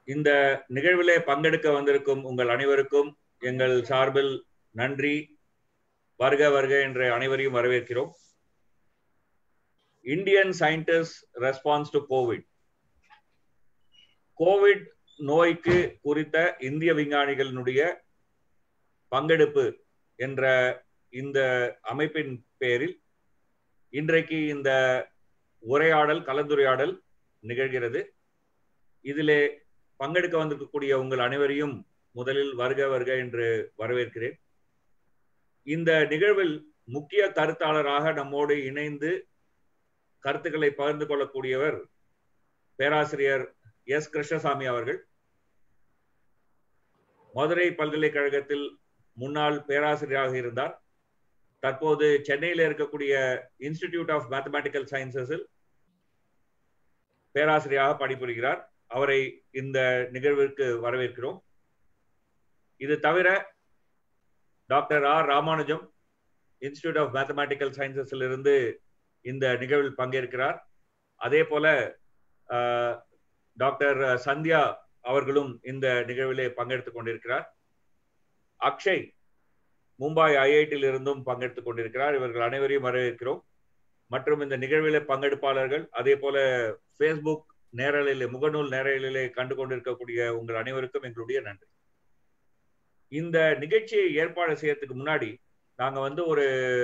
இந்த நிகழ்விலே பங்கெடுக்க வந்திருக்கும் உங்கள் அனைவருக்கும் எங்கள் சார்பில் நன்றி வருக வருக என்ற அனைவரையும் வரவேற்கிறோம் Indian scientist response to COVID COVID நோய்க்கு குறித்த இந்திய விஞ்ஞானிகளினுடைய பங்கெடுப்பு என்ற இந்த அமைப்பின் பெயரில் இன்றைக்கு இந்த உரையாடல் கலந்துரையாடல் நிகழ்கிறது இதிலே பங்கெடுக்க வந்திருக்கக்கூடிய உங்கள் அனைவரையும் முதலில் வருக வருக என்று வரவேற்கிறேன் இந்த நிகழ்வில் முக்கிய கருத்தாளராக நம்மோடு இணைந்து கருத்துக்களை பகிர்ந்து கொள்ளக்கூடியவர் பேராசிரியர் எஸ் கிருஷ்ணசாமி அவர்கள் மதுரை பல்கலைக்கழகத்தில் முன்னாள் பேராசிரியராக இருந்தார் தற்போது சென்னையில் இருக்கக்கூடிய இன்ஸ்டிடியூட் ஆஃப் மேத்தமேட்டிக்கல் சயின்சஸில் பேராசிரியராக பணிபுரிகிறார் அவரை இந்த நிகழ்விற்கு வரவேற்கிறோம் இது தவிர doctor R Ramanujam institute of mathematical சயின்சஸில் இருந்து இந்த நிகழ்வில் பங்கேற்கிறார் அதே போல டாக்டர் சந்தியா அவர்களும் இந்த நிகழ்விலே பங்கெடுத்துக் கொண்டிருக்கிறார் அக்ஷய் மும்பாய் ஐஐடியில் இருந்தும் பங்கெடுத்துக் கொண்டிருக்கிறார் இவர்கள் அனைவரையும் வரவேற்கிறோம் மற்றும் இந்த நிகழ்விலே பங்கெடுப்பாளர்கள் அதே போல ஃபேஸ்புக் நேரலிலே முகநூல் நேரலிலே கண்டு கொண்டிருக்கக்கூடிய உங்கள் அனைவருக்கும் எங்களுடைய நன்றி இந்த நிகழ்ச்சியை ஏற்பாடு செய்யறதுக்கு முன்னாடி நாங்க வந்து ஒரு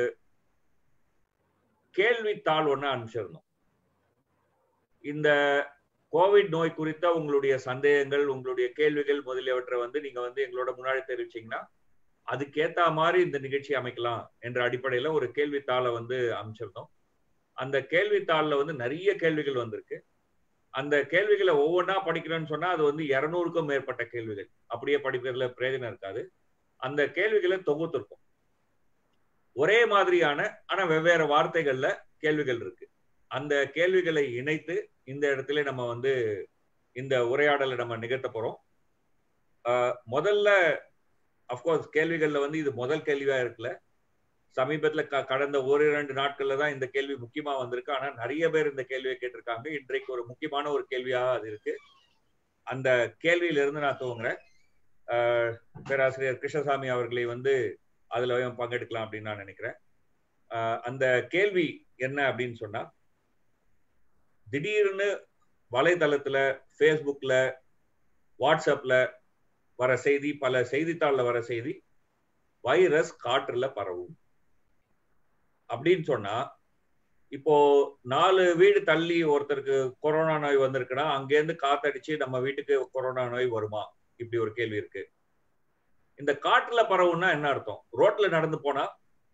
கேள்வித்தாள் ஒன்று அனுப்பிச்சிருந்தோம் இந்த கோவிட் நோய் குறித்த உங்களுடைய சந்தேகங்கள் உங்களுடைய கேள்விகள் முதலியவற்றை வந்து நீங்க வந்து எங்களோட முன்னாடி தெரிவிச்சீங்கன்னா அதுக்கேத்த மாதிரி இந்த நிகழ்ச்சி அமைக்கலாம் என்ற அடிப்படையில ஒரு கேள்வித்தாளை வந்து அமைச்சிருந்தோம் அந்த கேள்வித்தாளில் வந்து நிறைய கேள்விகள் வந்திருக்கு அந்த கேள்விகளை ஒவ்வொன்றா படிக்கிறேன்னு சொன்னா அது வந்து இருநூறுக்கும் மேற்பட்ட கேள்விகள் அப்படியே படிக்கிறதுல பிரயோஜனம் இருக்காது அந்த கேள்விகளை தொகுத்திருக்கும் ஒரே மாதிரியான ஆனா வெவ்வேறு வார்த்தைகள்ல கேள்விகள் இருக்கு அந்த கேள்விகளை இணைத்து இந்த இடத்துல நம்ம வந்து இந்த உரையாடலை நம்ம நிகழ்த்த போறோம் முதல்ல அப்கோர்ஸ் கேள்விகள்ல வந்து இது முதல் கேள்வியா இருக்குல்ல சமீபத்துல கடந்த ஒரு இரண்டு நாட்கள்ல தான் இந்த கேள்வி முக்கியமா வந்திருக்கு ஆனா நிறைய பேர் இந்த கேள்வியை கேட்டிருக்காங்க இன்றைக்கு ஒரு முக்கியமான ஒரு கேள்வியாக அது இருக்கு அந்த கேள்வியில இருந்து நான் துவங்குறேன் பேராசிரியர் கிருஷ்ணசாமி அவர்களை வந்து அதுல பங்கெடுக்கலாம் அப்படின்னு நான் நினைக்கிறேன் அந்த கேள்வி என்ன அப்படின்னு சொன்னா திடீர்னு வலைதளத்துல ஃபேஸ்புக்ல வாட்ஸ்அப்ல வர செய்தி பல செய்தித்தாளில் வர செய்தி வைரஸ் காற்றுல பரவும் அப்படின்னு சொன்னா இப்போ நாலு வீடு தள்ளி ஒருத்தருக்கு கொரோனா நோய் வந்திருக்குன்னா அங்கேருந்து காத்தடிச்சு நம்ம வீட்டுக்கு கொரோனா நோய் வருமா இப்படி ஒரு கேள்வி இருக்கு இந்த காற்றுல பரவும்னா என்ன அர்த்தம் ரோட்ல நடந்து போனா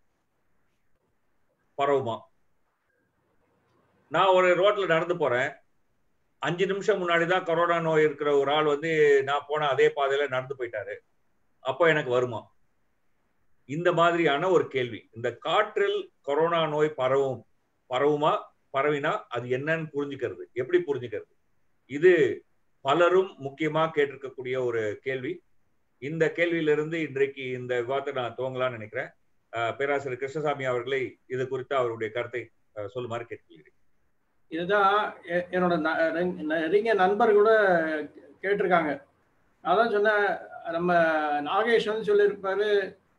பரவுமா நான் ஒரு ரோட்ல நடந்து போறேன் அஞ்சு நிமிஷம் முன்னாடி தான் கொரோனா நோய் இருக்கிற ஒரு ஆள் வந்து நான் போன அதே பாதையில நடந்து போயிட்டாரு அப்போ எனக்கு வருமா இந்த மாதிரியான ஒரு கேள்வி இந்த காற்றில் கொரோனா நோய் பரவும் பரவுமா பரவினா அது என்னன்னு புரிஞ்சுக்கிறது எப்படி புரிஞ்சுக்கிறது இது பலரும் முக்கியமா கேட்டிருக்கக்கூடிய ஒரு கேள்வி இந்த கேள்வியிலிருந்து இன்றைக்கு இந்த விவாதத்தை நான் துவங்கலாம்னு நினைக்கிறேன் பேராசிரியர் கிருஷ்ணசாமி அவர்களை இது குறித்து அவருடைய கருத்தை சொல்லுமாறு கேட்கிறேன் இதுதான் என்னோட நெருங்கிய நண்பர் கூட கேட்டிருக்காங்க அதான் சொன்ன நம்ம நாகேஷ் வந்து சொல்லியிருப்பாரு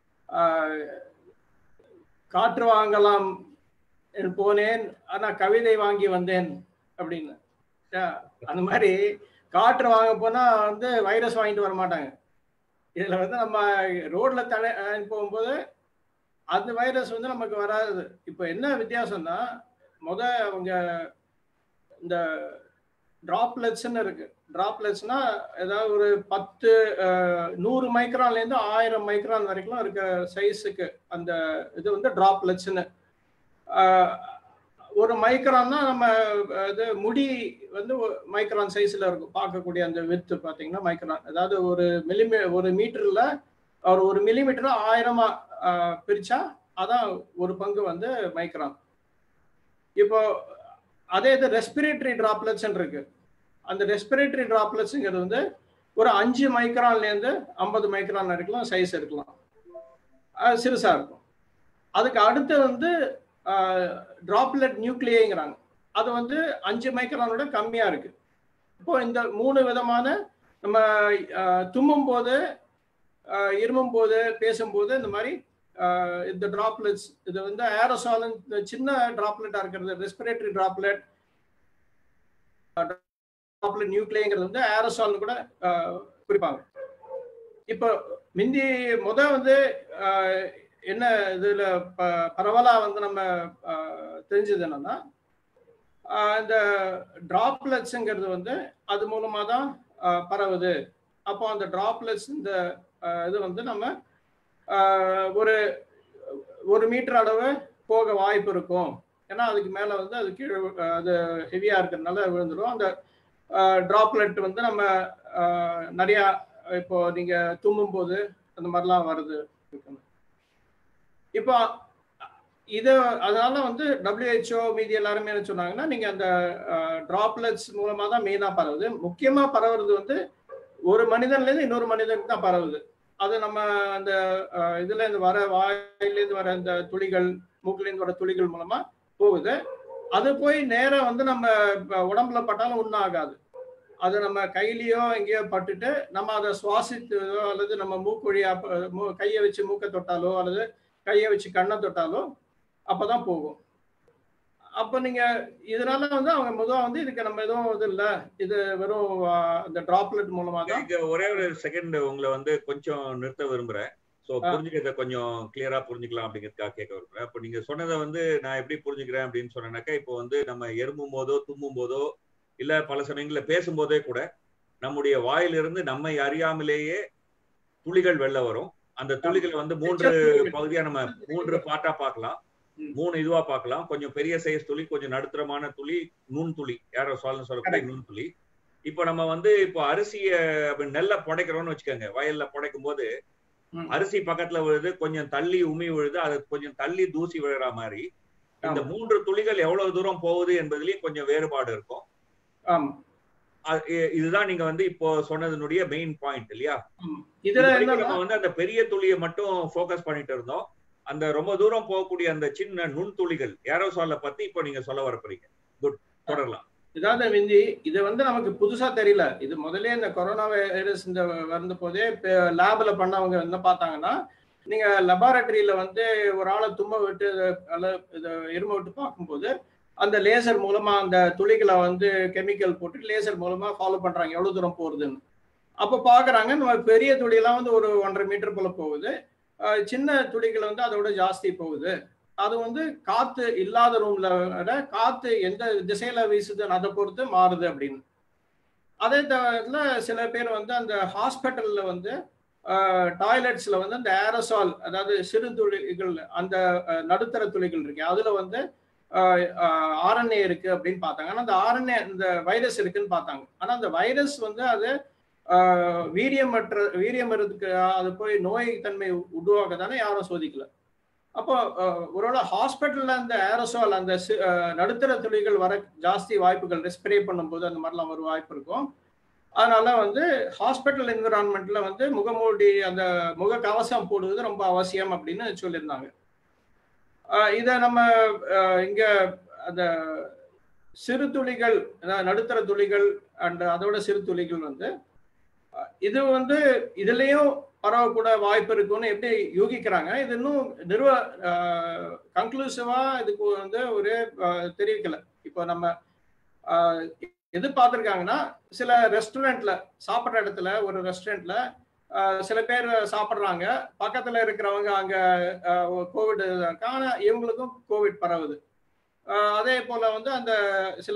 காற்று வாங்கலாம் போனேன் ஆனா கவிதை வாங்கி வந்தேன் அப்படின்னு அந்த மாதிரி காற்று வாங்க போனா வந்து வைரஸ் வாங்கிட்டு வர மாட்டாங்க இதுல வந்து நம்ம ரோட்ல தலை போகும்போது அந்த வைரஸ் வந்து நமக்கு வராது இப்போ என்ன வித்தியாசம்னா முத அவங்க இந்த டிராப்லெட்ஸ்ன்னு இருக்கு டிராப்லெட்ஸ்னா ஏதாவது ஒரு பத்து நூறு மைக்ரான்லேருந்து ஆயிரம் மைக்ரான் வரைக்கும் இருக்க சைஸுக்கு அந்த இது வந்து டிராப்லெட்ஸ்ன்னு ஒரு மைக்ரான்னா நம்ம இது முடி வந்து மைக்ரான் சைஸில் இருக்கும் பார்க்கக்கூடிய அந்த வித்து பார்த்தீங்கன்னா மைக்ரான் அதாவது ஒரு மில்லிமீ ஒரு மீட்டரில் ஒரு ஒரு மில்லிமீட்டர் ஆயிரமா பிரிச்சா அதான் ஒரு பங்கு வந்து மைக்ரான் இப்போ அதே இது ரெஸ்பிரேட்டரி டிராப்லெட்ஸ் இருக்கு அந்த ரெஸ்பிரேட்டரி டிராப்லெட்ஸுங்கிறது வந்து ஒரு அஞ்சு மைக்ரான்லேருந்து ஐம்பது மைக்ரான் வரைக்கும் சைஸ் இருக்கலாம் சிறுசாக இருக்கும் அதுக்கு அடுத்து வந்து டிராப்லெட் நியூக்ளியேங்கிறாங்க அது வந்து அஞ்சு மைக்ரானோட கம்மியாக இருக்கு இப்போ இந்த மூணு விதமான நம்ம தும்மும் போது இருமும் போது பேசும்போது இந்த மாதிரி இந்த டிராப்லெட்ஸ் இது வந்து ஏரோசால் இந்த சின்ன டிராப்லெட்டா இருக்கிறது ரெஸ்பிரேட்டரி டிராப்லெட் டிராப்லெட் நியூக்ளியங்கிறது வந்து ஏரோசால்னு கூட குறிப்பாங்க இப்போ மிந்தி முத வந்து என்ன இதுல பரவலா வந்து நம்ம தெரிஞ்சது என்னன்னா இந்த டிராப்லெட்ஸுங்கிறது வந்து அது மூலமா தான் பரவுது அப்போ அந்த டிராப்லெட்ஸ் இந்த இது வந்து நம்ம ஒரு ஒரு மீட்டர் அளவு போக வாய்ப்பு இருக்கும் ஏன்னா அதுக்கு மேலே வந்து அது கீழே அது ஹெவியாக இருக்கிறதுனால விழுந்துடும் அந்த ட்ராப்லெட் வந்து நம்ம நிறையா இப்போ நீங்கள் தும்மும் போது அந்த மாதிரிலாம் வருது இப்போ இது அதனால வந்து டபிள்யூஹெச்ஓ மீதி எல்லாருமே என்ன சொன்னாங்கன்னா நீங்க அந்த டிராப்லெட்ஸ் மூலமா தான் மெயினா பரவுது முக்கியமா பரவுறது வந்து ஒரு மனிதன்ல இருந்து இன்னொரு மனிதனுக்கு தான் பரவுது அது நம்ம அந்த இதுல இருந்து வர வாயிலிருந்து வர இந்த துளிகள் மூக்கிலேருந்து வர துளிகள் மூலமா போகுது அது போய் நேரம் வந்து நம்ம உடம்புல பட்டாலும் ஒன்றும் ஆகாது அது நம்ம கையிலயோ எங்கேயோ பட்டுட்டு நம்ம அதை சுவாசித்தோ அல்லது நம்ம மூக்குழியா கையை வச்சு மூக்கை தொட்டாலோ அல்லது கையை வச்சு கண்ணை தொட்டாலோ அப்பதான் போகும் அப்ப நீங்க இதனால வந்து அவங்க முதல் வந்து இதுக்கு நம்ம எதுவும் இது இல்ல இது வெறும் இந்த டிராப்லெட் மூலமா தான் இங்க ஒரே ஒரு செகண்ட் உங்களை வந்து கொஞ்சம் நிறுத்த விரும்புறேன் ஸோ புரிஞ்சுக்கிறத கொஞ்சம் கிளியரா புரிஞ்சுக்கலாம் அப்படிங்கிறதுக்காக கேட்க விரும்புறேன் இப்போ நீங்க சொன்னதை வந்து நான் எப்படி புரிஞ்சுக்கிறேன் அப்படின்னு சொன்னேன்னாக்கா இப்போ வந்து நம்ம எறும்பும் போதோ தும்மும் போதோ இல்ல பல சமயங்கள்ல பேசும்போதே கூட நம்முடைய வாயிலிருந்து நம்மை அறியாமலேயே துளிகள் வெளில வரும் அந்த துளிகளை வந்து மூன்று பகுதியா நம்ம மூன்று பாட்டா பார்க்கலாம் மூணு இதுவா பார்க்கலாம் கொஞ்சம் பெரிய சைஸ் துளி கொஞ்சம் நடுத்தரமான துளி நுண் துளி யாரோ சொல்ல சொல்லக்கூடிய நுண் துளி இப்போ நம்ம வந்து இப்போ அரிசிய நெல்ல புடைக்கிறோம்னு வச்சுக்கோங்க வயல்ல புடைக்கும் போது அரிசி பக்கத்துல விழுது கொஞ்சம் தள்ளி உமி விழுது அது கொஞ்சம் தள்ளி தூசி விழுற மாதிரி இந்த மூன்று துளிகள் எவ்வளவு தூரம் போகுது என்பதுலயும் கொஞ்சம் வேறுபாடு இருக்கும் இதுதான் நீங்க வந்து இப்போ சொன்னதனுடைய மெயின் பாயிண்ட் இல்லையா இதுல நம்ம வந்து அந்த பெரிய துளியை மட்டும் போக்கஸ் பண்ணிட்டு இருந்தோம் அந்த ரொம்ப தூரம் போகக்கூடிய அந்த சின்ன நுண்துளிகள் ஏரோசால பத்தி இப்போ நீங்க சொல்ல வரப்போறீங்க குட் தொடரலாம் இதாவது விந்தி இது வந்து நமக்கு புதுசா தெரியல இது முதல்ல இந்த கொரோனா வைரஸ் இந்த வந்த போதே லேப்ல பண்ணவங்க என்ன பார்த்தாங்கன்னா நீங்க லெபார்டரியில வந்து ஒரு ஆளை தும்ப விட்டு இதை எருமை விட்டு பார்க்கும்போது அந்த லேசர் மூலமா அந்த துளிகளை வந்து கெமிக்கல் போட்டு லேசர் மூலமா ஃபாலோ பண்றாங்க எவ்வளவு தூரம் போகுதுன்னு அப்போ பாக்குறாங்க நம்ம பெரிய துளியெல்லாம் வந்து ஒரு ஒன்றரை மீட்டர் போல போகுது சின்ன துளிகள் வந்து அதோட ஜாஸ்தி போகுது அது வந்து காத்து இல்லாத ரூம்ல விட காத்து எந்த திசையில வீசுது அதை பொறுத்து மாறுது அப்படின்னு அதே தவிர சில பேர் வந்து அந்த ஹாஸ்பிட்டல்ல வந்து டாய்லெட்ஸ்ல வந்து அந்த ஏரசால் அதாவது சிறு துளிகள் அந்த நடுத்தர துளிகள் இருக்கு அதுல வந்து ஆர்என்ஏ இருக்கு அப்படின்னு பார்த்தாங்க ஆனா அந்த ஆர்என்ஏ இந்த வைரஸ் இருக்குன்னு பார்த்தாங்க ஆனா அந்த வைரஸ் வந்து அது வீரியமற்ற வீரியம் இருக்கு அது போய் நோய் தன்மை உருவாக்க தானே யாரும் சோதிக்கல அப்போ ஒருவேளை ஹாஸ்பிட்டல்ல அந்த ஏரோசால் அந்த நடுத்தர துளிகள் வர ஜாஸ்தி வாய்ப்புகள் ஸ்ப்ரே பண்ணும்போது அந்த மாதிரிலாம் ஒரு வாய்ப்பு இருக்கும் அதனால வந்து ஹாஸ்பிட்டல் என்விரான்மெண்ட்ல வந்து முகமூடி அந்த முக கவசம் போடுவது ரொம்ப அவசியம் அப்படின்னு சொல்லியிருந்தாங்க இதை நம்ம இங்க அந்த சிறு துளிகள் நடுத்தர துளிகள் அண்ட் அதோட சிறு துளிகள் வந்து இது வந்து இதுலயும் பரவக்கூட வாய்ப்பு இருக்குன்னு எப்படி யூகிக்கிறாங்க இது இன்னும் நிறுவ கன்க்ளூசிவா இதுக்கு வந்து ஒரு தெரிவிக்கல இப்போ நம்ம எது பார்த்துருக்காங்கன்னா சில ரெஸ்டாரண்ட்ல சாப்பிட்ற இடத்துல ஒரு ரெஸ்டாரண்ட்ல சில பேர் சாப்பிட்றாங்க பக்கத்துல இருக்கிறவங்க அங்க கோவிட் இருக்கா ஆனா இவங்களுக்கும் கோவிட் பரவுது அதே போல வந்து அந்த சில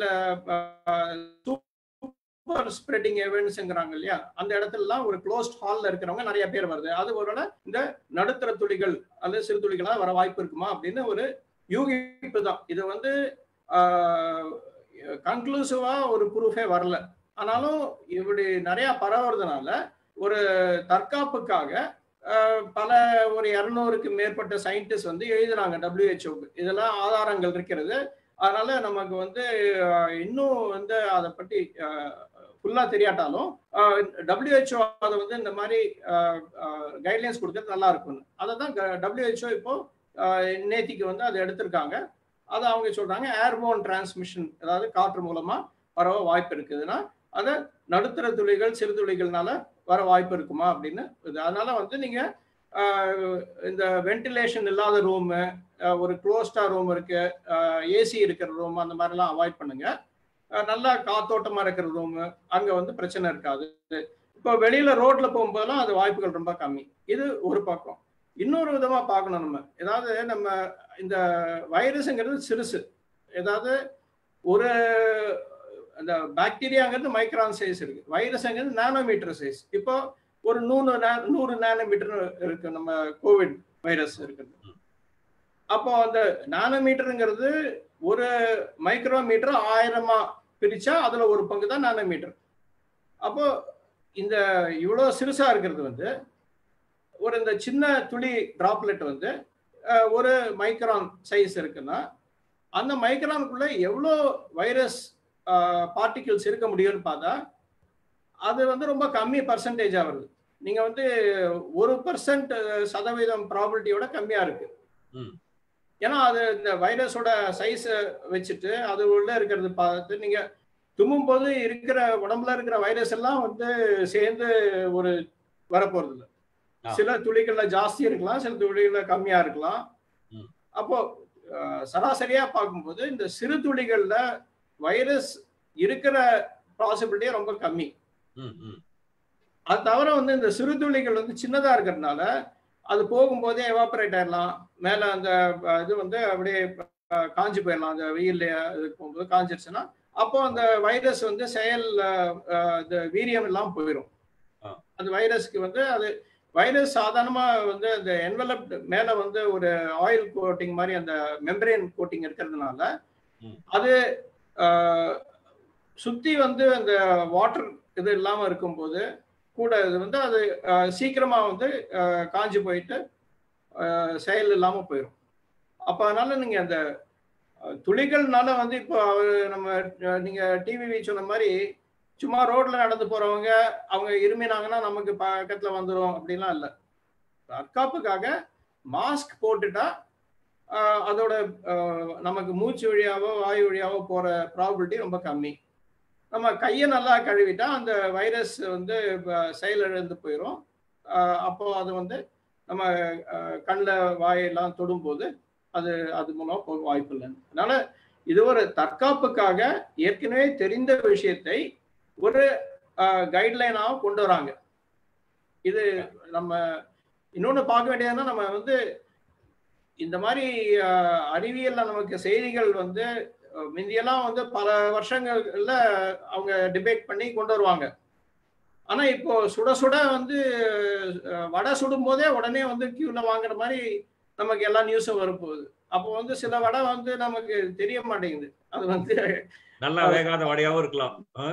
சூப்பர் ஸ்ப்ரெட்டிங் எவென்ட்ஸ்ங்கிறாங்க இல்லையா அந்த இடத்துலலாம் ஒரு க்ளோஸ்ட் ஹால்ல இருக்கிறவங்க நிறைய பேர் வருது அது ஒருவேளை இந்த நடுத்தர துளிகள் அல்லது சிறு துளிகளா வர வாய்ப்பு இருக்குமா அப்படின்னு ஒரு யூகிப்பு தான் இது வந்து கன்க்ளூசிவா ஒரு ப்ரூஃபே வரல ஆனாலும் இப்படி நிறைய பரவுறதுனால ஒரு தற்காப்புக்காக பல ஒரு இரநூறுக்கு மேற்பட்ட சயின்டிஸ்ட் வந்து எழுதுறாங்க டபிள்யூஹெச்ஓக்கு இதெல்லாம் ஆதாரங்கள் இருக்கிறது அதனால நமக்கு வந்து இன்னும் வந்து அதை பற்றி ஃபுல்லாக தெரியாட்டாலும் டபிள்யூஹெச்ஓ அதை வந்து இந்த மாதிரி கைட்லைன்ஸ் கொடுக்கறது நல்லா இருக்கும்னு அதை தான் டபிள்யூஹெச்ஓ இப்போ நேத்திக்கு வந்து அதை எடுத்திருக்காங்க அதை அவங்க சொல்றாங்க ஏர்போன் டிரான்ஸ்மிஷன் அதாவது காற்று மூலமா பரவ வாய்ப்பு இருக்குதுன்னா அதை நடுத்தர துளிகள் சிறு துளிகள்னால வர வாய்ப்பு இருக்குமா அப்படின்னு இது அதனால வந்து நீங்க ஆஹ், இந்த வென்டிலேஷன் இல்லாத ரூமு ஒரு க்ளோஸ்டா ரூம் இருக்கு ஏசி இருக்கிற ரூம் அந்த மாதிரிலாம் அவாய்ட் பண்ணுங்க ஆஹ், நல்லா காத்தோட்டமா இருக்கிற ரூம் அங்க வந்து பிரச்சனை இருக்காது இப்போ வெளியில ரோட்ல போகும்போதெல்லாம் அது வாய்ப்புகள் ரொம்ப கம்மி இது ஒரு பக்கம் இன்னொரு விதமா பார்க்கணும் நம்ம ஏதாவது நம்ம இந்த வைரஸுங்கிறது சிறுசு ஏதாவது ஒரு அந்த பாக்டீரியாங்கிறது மைக்ரான் சைஸ் இருக்கு வைரஸ்ங்கிறது நானோமீட்டர் சைஸ் இப்போ ஒரு நூறு நா- நூறு நானோமீட்டர் இருக்கு நம்ம கோவிட் வைரஸ் இருக்குது அப்போ அந்த நானோமீட்டருங்கிறது ஒரு மைக்ரோமீட்டர் ஆயிரமா பிரிச்சா அதுல ஒரு பங்கு தான் நானோமீட்டர் அப்போ இந்த இவ்வளோ சிறுசா இருக்கிறது வந்து ஒரு இந்த சின்ன துளி டிராப்லெட் வந்து அஹ், ஒரு மைக்ரான் சைஸ் இருக்குன்னா அந்த மைக்ரானுக்குள்ள எவ்வளோ வைரஸ் பார்ட்டிகிள்ஸ் இருக்க முடியும்னு பார்த்தா அது வந்து ரொம்ப கம்மி பர்சன்டேஜா வருது நீங்க வந்து ஒரு பர்சன்ட் சதவீதம் ப்ராபிலிட்டியோட கம்மியா இருக்கு ம். ஏன்னா அது இந்த வைரஸோட சைஸை வச்சுட்டு அது உள்ள இருக்கிறது பார்த்து நீங்க தும்மும் போது இருக்கிற உடம்புல இருக்கிற வைரஸ் எல்லாம் வந்து சேர்ந்து ஒரு வரப்போறது இல்லை ஆ. சில துளிகள்ல ஜாஸ்தி இருக்கலாம் சில துளிகள்ல கம்மியா இருக்கலாம் ம். அப்போ அஹ், சராசரியா பார்க்கும்போது இந்த சிறு துளிகள்ல வைரஸ் இருக்கிற பாசிபிலிட்டியே ரொம்ப கம்மி ம், ம். அது தவிர வந்து இந்த சிறு துளிகள் வந்து சின்னதா இருக்கிறதுனால அது போகும்போதே எவாபரேட் ஆயிடலாம் மேல அந்த அஹ், இது வந்து அப்படியே அஹ், காஞ்சு போயிடலாம் அந்த வெயில்ல இது போகும்போது காஞ்சிருச்சுன்னா அப்போ அந்த வைரஸ் வந்து செயல் அஹ், அஹ், இந்த வீரியம் எல்லாம் போயிடும் ஆ. அந்த வைரஸ்க்கு வந்து அது வைரஸ் சாதாரணமா வந்து அந்த என்வலப் மேல வந்து ஒரு ஆயில் கோட்டிங் மாதிரி அந்த மெம்பரேன் கோட்டிங் இருக்கிறதுனால ம். அது அஹ், சுத்தி வந்து அந்த வாட்டர் இது இல்லாம இருக்கும்போது கூட இது வந்து அது அஹ், சீக்கிரமா வந்து அஹ், காஞ்சு போயிட்டு அஹ், செயல் இல்லாம போயிடும் அப்ப அதனால நீங்க அந்த அஹ், துளிகள்னால வந்து இப்போ அவரு நம்ம அஹ், நீங்க டிவி சொன்ன மாதிரி சும்மா ரோட்ல நடந்து போறவங்க அவங்க இருமினாங்கன்னா நமக்கு பக்கத்துல வந்துடும் அப்படிலாம் இல்லை தற்காப்புக்காக மாஸ்க் போட்டுட்டா ஆஹ், அதோட ஆஹ், நமக்கு மூச்சு வழியாவோ வாயு வழியாவோ போற ப்ராபிலிட்டி ரொம்ப கம்மி நம்ம கையை நல்லா கழுவிட்டா அந்த வைரஸ் வந்து ப- செயலிழந்து போயிடும் ஆஹ், அப்போ அது வந்து நம்ம கண்ணில் வாயெல்லாம் தொடும்போது அது அது மூலம் போக வாய்ப்பு இல்லை அதனால இது ஒரு தற்காப்புக்காக ஏற்கனவே தெரிந்த விஷயத்தை ஒரு கைட்லைனாக கொண்டு வராங்க இது நம்ம இன்னொன்று பார்க்க வேண்டியதுன்னா நம்ம வந்து இந்த மாதிரி அஹ், அறிவியல்ல நமக்கு செய்திகள் வந்து அஹ், முந்தியெல்லாம் வந்து பல வருஷங்கள்ல அவங்க டிபேட் பண்ணி கொண்டு வருவாங்க ஆனா இப்போ சுட சுட வந்து அஹ், வடை சுடும் போதே உடனே வந்து கியூல வாங்குற மாதிரி நமக்கு எல்லா நியூஸும் வரப்போகுது அப்போ வந்து சில வடை வந்து நமக்கு தெரிய மாட்டேங்குது அது வந்து நல்லா வேகாத வடையாவும் இருக்கலாம் ஆ?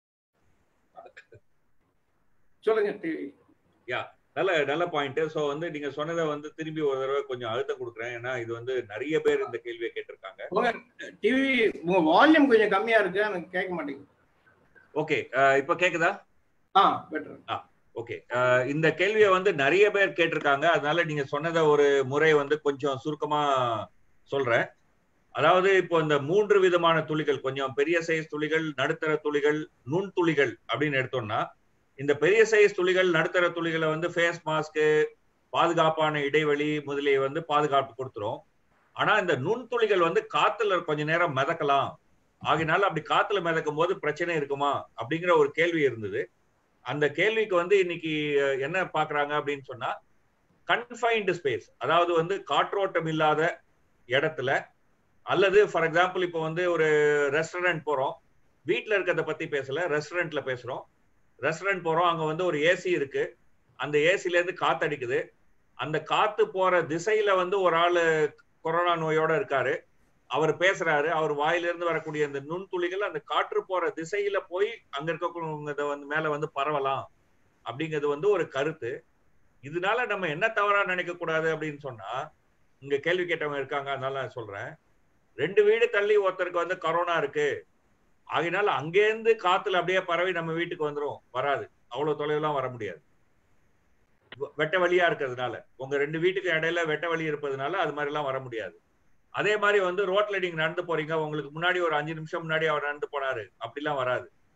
சொல்லுங்க டிவி நல்ல நல்ல பாயிண்ட் சோ வந்து நீங்க சொன்னதை வந்து திரும்பி ஒரு தடவை கொஞ்சம் அழுத்தம் கொடுக்குறேன் ஏன்னா இது வந்து நிறைய பேர் இந்த கேள்வியை கேட்டிருக்காங்க டிவி உங்க வால்யூம் கொஞ்சம் கம்மியா இருக்கு எனக்கு கேட்க மாட்டேங்குது ஓகே இப்ப கேக்குதா ஆ பெட்டர் ஓகே இந்த கேள்வியை வந்து நிறைய பேர் கேட்டிருக்காங்க அதனால நீங்க சொன்னதை ஒரு முறை வந்து கொஞ்சம் சுருக்கமா சொல்றேன் அதாவது இப்போ இந்த மூன்று விதமான துளிகள் கொஞ்சம் பெரிய சைஸ் துளிகள் நடுத்தர துளிகள் நுண் துளிகள் அப்படின்னு எடுத்தோம்னா இந்த பெரிய சைஸ் துளிகள் நடுத்தர துளிகளை வந்து ஃபேஸ் மாஸ்க்கு பாதுகாப்பான இடைவெளி முதலிய வந்து பாதுகாப்பு கொடுத்துரும் ஆனா இந்த நுண்துளிகள் வந்து காத்துல கொஞ்ச நேரம் மிதக்கலாம் ஆகினால அப்படி காத்துல மிதக்கும் போது பிரச்சனை இருக்குமா அப்படிங்கிற ஒரு கேள்வி இருந்தது அந்த கேள்விக்கு வந்து இன்னைக்கு அஹ், என்ன பாக்குறாங்க அப்படின்னு சொன்னா கன்ஃபைன்டு ஸ்பேஸ் அதாவது வந்து காற்றோட்டம் இல்லாத இடத்துல அல்லது ஃபார் எக்ஸாம்பிள் இப்போ வந்து ஒரு ரெஸ்டாரண்ட் போறோம் வீட்ல இருக்கிறத பத்தி பேசல ரெஸ்டாரண்ட்ல பேசுறோம் ரெஸ்டாரண்ட் போறோம் அங்க வந்து ஒரு ஏசி இருக்கு அந்த ஏசில இருந்து காத்தடிக்குது அந்த காத்து போற திசையில வந்து ஒரு ஆளு கொரோனா நோயோட இருக்காரு அவர் பேசுறாரு அவர் வாயிலிருந்து வரக்கூடிய அந்த நுண்துளிகள் அந்த காற்று போற திசையில போய் அங்க இருக்கக்கூடியவங்க வந்து மேல வந்து பரவலாம் அப்படிங்கிறது வந்து ஒரு கருத்து இதனால நம்ம என்ன தவறா நினைக்க கூடாது அப்படின்னு சொன்னா இங்க கேள்வி கேட்டவங்க இருக்காங்க அதனால நான் சொல்றேன் ரெண்டு வீடு தள்ளி ஒருத்தருக்கு வந்து கொரோனா இருக்கு ஆகினால அங்கேருந்து காத்துல அப்படியே பரவி நம்ம வீட்டுக்கு வந்துரும் வராது அவ்வளவு தொலைவுலாம் வர முடியாது வெ- வெட்ட வழியா இருக்கிறதுனால உங்க ரெண்டு வீட்டுக்கு இடையில வெட்ட வழி இருப்பதுனால அது மாதிரி எல்லாம் வர முடியாது அதே மாதிரி வந்து ரோட்ல நீங்க நடந்து போறீங்க உங்களுக்கு முன்னாடி ஒரு அஞ்சு நிமிஷம் முன்னாடி அவர் நடந்து போனாரு அப்படிலாம் வராது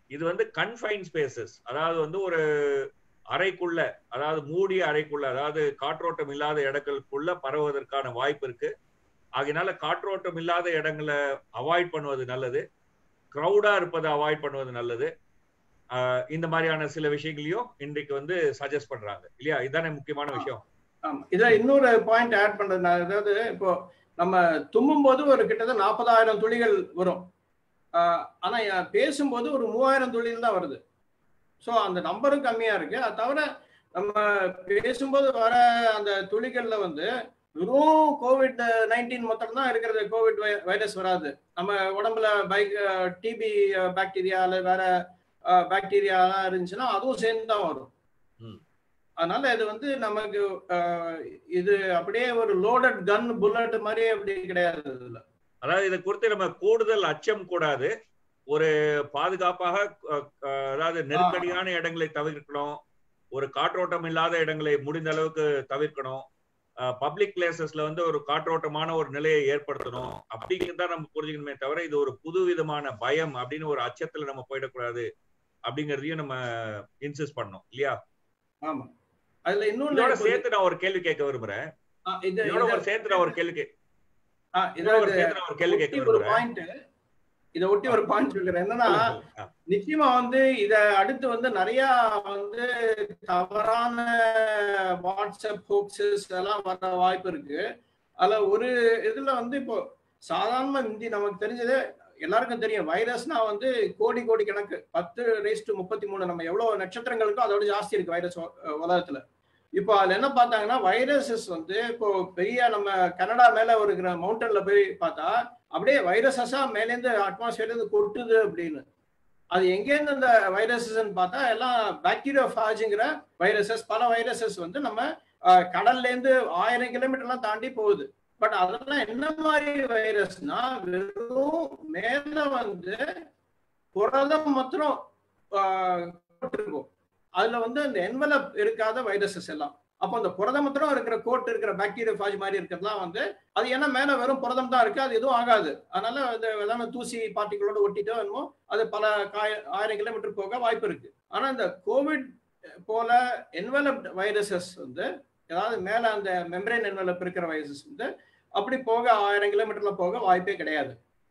இது வந்து கன்ஃபைன் ஸ்பேசஸ் அதாவது வந்து ஒரு அறைக்குள்ள அதாவது மூடிய அறைக்குள்ள அதாவது காற்றோட்டம் இல்லாத இடங்களுக்குள்ள பரவுவதற்கான வாய்ப்பு இருக்கு ஆகையினால காற்றோட்டம் இல்லாத இடங்களை அவாய்ட் பண்ணுவது நல்லது க்ரௌடா இருப்பதை அவாய்ட் பண்ணுவது நல்லது ஆஹ் இந்த மாதிரியான சில விஷயங்களையும் இன்றைக்கு வந்து சஜஸ்ட் பண்றாங்க இல்லையா இதுதானே முக்கியமான விஷயம் ஆமா இதுல இன்னொரு பாயிண்ட் ஆட் பண்றது நான் அதாவது இப்போ நம்ம தும்மும் போது ஒரு கிட்டத்தட்ட நாற்பதாயிரம் துளிகள் வரும் ஆஹ் ஆனா எ- பேசும்போது ஒரு மூவாயிரம் துளிகள் தான் வருது ஸோ அந்த நம்பரும் கம்மியா இருக்கு அது தவிர நம்ம பேசும்போது வர அந்த துளிகள்ல வந்து வெறும் கோவிட் நைன்டீன் மொத்தம் தான் இருக்கிறது கோவிட் வைரஸ் வராது நம்ம உடம்புல பைக் டிபி பாக்டீரியா அல்ல வேற பாக்டீரியா இருந்துச்சுன்னா அதுவும் சேர்ந்து தான் வரும் ம். அதனால இது வந்து நமக்கு அஹ், இது அப்படியே ஒரு லோடட் கன் புல்லட் மாதிரி அப்படி கிடையாது இதுல அதாவது இதை குறித்து நம்ம கூடுதல் அச்சம் கூடாது ஒரு பாதுகாப்பாக அஹ், அஹ், அதாவது நெருக்கடியான இடங்களை தவிர்க்கணும் ஒரு காற்றோட்டம் இல்லாத இடங்களை முடிந்த அளவுக்கு தவிர்க்கணும் பப்ளிக் பிளேசஸ்ல வந்து ஒரு காற்றோட்டமான ஒரு நிலையை ஏற்படுத்தணும் அப்படிங்கிறது தான் நம்ம புரிஞ்சுக்கணுமே தவிர இது ஒரு புது விதமான பயம் அப்படின்னு ஒரு அச்சத்துல நம்ம போயிடக்கூடாது அப்படிங்கறதையும் நம்ம இன்சிஸ்ட் பண்ணோம் இல்லையா ஆமா அதுல இதோட இன்னொன்னு சேர்த்து நான் ஒரு கேள்வி கேட்க விரும்புறேன் ஆ, இது இதோட ஒரு சேர்த்து நான் ஒரு கேள்வி கே- ஆ, இதோட ஒரு இதாவது சேர்த்து நான் ஒரு கேள்வி கேட்க ஒட்டி ஒரு விரும்புறேன் பாயிண்ட் இதை ஒட்டி ஒரு பாயிண்ட் சொல்றேன் என்னன்னா ஆ, நிச்சயமா வந்து இத அடுத்து வந்து நிறைய வந்து தவறான வாட்ஸ்அப் ஹோக்ஸஸ் எல்லாம் வர வாய்ப்பு இருக்கு அதுல ஒரு இதுல வந்து இப்போ சாதாரண இந்தி நமக்கு தெரிஞ்சது எல்லாருக்கும் தெரியும் வைரஸ்னா வந்து கோடி கோடி கணக்கு பத்து ரேஸ் டு முப்பத்தி மூணு நம்ம எவ்வளவு நட்சத்திரங்களுக்கோ அதோட ஜாஸ்தி இருக்கு வைரஸ் உலகத்துல இப்போ அதுல என்ன பார்த்தாங்கன்னா வைரஸஸ் வந்து இப்போ பெரிய நம்ம கனடா மேல ஒரு மவுண்டன்ல போய் பார்த்தா அப்படியே வைரஸஸா மேலேருந்து அட்மாஸ்பியர்ல இருந்து கொட்டுது அப்படின்னு அது எங்கேருந்து இந்த வைரஸஸ் பார்த்தா எல்லாம் பாக்டீரியோஃபாஜுங்கிற வைரஸஸ் பல வைரஸஸ் வந்து நம்ம அஹ், கடல்ல இருந்து ஆயிரம் கிலோமீட்டர்லாம் தாண்டி போகுது பட் அதெல்லாம் என்ன மாதிரி வைரஸ்னா வெறும் மேல வந்து புரதம் மாத்திரம் ஆஹ், இருக்கும் அதுல வந்து அந்த என்வலப் இருக்காத வைரஸஸ் எல்லாம் அப்போ அந்த புரதம் மாத்திரம் இருக்கிற கோட் இருக்கிற பாக்டீரியோஃபாஜ் மாதிரி இருக்கிறதுலாம் வந்து அது ஏன்னா மேல வெறும் புரதம் தான் இருக்கு அது எதுவும் ஆகாது அதனால அது ஏதாவது தூசி பார்ட்டிகளோட ஒட்டிட்டோ என்னமோ அது பல காய ஆயிரம் கிலோமீட்டர் போக வாய்ப்பு இருக்கு ஆனா இந்த கோவிட் போல என்வலப்ட் வைரஸஸ் வந்து ஏதாவது மேல அந்த மெம்பரேன் என்வலப் இருக்கிற வைரஸஸ் வந்து அப்படி போக ஆயிரம் கிலோமீட்டர்ல போக வாய்ப்பே கிடையாது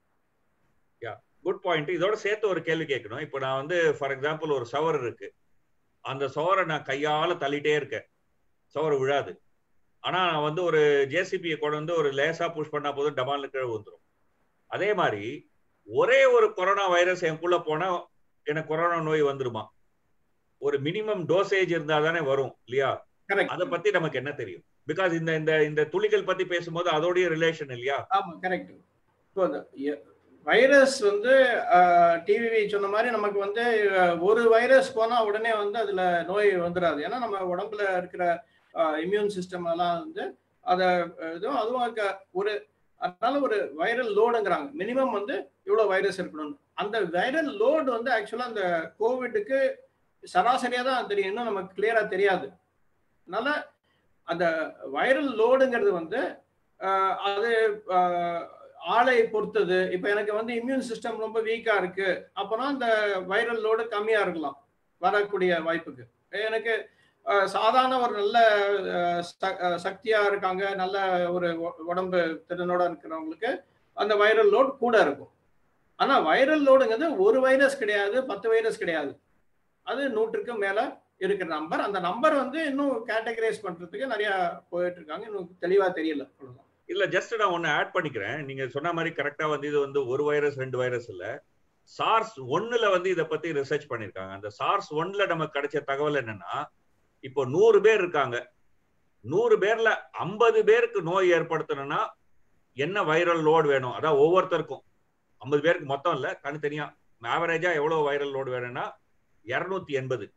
குட் பாயிண்ட் இதோட சேர்த்து ஒரு கேள்வி கேட்கணும் இப்போ நான் வந்து ஃபார் எக்ஸாம்பிள் ஒரு சவர் இருக்கு அந்த சவரை நான் கையால தள்ளிட்டே இருக்கேன் சவர் விழாது ஆனா நான் வந்து ஒரு ஜேசிபியை கொண்டு வந்து ஒரு லேசா புஷ் பண்ணா போதும் டபால்னு கீழே வந்துடும் அதே மாதிரி ஒரே ஒரு கொரோனா வைரஸ் எனக்குள்ள போனா எனக்கு கொரோனா நோய் வந்துருமா ஒரு மினிமம் டோசேஜ் இருந்தா தானே வரும் இல்லையா கரெக்ட் அதை பத்தி நமக்கு என்ன தெரியும் பிகாஸ் இந்த இந்த இந்த துளிகள் பத்தி பேசும்போது அதோடைய ரிலேஷன் இல்லையா ஆமா கரெக்ட் இப்போ இந்த வைரஸ் வந்து டிவி சொன்ன மாதிரி நமக்கு வந்து அஹ், ஒரு வைரஸ் போனா உடனே வந்து அதுல நோய் வந்துடாது ஏன்னா நம்ம உடம்புல இருக்கிற இம்யூன் சிஸ்டம் எல்லாம் வந்து அதை இதுவும் அதுவும் அதுக்கு ஒரு அதனால ஒரு வைரல் லோடுங்கிறாங்க மினிமம் வந்து இவ்வளவு வைரஸ் இருக்கணும் அந்த வைரல் லோடு வந்து ஆக்சுவலா அந்த கோவிட்டுக்கு சராசரியா தான் தெரியும் இன்னும் நமக்கு கிளியரா தெரியாது அதனால அந்த வைரல் லோடுங்கிறது வந்து அஹ், அது அஹ், ஆளை பொறுத்தது இப்போ எனக்கு வந்து இம்யூன் சிஸ்டம் ரொம்ப வீக்கா இருக்கு அப்போனா அந்த வைரல் லோடு கம்மியா இருக்கலாம் வரக்கூடிய வாய்ப்புக்கு எனக்கு அஹ், சாதாரண ஒரு நல்ல அஹ், ச- அஹ், சக்தியா இருக்காங்க நல்ல ஒரு உ- உடம்பு திறனோட இருக்கிறவங்களுக்கு அந்த வைரல் லோட் கூட இருக்கும் ஆனா வைரல் லோடுங்கிறது ஒரு வைரஸ் கிடையாது பத்து வைரஸ் கிடையாது அது நூற்றுக்கு மேல இருக்கிற நம்பர் அந்த நம்பர் வந்து இன்னும் கேட்டகரைஸ் பண்றதுக்கு நிறைய போயிட்டு இருக்காங்க இன்னும் தெளிவா தெரியல அவ்வளவுதான் இல்ல ஜஸ்ட் நான் ஒன்னு ஆட் பண்ணிக்கிறேன் நீங்க சொன்ன மாதிரி கரெக்டா வந்து இது வந்து ஒரு வைரஸ் ரெண்டு வைரஸ் இல்ல சார்ஸ் ஒன்னுல வந்து இத பத்தி ரிசர்ச் பண்ணிருக்காங்க அந்த சார்ஸ் ஒன்ல நமக்கு கிடைச்ச தகவல் என்னன்னா இப்போ நூறு பேர் இருக்காங்க நூறு பேர்ல ஐம்பது பேருக்கு நோய் ஏற்படுத்தணும்னா என்ன வைரல் லோடு வேணும் அதான் ஒவ்வொருத்தருக்கும் ஐம்பது பேருக்கு மொத்தம் இல்ல தனித்தனியா ஆவரேஜா எவ்வளவு வைரல் லோடு வேணும்னா இருநூத்தி எண்பது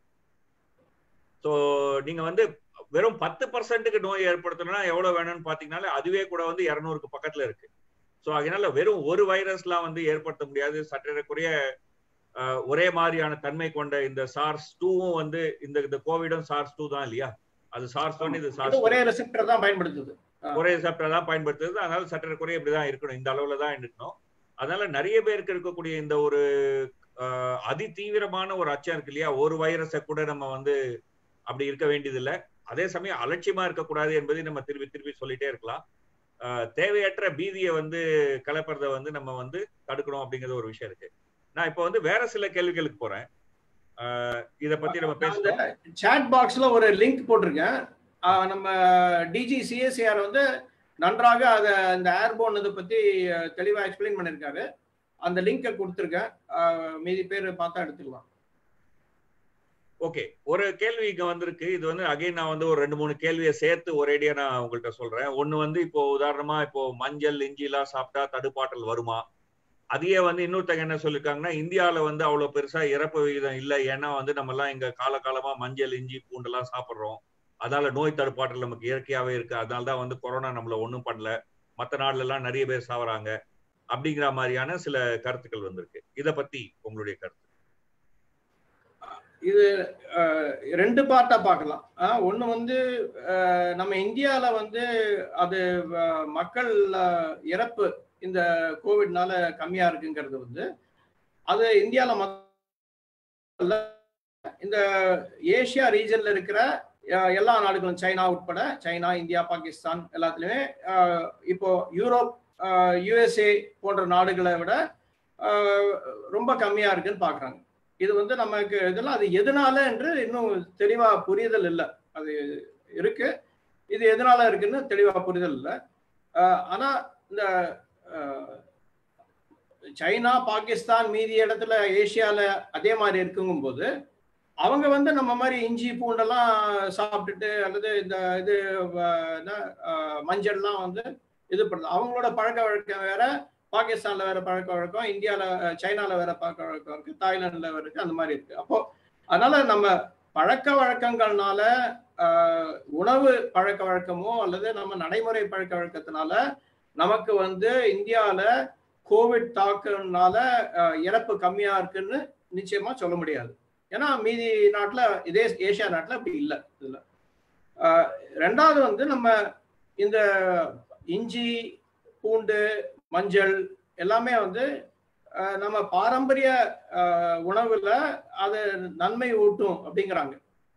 ஸோ நீங்க வந்து வெறும் பத்து பர்சன்ட்டுக்கு நோய் ஏற்படுத்தணும்னா எவ்வளவு வேணும்னு பாத்தீங்கன்னா அதுவே கூட வந்து இருநூறுக்கு பக்கத்துல இருக்கு ஸோ அதனால வெறும் ஒரு வைரஸ்லாம் வந்து ஏற்படுத்த முடியாது சற்றேறக்குறைய அஹ், ஒரே மாதிரியான தன்மை கொண்ட இந்த சார்ஸ் டூவும் வந்து இந்த இந்த கோவிடும் சார்ஸ் டூ தான் இல்லையா அது சார்ஸ் ஒன் இது இது சார்ஸ் ஒரே ரெசிப்டர் தான் பயன்படுத்துது ஒரே ரெசப்டர் தான் பயன்படுத்துறது அதனால சற்றேறக்குறைய இப்படிதான் இருக்கணும் இந்த அளவுல தான் இருக்கணும் அதனால நிறைய பேருக்கு இருக்கக்கூடிய இந்த ஒரு ஆஹ் அதி தீவிரமான ஒரு அச்சம் இருக்கு இல்லையா ஒரு வைரஸை கூட நம்ம வந்து அப்படி இருக்க வேண்டியதில்லை அதே சமயம் அலட்சியமா இருக்கக்கூடாது என்பதை நம்ம திருப்பி திருப்பி சொல்லிட்டே இருக்கலாம் ஆஹ் தேவையற்ற பீதியை வந்து கலப்புறத வந்து நம்ம வந்து தடுக்கணும் அப்படிங்கிறது ஒரு விஷயம் இருக்கு நான் இப்போ வந்து வேற சில கேள்விகளுக்கு போறேன் ஆஹ் இத பத்தி நம்ம பேசுறோம் சாட் பாக்ஸ்ல ஒரு லிங்க் போட்டிருக்கேன் ஆஹ் நம்ம டிஜி சிஎஸ்சிஆர் வந்து நன்றாக அதை இந்த ஏர்போன் இதை பத்தி அஹ், தெளிவா எக்ஸ்பிளைன் பண்ணியிருக்காரு அந்த லிங்கை கொடுத்துருக்கேன் ஆஹ், மீதி பேர் பார்த்தா எடுத்துக்கலாம் ஓகே ஒரு கேள்வி இங்க வந்திருக்கு இது வந்து அகைன் நான் வந்து ஒரு ரெண்டு மூணு கேள்வியை சேர்த்து ஒரேடியா நான் உங்கள்கிட்ட சொல்றேன் ஒன்னு வந்து இப்போ உதாரணமா இப்போ மஞ்சள் இஞ்சி எல்லாம் சாப்பிட்டா தடுப்பாற்றல் வருமா அதையே வந்து இன்னொருத்தங்க என்ன சொல்லிருக்காங்கன்னா இந்தியாவில வந்து அவ்வளவு பெருசா இறப்பு விகிதம் இல்லை ஏன்னா வந்து நம்ம எல்லாம் இங்க காலகாலமா மஞ்சள் இஞ்சி பூண்டெல்லாம் சாப்பிடுறோம் அதனால நோய் தடுப்பாற்றல் நமக்கு இயற்கையாவே இருக்கு அதனால தான் வந்து கொரோனா நம்மள ஒண்ணும் பண்ணல மத்த நாடுல எல்லாம் நிறைய பேர் சாவறாங்க அப்படிங்கிற மாதிரியான சில கருத்துக்கள் வந்திருக்கு இத பத்தி உங்களுடைய கருத்து இது அஹ், ரெண்டு பார்ட்டா பார்க்கலாம் ஒன்று வந்து அஹ், நம்ம இந்தியாவில் வந்து அது அஹ், மக்கள் அஹ், இறப்பு இந்த கோவிட்னால கம்மியா இருக்குங்கிறது வந்து அது இந்தியாவில் இந்த ஏசியா ரீஜன்ல இருக்கிற அஹ், எல்லா நாடுகளும் சைனா உட்பட சைனா இந்தியா பாகிஸ்தான் எல்லாத்துலயுமே அஹ், இப்போ யூரோப் யுஎஸ்ஏ போன்ற நாடுகளை விட அஹ், ரொம்ப கம்மியா இருக்குன்னு பாக்குறாங்க இது வந்து நமக்கு இதெல்லாம் அது எதனால என்று இன்னும் தெளிவா புரிதல் இல்லை அது இருக்கு இது எதனால இருக்குன்னு தெளிவா புரிதல் இல்லை அஹ், ஆனா இந்த அஹ், சைனா பாகிஸ்தான் மீதி இடத்துல ஏசியால அதே மாதிரி இருக்குங்கும்போது அவங்க வந்து நம்ம மாதிரி இஞ்சி பூண்டெல்லாம் சாப்பிட்டுட்டு அல்லது இந்த இது அஹ், என்ன, அஹ், மஞ்சள்லாம் வந்து இது பண்ணலாம் அவங்களோட பழக்க வழக்கம் வேற பாகிஸ்தான்ல வேற பழக்க வழக்கம் இந்தியால அஹ், சைனால வேற பழக்க வழக்கம் இருக்கு தாய்லாந்துல வேற இருக்கு அந்த மாதிரி இருக்கு அப்போ அதனால நம்ம பழக்க வழக்கங்கள்னால ஆஹ், உணவு பழக்க வழக்கமோ அல்லது நம்ம நடைமுறை பழக்க வழக்கத்தினால நமக்கு வந்து இந்தியால கோவிட் தாக்குனால ஆஹ், இறப்பு கம்மியா இருக்குன்னு நிச்சயமா சொல்ல முடியாது ஏன்னா மீதி நாட்டுல இதே ஏசியா நாட்டுல அப்படி இல்லை இதுல ஆஹ், ரெண்டாவது வந்து நம்ம இந்த இஞ்சி பூண்டு மஞ்சள் எல்லாமே வந்து அஹ், நம்ம பாரம்பரிய அஹ், உணவுல அது நன்மை ஊட்டும் அப்படிங்கிறாங்க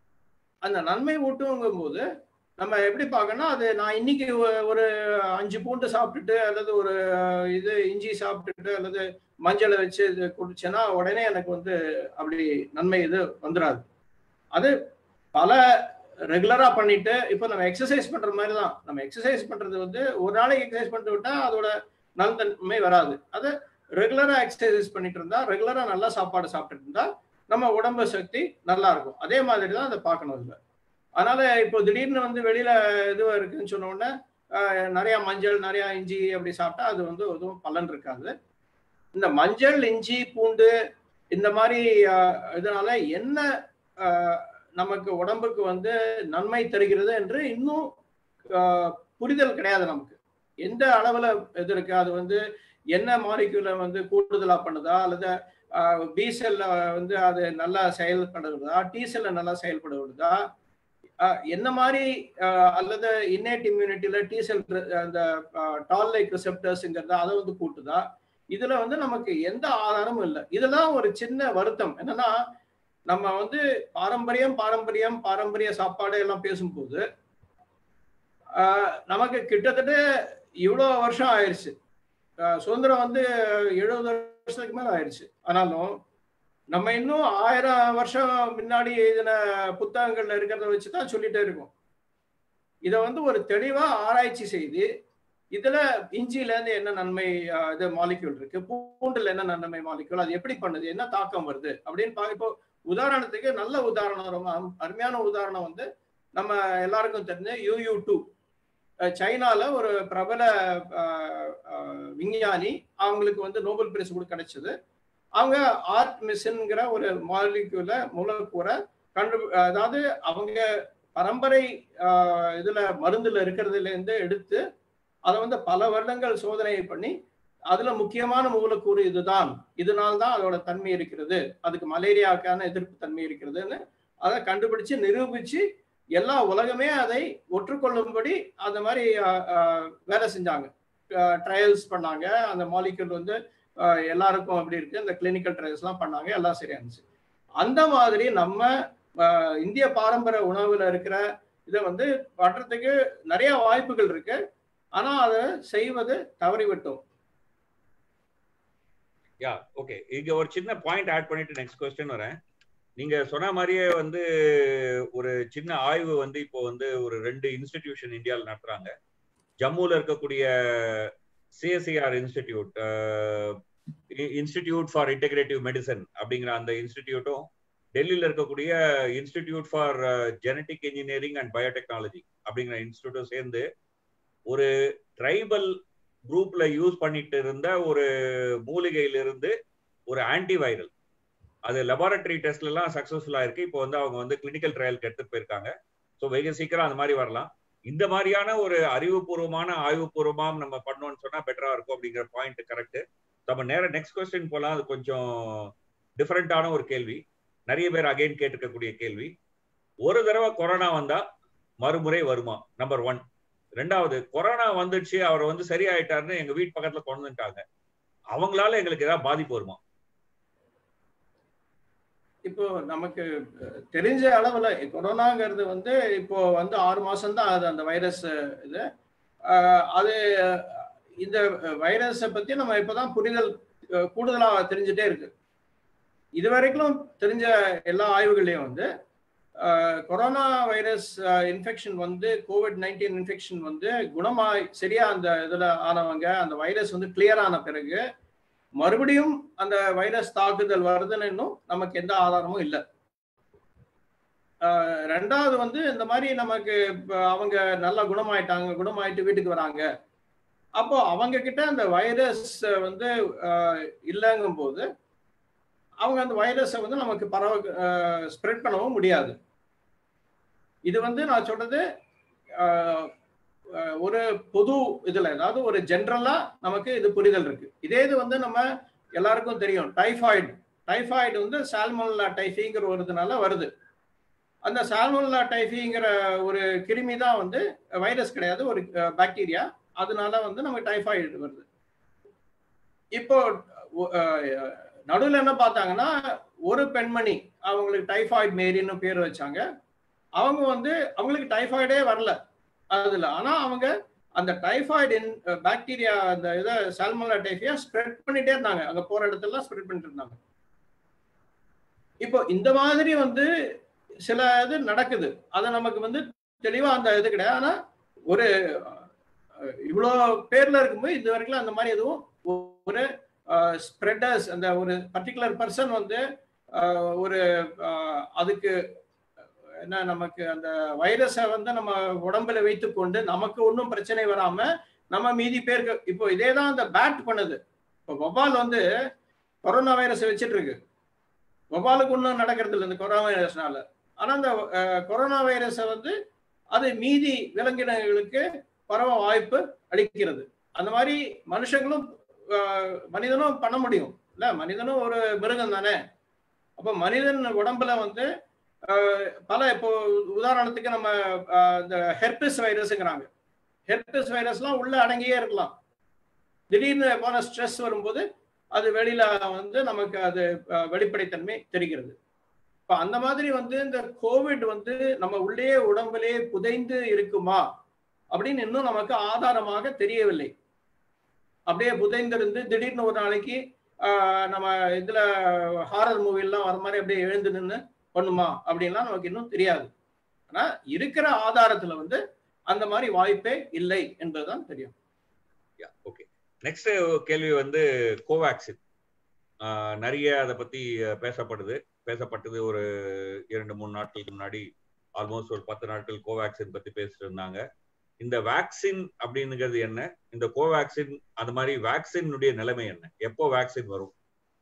அந்த நன்மை ஊட்டுங்கும் போது நம்ம எப்படி பார்க்கணும் அது நான் இன்னைக்கு ஒ- ஒரு அஞ்சு பூண்டு சாப்பிட்டுட்டு அல்லது ஒரு அஹ், இது இஞ்சி சாப்பிட்டுட்டு அல்லது மஞ்சளை வச்சு இது குடிச்சேன்னா உடனே எனக்கு வந்து அப்படி நன்மை இது வந்துடாது அது பல ரெகுலரா பண்ணிட்டு இப்போ நம்ம எக்ஸசைஸ் பண்ற மாதிரி தான் நம்ம எக்ஸசைஸ் பண்றது வந்து ஒரு நாளைக்கு எக்ஸசைஸ் பண்ணிட்டு விட்டா அதோட நல்தன்மை வராது அது ரெகுலரா எக்ஸசைஸ் பண்ணிட்டு இருந்தா ரெகுலரா நல்லா சாப்பாடு சாப்பிட்டுட்டு இருந்தா நம்ம உடம்பு சக்தி நல்லா இருக்கும் அதே மாதிரி தான் அதை பார்க்கணும் இதுல அதனால இப்போ திடீர்னு வந்து வெளியில இதுவா இருக்குன்னு சொன்ன உடனே ஆஹ், நிறைய மஞ்சள் நிறைய இஞ்சி அப்படி சாப்பிட்டா அது வந்து எதுவும் பலன் இருக்காது இந்த மஞ்சள் இஞ்சி பூண்டு இந்த மாதிரி ஆஹ், இதனால என்ன ஆஹ், நமக்கு உடம்புக்கு வந்து நன்மை தருகிறது என்று இன்னும் ஆஹ், புரிதல் கிடையாது நமக்கு எந்த அளவுல இது இருக்கு அது வந்து என்ன மாலிக்யூல வந்து கூடுதலா பண்ணுதா அல்லது பி செல்ல வந்து அது நல்லா செயல்படுகிறதா டி செல்ல நல்லா செயல்படுகிறதா ஆஹ் என்ன மாதிரி ஆஹ் அல்லது இன்னேட் இம்யூனிட்டியில டி செல் அந்த டால் லைக் ரிசெப்டர்ஸ்ங்கிறத அதை வந்து கூட்டுதா இதுல வந்து நமக்கு எந்த ஆதாரமும் இல்லை இதெல்லாம் ஒரு சின்ன வருத்தம் என்னன்னா நம்ம வந்து பாரம்பரியம் பாரம்பரியம் பாரம்பரிய சாப்பாடு எல்லாம் பேசும்போது ஆஹ் நமக்கு கிட்டத்தட்ட இவ்வளோ வருஷம் ஆயிடுச்சு ஆஹ் சுதந்திரம் வந்து எழுபது வருஷத்துக்கு மேல ஆயிடுச்சு ஆனாலும் நம்ம இன்னும் ஆயிரம் வருஷம் முன்னாடி எழுதின புத்தகங்கள்ல இருக்கிறத வச்சுதான் சொல்லிட்டே இருக்கோம் இதை வந்து ஒரு தெளிவா ஆராய்ச்சி செய்து இதுல இஞ்சில இருந்து என்ன நன்மை ஆஹ், இது மாலிக்யூல் இருக்கு பூண்டுல என்ன நன்மை மாலிக்யூல் அது எப்படி பண்ணுது என்ன தாக்கம் வருது அப்படின்னு பா இப்போ உதாரணத்துக்கு நல்ல உதாரணம் ரொம்ப அரும்- அருமையான உதாரணம் வந்து நம்ம எல்லாருக்கும் தெரிஞ்ச யூயூ டூ சைனால ஒரு பிரபல ஆஹ், ஆஹ், விஞ்ஞானி அவங்களுக்கு வந்து நோபல் பிரைஸ் கூட கிடைச்சது அவங்க ஆர்ட் மிஷின்ங்கிற ஒரு மாலிக்யூல மூலக்கூறை கண்டு அதாவது அவங்க பரம்பரை ஆஹ், இதுல மருந்துல இருக்கிறதுல இருந்து எடுத்து அதை வந்து பல வருடங்கள் சோதனை பண்ணி அதுல முக்கியமான மூலக்கூறு இதுதான் இதனால தான் அதோட தன்மை இருக்கிறது அதுக்கு மலேரியாவுக்கான எதிர்ப்பு தன்மை இருக்கிறதுன்னு அதை கண்டுபிடிச்சு நிரூபிச்சு எல்லா உலகமே அதை ஒற்றுக்கொள்ளும்படி அந்த மாதிரி ஆஹ், ஆஹ், வேலை செஞ்சாங்க ட்ரையல்ஸ் பண்ணாங்க அந்த மாலிக்யூல் வந்து ஆஹ் எல்லாருக்கும் அப்படி இருக்கு இந்த கிளினிக்கல் ட்ரையல்ஸ்லாம் பண்ணாங்க எல்லாம் சரியா இருந்துச்சு அந்த மாதிரி நம்ம ஆஹ் இந்திய பாரம்பரிய உணவுல இருக்கிற இதை வந்து பண்றதுக்கு நிறைய வாய்ப்புகள் இருக்கு ஆனா அதை செய்வது தவறிவிட்டோம் யா ஓகே இங்க ஒரு சின்ன பாயிண்ட் ஆட் பண்ணிட்டு நெக்ஸ்ட் கொஸ்டின் வரேன் நீங்க சொன்ன மாதிரியே வந்து ஒரு சின்ன ஆய்வு வந்து இப்போ வந்து ஒரு ரெண்டு இன்ஸ்டிடியூஷன் இந்தியாவில் நடத்துறாங்க ஜம்முல இருக்கக்கூடிய CSIR institute institute for integrative medicine அப்படிங்கிற அந்த இன்ஸ்டிடியூட்டும் டெல்லியில் இருக்கக்கூடிய institute for genetic engineering and biotechnology அப்படிங்கிற இன்ஸ்டிடியூட்டும் சேர்ந்து ஒரு ட்ரைபல் குரூப்ல யூஸ் பண்ணிட்டு இருந்த ஒரு மூலிகையிலிருந்து ஒரு ஆன்டிவைரல் அது லெபார்டரி டெஸ்ட்ல எல்லாம் சக்சஸ்ஃபுல்லா இருக்கு இப்போ வந்து அவங்க வந்து கிளினிக்கல் ட்ரையலுக்கு எடுத்துட்டு போயிருக்காங்க ஸோ வெகு சீக்கிரம் அந்த மாதிரி வரலாம் இந்த மாதிரியான ஒரு அறிவுபூர்வமான ஆய்வுபூர்வமா நம்ம பண்ணோம்னு சொன்னா பெட்டரா இருக்கும் அப்படிங்கிற பாயிண்ட் கரெக்ட் நம்ம நேரம் நெக்ஸ்ட் கொஸ்டின் போலாம் அது கொஞ்சம் டிஃபரெண்டான ஒரு கேள்வி நிறைய பேர் அகைன் கேட்டிருக்கக்கூடிய கேள்வி ஒரு தடவை கொரோனா வந்தா மறுமுறை வருமா நம்பர் ஒன் ரெண்டாவது கொரோனா வந்துடுச்சு அவர் வந்து சரியாயிட்டாருன்னு எங்க வீட்டு பக்கத்துல கொண்டு வந்துட்டாங்க அவங்களால எங்களுக்கு ஏதாவது பாதிப்பு வருமா இப்போ நமக்கு தெரிஞ்ச அளவுல கொரோனாங்கிறது வந்து இப்போ வந்து ஆறு மாசம் தான் அது அந்த வைரஸ் இது அது இந்த வைரஸை பத்தி நம்ம இப்பதான் புரிதல் கூடுதலா தெரிஞ்சுட்டே இருக்கு இது வரைக்கும் தெரிஞ்ச எல்லா ஆய்வுகளையும் வந்து கொரோனா வைரஸ் இன்ஃபெக்ஷன் வந்து கோவிட் நைன்டீன் இன்ஃபெக்ஷன் வந்து குணமாய் சரியா அந்த இதுல ஆனவங்க அந்த வைரஸ் வந்து கிளியர் ஆன பிறகு மறுபடியும் அந்த வைரஸ் தாக்குதல் வருதுன்னு இன்னும் நமக்கு எந்த ஆதாரமும் இல்லை ரெண்டாவது வந்து இந்த மாதிரி நமக்கு அவங்க நல்லா குணமாயிட்டாங்க குணமாயிட்டு வீட்டுக்கு வராங்க அப்போ அவங்க கிட்ட அந்த வைரஸ் வந்து இல்லைங்கும் போது அவங்க அந்த வைரஸை வந்து நமக்கு பரவ ஸ்ப்ரெட் பண்ணவும் முடியாது இது வந்து நான் சொல்றது ஒரு பொது இதுல அதாவது ஒரு ஜென்ரலா நமக்கு இது புரிதல் இருக்கு இதே இது வந்து நம்ம எல்லாருக்கும் தெரியும் டைஃபாய்டு டைஃபாய்டு வந்து சால்மோல்லா டைஃபிங்கிற ஒருதுனால வருது அந்த சால்மோல்லா டைஃபிங்கிற ஒரு கிருமி தான் வந்து வைரஸ் கிடையாது ஒரு பாக்டீரியா அதனால வந்து நமக்கு டைஃபாய்டு வருது இப்போ நடுவில் என்ன பார்த்தாங்கன்னா ஒரு பெண்மணி அவங்களுக்கு டைஃபாய்டு மேரின்னு பேர் வச்சாங்க அவங்க வந்து அவங்களுக்கு டைஃபாய்டே வரல அதுல ஆனா அவங்க அந்த டைஃபாய்டு பாக்டீரியா அந்த இதை சால்மோலா டைஃபியா ஸ்ப்ரெட் பண்ணிட்டே இருந்தாங்க அங்க போற இடத்துல ஸ்ப்ரெட் பண்ணிட்டு இருந்தாங்க இப்போ இந்த மாதிரி வந்து சில இது நடக்குது அதை நமக்கு வந்து தெளிவா அந்த இது கிடையாது ஆனா ஒரு இவ்வளோ பேர்ல இருக்கும்போது இது வரைக்கும் அந்த மாதிரி எதுவும் ஒரு ஸ்ப்ரெடர்ஸ் அந்த ஒரு பர்டிகுலர் பர்சன் வந்து ஒரு அதுக்கு என்ன நமக்கு அந்த வைரஸை வந்து நம்ம உடம்புல வைத்துக்கொண்டு நமக்கு ஒன்றும் பிரச்சனை வராம நம்ம மீதி பேருக்கு இப்போ இதே தான் அந்த பேட் பண்ணுது இப்போ வொபால் வந்து கொரோனா வைரஸை வச்சுட்டு இருக்கு வொபாலுக்கு ஒன்றும் நடக்கிறது இல்லை இந்த கொரோனா வைரஸ்னால ஆனால் அந்த கொரோனா வைரஸை வந்து அது மீதி விலங்கினங்களுக்கு பரவ வாய்ப்பு அளிக்கிறது அந்த மாதிரி மனுஷங்களும் மனிதனும் பண்ண முடியும் இல்ல மனிதனும் ஒரு மிருகம் தானே அப்போ மனிதன் உடம்புல வந்து பல இப்போ உதாரணத்துக்கு நம்ம இந்த ஹெர்பிஸ் வைரஸ்ங்கிறாங்க ஹெர்பிஸ் வைரஸ்லாம் உள்ள அடங்கியே இருக்கலாம் திடீர்னு போன ஸ்ட்ரெஸ் வரும்போது அது வெளியில வந்து நமக்கு அது வெளிப்படைத்தன்மை தெரிகிறது இப்போ அந்த மாதிரி வந்து இந்த கோவிட் வந்து நம்ம உள்ளே உடம்புலே புதைந்து இருக்குமா அப்படின்னு இன்னும் நமக்கு ஆதாரமாக தெரியவில்லை அப்படியே புதைந்திருந்து திடீர்னு ஒரு நாளைக்கு நம்ம இதுல ஹாரர் மூவிலாம் வர மாதிரி அப்படியே எழுந்து நின்று பண்ணுமா அப்படின்லாம் நமக்கு இன்னும் தெரியாது ஆனா இருக்கிற ஆதாரத்துல வந்து அந்த மாதிரி வாய்ப்பே இல்லை என்பதுதான் தெரியும் ஓகே நெக்ஸ்ட் கேள்வி வந்து கோவேக்சின் நிறைய அதை பத்தி பேசப்படுது பேசப்பட்டது ஒரு இரண்டு மூணு நாட்களுக்கு முன்னாடி ஆல்மோஸ்ட் ஒரு பத்து நாட்கள் கோவேக்சின் பத்தி பேசிட்டு இருந்தாங்க இந்த வேக்சின் அப்படிங்கிறது என்ன இந்த கோவேக்சின் அந்த மாதிரி வேக்சினுடைய நிலைமை என்ன எப்போ வேக்சின் வரும்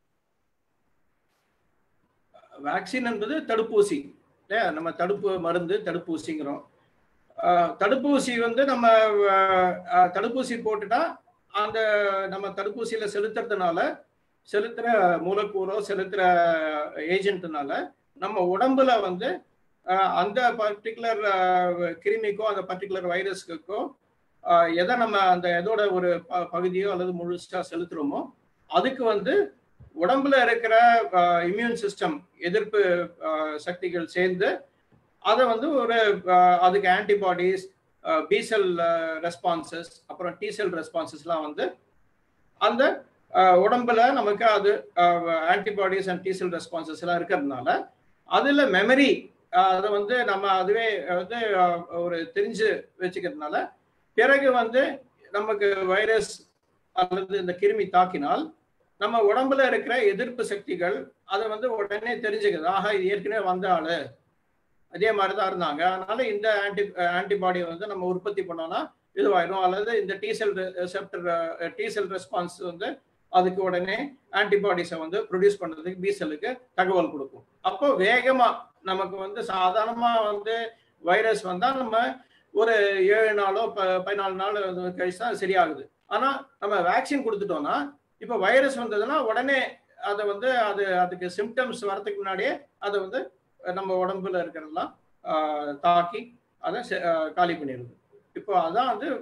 வேக்சின் என்பது தடுப்பூசி இல்லையா நம்ம தடுப்பு மருந்து தடுப்பூசிங்கிறோம் தடுப்பூசி வந்து நம்ம தடுப்பூசி போட்டுட்டா அந்த நம்ம தடுப்பூசியில செலுத்துறதுனால செலுத்துற மூலக்கூறோ செலுத்துற ஏஜென்ட்னால நம்ம உடம்புல வந்து அந்த பர்டிகுலர் கிருமிக்கோ அந்த பர்டிகுலர் வைரஸ்க்கோ எதை நம்ம அந்த இதோட ஒரு பகுதியோ அல்லது முழுசா செலுத்துறோமோ அதுக்கு வந்து உடம்புல இருக்கிற இம்யூன் சிஸ்டம் எதிர்ப்பு அஹ், சக்திகள் சேர்ந்து அதை வந்து ஒரு அஹ், அதுக்கு ஆன்டிபாடிஸ் பிசெல் ரெஸ்பான்சஸ் அப்புறம் டிசெல் ரெஸ்பான்சஸ்லாம் வந்து அந்த அஹ், உடம்புல நமக்கு அது ஆன்டிபாடிஸ் அண்ட் டிசெல் ரெஸ்பான்சஸ் எல்லாம் இருக்கிறதுனால அதுல மெமரி அதை வந்து நம்ம அதுவே வந்து அஹ், ஒரு தெரிஞ்சு வச்சுக்கிறதுனால பிறகு வந்து நமக்கு வைரஸ் அல்லது இந்த கிருமி தாக்கினால் நம்ம உடம்புல இருக்கிற எதிர்ப்பு சக்திகள் அதை வந்து உடனே தெரிஞ்சுக்குது ஆஹா இது ஏற்கனவே வந்த ஆளு அதே மாதிரி தான் இருந்தாங்க அதனால இந்த ஆன்டி ஆன்டிபாடி வந்து நம்ம உற்பத்தி பண்ணோம்னா இதுவாயிடும் அல்லது இந்த டீசெல் ரெசெப்டர் டீசெல் ரெஸ்பான்ஸ் வந்து அதுக்கு உடனே ஆன்டிபாடிஸை வந்து ப்ரொடியூஸ் பண்றதுக்கு பி செல்லுக்கு தகவல் கொடுக்கும் அப்போ வேகமா நமக்கு வந்து சாதாரணமா வந்து வைரஸ் வந்தா நம்ம ஒரு ஏழு நாளோ ப பதினாலு நாள் கழிச்சு தான் சரியாகுது ஆனா நம்ம வேக்சின் கொடுத்துட்டோம்னா இப்போ வைரஸ் வந்ததுன்னா உடனே அதை வந்து அது அதுக்கு சிம்டம்ஸ் வரதுக்கு முன்னாடியே அதை வந்து நம்ம உடம்புல இருக்கிறதெல்லாம் ஆஹ், தாக்கி அதை செ- ஆஹ், காலி பண்ணிடுது இப்போ அதான் வந்து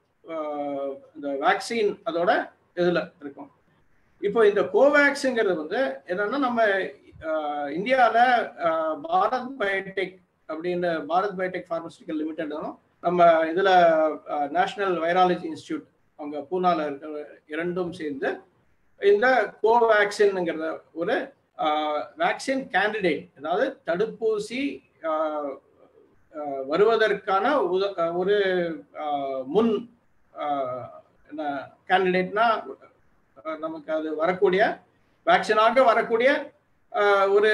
ஆஹ், இந்த வேக்சின் அதோட இதுல இருக்கும் இப்போ இந்த கோவேக்ஸுங்கிறது வந்து என்னன்னா நம்ம ஆஹ், இந்தியால ஆஹ், பாரத் பயோடெக் அப்படின்னு பாரத் பயோடெக் பார்மசூட்டிக்கல் லிமிடெடும் நம்ம இதுல நேஷனல் வைராலஜி இன்ஸ்டியூட் அவங்க பூனால இருக்கிற இரண்டும் சேர்ந்து இந்த கோவேக்சின்ங்கிறத ஒரு வேக்சின் கேண்டிடேட் அதாவது தடுப்பூசி ஆஹ், ஆஹ், வருவதற்கான உத- ஆஹ், ஒரு ஆஹ், முன் ஆஹ், என்ன கேண்டிடேட்னா நமக்கு அது வரக்கூடிய வேக்சினாக வரக்கூடிய ஆஹ், ஒரு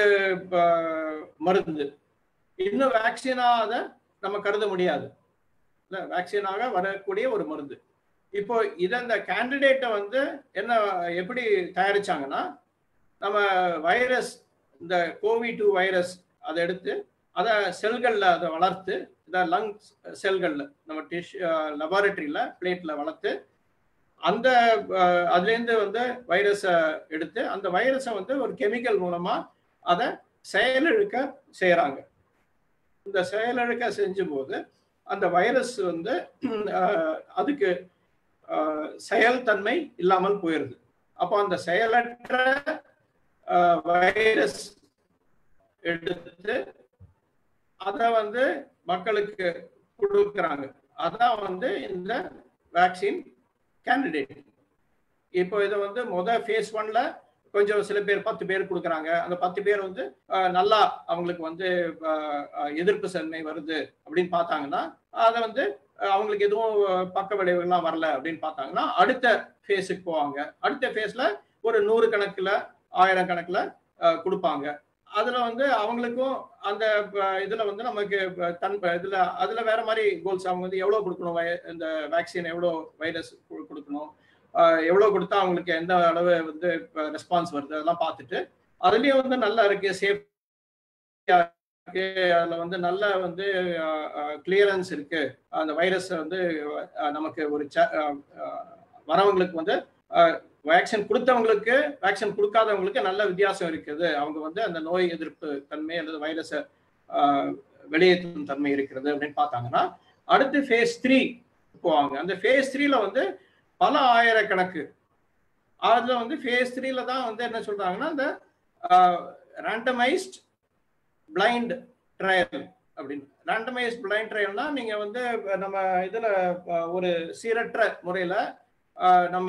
ஆஹ், மருந்து இன்னும் வேக்சினா அதை நம்ம கருத முடியாது இல்ல வேக்சினாக வரக்கூடிய ஒரு மருந்து இப்போ இதை இந்த கேண்டிடேட்டை வந்து என்ன எப்படி தயாரிச்சாங்கன்னா நம்ம வைரஸ் இந்த கோவி டூ வைரஸ் அதை எடுத்து அதை செல்களில் அதை வளர்த்து இந்த லங் செல்களில் நம்ம டிஷ் லெபார்டரியில் பிளேட்டில் வளர்த்து அந்த அஹ், அதுலேருந்து வந்து வைரஸை எடுத்து அந்த வைரஸை வந்து ஒரு கெமிக்கல் மூலமாக அதை செயலிழக்க செய்கிறாங்க இந்த செயலிழக்க செஞ்சும்போது அந்த வைரஸ் வந்து அஹ், அதுக்கு அஹ், செயல்தன்மை இல்லாமல் போயிருது அப்போ அந்த செயலற்ற அஹ், வைரஸ் எடுத்து அதை வந்து மக்களுக்கு கொடுக்குறாங்க அதான் வந்து இந்த வேக்சின் கேண்டிடேட் இப்போ இதை வந்து முத ஃபேஸ் ஒன்ல கொஞ்சம் சில பேர் பத்து பேர் கொடுக்குறாங்க அந்த பத்து பேர் வந்து அஹ், நல்லா அவங்களுக்கு வந்து அஹ், அஹ், எதிர்ப்பு தன்மை வருது அப்படின்னு பார்த்தாங்கன்னா அதை வந்து அஹ், அவங்களுக்கு எதுவும் பக்க விளைவுகள்லாம் வரல அப்படின்னு பார்த்தாங்கன்னா அடுத்த ஃபேஸுக்கு போவாங்க அடுத்த ஃபேஸ்ல ஒரு நூறு கணக்குல ஆயிரம் கணக்குல அஹ், கொடுப்பாங்க அதுல வந்து அவங்களுக்கும் அந்த அஹ், இதுல வந்து நமக்கு அஹ், தன் இதுல அதுல வேற மாதிரி கோல்ஸ் அவங்க வந்து எவ்வளவு கொடுக்கணும் வை- இந்த வேக்சின் எவ்வளவு வைரஸ் கொடுக்கணும் அஹ், எவ்வளவு கொடுத்தா அவங்களுக்கு எந்த அளவு வந்து ரெஸ்பான்ஸ் வருது அதெல்லாம் பார்த்துட்டு அதுலயும் வந்து நல்லா இருக்கு சேஃப் இருக்கு அதுல வந்து நல்ல வந்து கிளியரன்ஸ் இருக்கு அந்த வைரஸ் வந்து அஹ், நமக்கு ஒரு ச- அஹ், அஹ், வரவங்களுக்கு வந்து வேக்சின் கொடுத்தவங்களுக்கு வேக்சின் கொடுக்காதவங்களுக்கு நல்ல வித்தியாசம் இருக்குது அவங்க வந்து அந்த நோய் எதிர்ப்பு தன்மை அல்லது வைரஸை வெளியேற்றும் தன்மை இருக்கிறது அப்படின்னு பார்த்தாங்கன்னா அடுத்து ஃபேஸ் த்ரீ போவாங்க அந்த ஃபேஸ் த்ரீல வந்து பல ஆயிரக்கணக்கு அதுல வந்து ஃபேஸ் த்ரீல தான் வந்து என்ன சொல்றாங்கன்னா இந்த ரேண்டமைஸ்ட் பிளைண்ட் ட்ரையல் அப்படின்னு ரேண்டமைஸ்ட் பிளைண்ட் ட்ரையல்னா நீங்க வந்து நம்ம இதுல அஹ், ஒரு சீரற்ற முறையில அஹ், நம்ம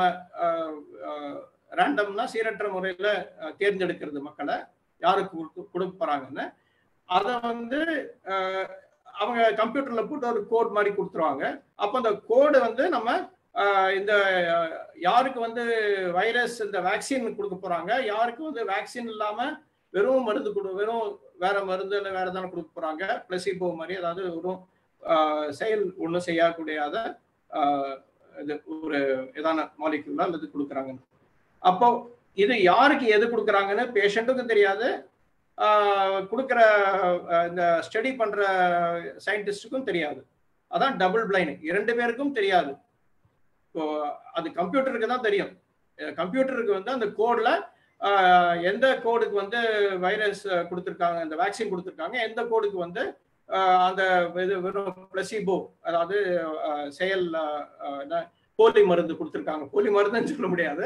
ரேண்டம்னா சீரற்ற முறையில அஹ், தேர்ந்தெடுக்கிறது மக்களை யாருக்கு கொடுக்க கொடுக்க போறாங்கன்னு அதை வந்து அஹ், அவங்க கம்ப்யூட்டர்ல போட்டு ஒரு கோட் மாதிரி கொடுத்துருவாங்க அப்போ அந்த கோடு வந்து நம்ம அஹ், இந்த அஹ், யாருக்கு வந்து வைரஸ் இந்த வேக்சின் கொடுக்க போறாங்க யாருக்கு வந்து வேக்சின் இல்லாம வெறும் மருந்து கொடு வெறும் வேற மருந்து இல்லை வேற எதாவது கொடுக்க போறாங்க பிளசிபோ மாதிரி அதாவது வெறும் ஆஹ், செயல் ஒன்றும் செய்யக்கூடியாத ஆஹ், இது ஒரு இதான மாலிகுலா அல்லது கொடுக்குறாங்க அப்போ இது யாருக்கு எது கொடுக்குறாங்கன்னு பேஷண்ட்டுக்கும் தெரியாது ஆஹ், கொடுக்குற ஆஹ், இந்த ஸ்டடி பண்ற சயின்டிஸ்டுக்கும் தெரியாது அதான் டபுள் பிளைண்ட் இரண்டு பேருக்கும் தெரியாது இப்போ அது கம்ப்யூட்டருக்கு தான் தெரியும் கம்ப்யூட்டருக்கு வந்து அந்த கோட்ல ஆஹ் எந்த கோடுக்கு வந்து வைரஸ் கொடுத்துருக்காங்க இந்த வேக்சின் கொடுத்துருக்காங்க எந்த கோடுக்கு வந்து ஆஹ் அந்த இது வெறும் பிளசிபோ அதாவது ஆஹ் செயல் ஆஹ் என்ன, போலி மருந்து கொடுத்துருக்காங்க போலி மருந்துன்னு சொல்ல முடியாது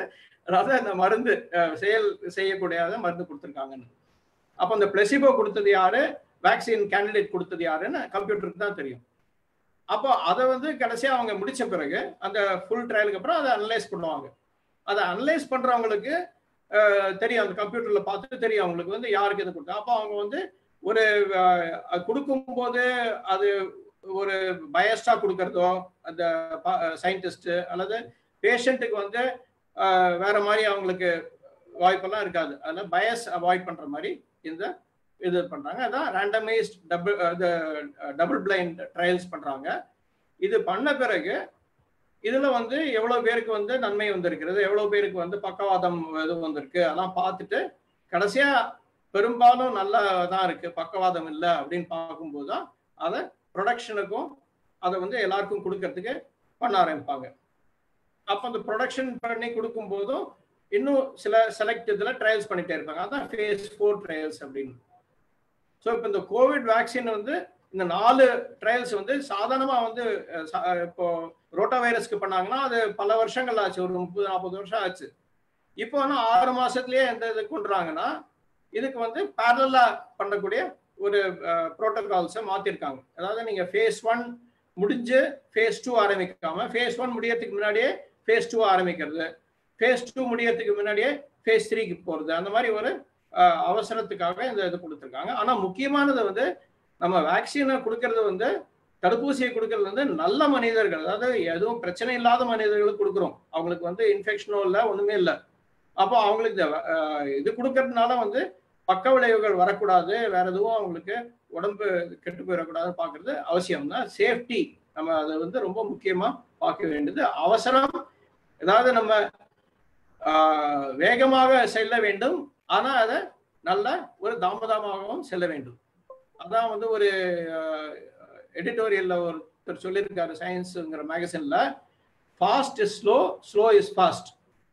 அதாவது அந்த மருந்து அஹ், செயல் செய்யக்கூடியத மருந்து கொடுத்துருக்காங்கன்னு அப்போ அந்த பிளெசிபோ கொடுத்தது யாரு வேக்சின் கேண்டிடேட் கொடுத்தது யாருன்னு கம்ப்யூட்டருக்கு தான் தெரியும் அப்போ அதை வந்து கடைசியா அவங்க முடிச்ச பிறகு அந்த ஃபுல் ட்ரையலுக்கு அப்புறம் அதை அனலைஸ் பண்ணுவாங்க அதை அனலைஸ் பண்றவங்களுக்கு அஹ், தெரியும் அந்த கம்ப்யூட்டர்ல பார்த்துட்டு தெரியும் அவங்களுக்கு வந்து யாருக்கு இது கொடுத்தா அப்போ அவங்க வந்து ஒரு அஹ், கொடுக்கும்போது அது ஒரு பயஸ்டா கொடுக்கறதோ அந்த சயின்டிஸ்ட் அல்லது பேஷண்ட்டுக்கு வந்து அஹ், வேற மாதிரி அவங்களுக்கு வாய்ப்பெல்லாம் இருக்காது அதனால பயஸ் அவாய்ட் பண்ற மாதிரி இந்த இது பண்றாங்க அதான் randomised double double blind trials பண்றாங்க இது பண்ண பிறகு இதுல வந்து எவ்வளவு பேருக்கு வந்து நன்மை வந்திருக்கிறது எவ்வளவு பேருக்கு வந்து பக்கவாதம் இது வந்திருக்கு அதெல்லாம் பார்த்துட்டு கடைசியா பெரும்பாலும் நல்லா தான் இருக்கு பக்கவாதம் இல்லை அப்படின்னு பார்க்கும்போது தான் அதை ப்ரொடக்ஷனுக்கும் அதை வந்து எல்லாருக்கும் கொடுக்கறதுக்கு பண்ண ஆரம்பிப்பாங்க அப்போ அந்த ப்ரொடக்ஷன் பண்ணி கொடுக்கும் போதும் இன்னும் சில செலக்ட் இதில் ட்ரையல்ஸ் பண்ணிட்டே இருப்பாங்க அதான் ஃபேஸ் ஃபோர் ட்ரையல்ஸ் அப்படின்னு ஸோ இப்போ இந்த கோவிட் வேக்சின் வந்து இந்த நாலு ட்ரையல்ஸ் வந்து சாதாரணமாக வந்து அஹ், ச- அஹ், இப்போ ரோட்டா வைரஸ்க்கு பண்ணாங்கன்னா அது பல வருஷங்கள் ஆச்சு ஒரு முப்பது நாற்பது வருஷம் ஆச்சு இப்போ ஆனால் ஆறு மாசத்துலயே எந்த இது கொண்டுறாங்கன்னா இதுக்கு வந்து பேரலா பண்ணக்கூடிய ஒரு ப்ரோட்டோகால்ஸை மாத்திருக்காங்க அதாவது நீங்க ஃபேஸ் ஒன் முடிஞ்சு ஃபேஸ் டூ ஆரம்பிக்காம ஃபேஸ் ஒன் முடியறதுக்கு முன்னாடியே ஃபேஸ் டூ ஆரம்பிக்கிறது ஃபேஸ் டூ முடியறதுக்கு முன்னாடியே ஃபேஸ் த்ரீக்கு போறது அந்த மாதிரி ஒரு அஹ், அவசரத்துக்காக இந்த இது கொடுத்துருக்காங்க ஆனா முக்கியமானது வந்து நம்ம வேக்சினை கொடுக்கறது வந்து தடுப்பூசியை கொடுக்கறது வந்து நல்ல மனிதர்கள் அதாவது எதுவும் பிரச்சனை இல்லாத மனிதர்களுக்கு கொடுக்குறோம் அவங்களுக்கு வந்து இன்ஃபெக்ஷனோ இல்லை ஒண்ணுமே இல்லை அப்போ அவங்களுக்கு இந்த, அஹ், இது கொடுக்கறதுனால வந்து பக்க விளைவுகள் வரக்கூடாது வேற எதுவும் அவங்களுக்கு உடம்பு கெட்டு போயிடக்கூடாதுன்னு பார்க்கறது அவசியம் தான் சேஃப்டி நம்ம அதை வந்து ரொம்ப முக்கியமா பார்க்க வேண்டியது அவசரம் ஏதாவது நம்ம ஆஹ், வேகமாக செல்ல வேண்டும் ஆனா அதை நல்ல ஒரு தாமதமாகவும் செல்ல வேண்டும் அதான் வந்து ஒரு எடிட்டோரியல்ல ஒருத்தர் சொல்லியிருக்காரு சயின்ஸுங்கிற மேகசின்ல fast is slow slow is fast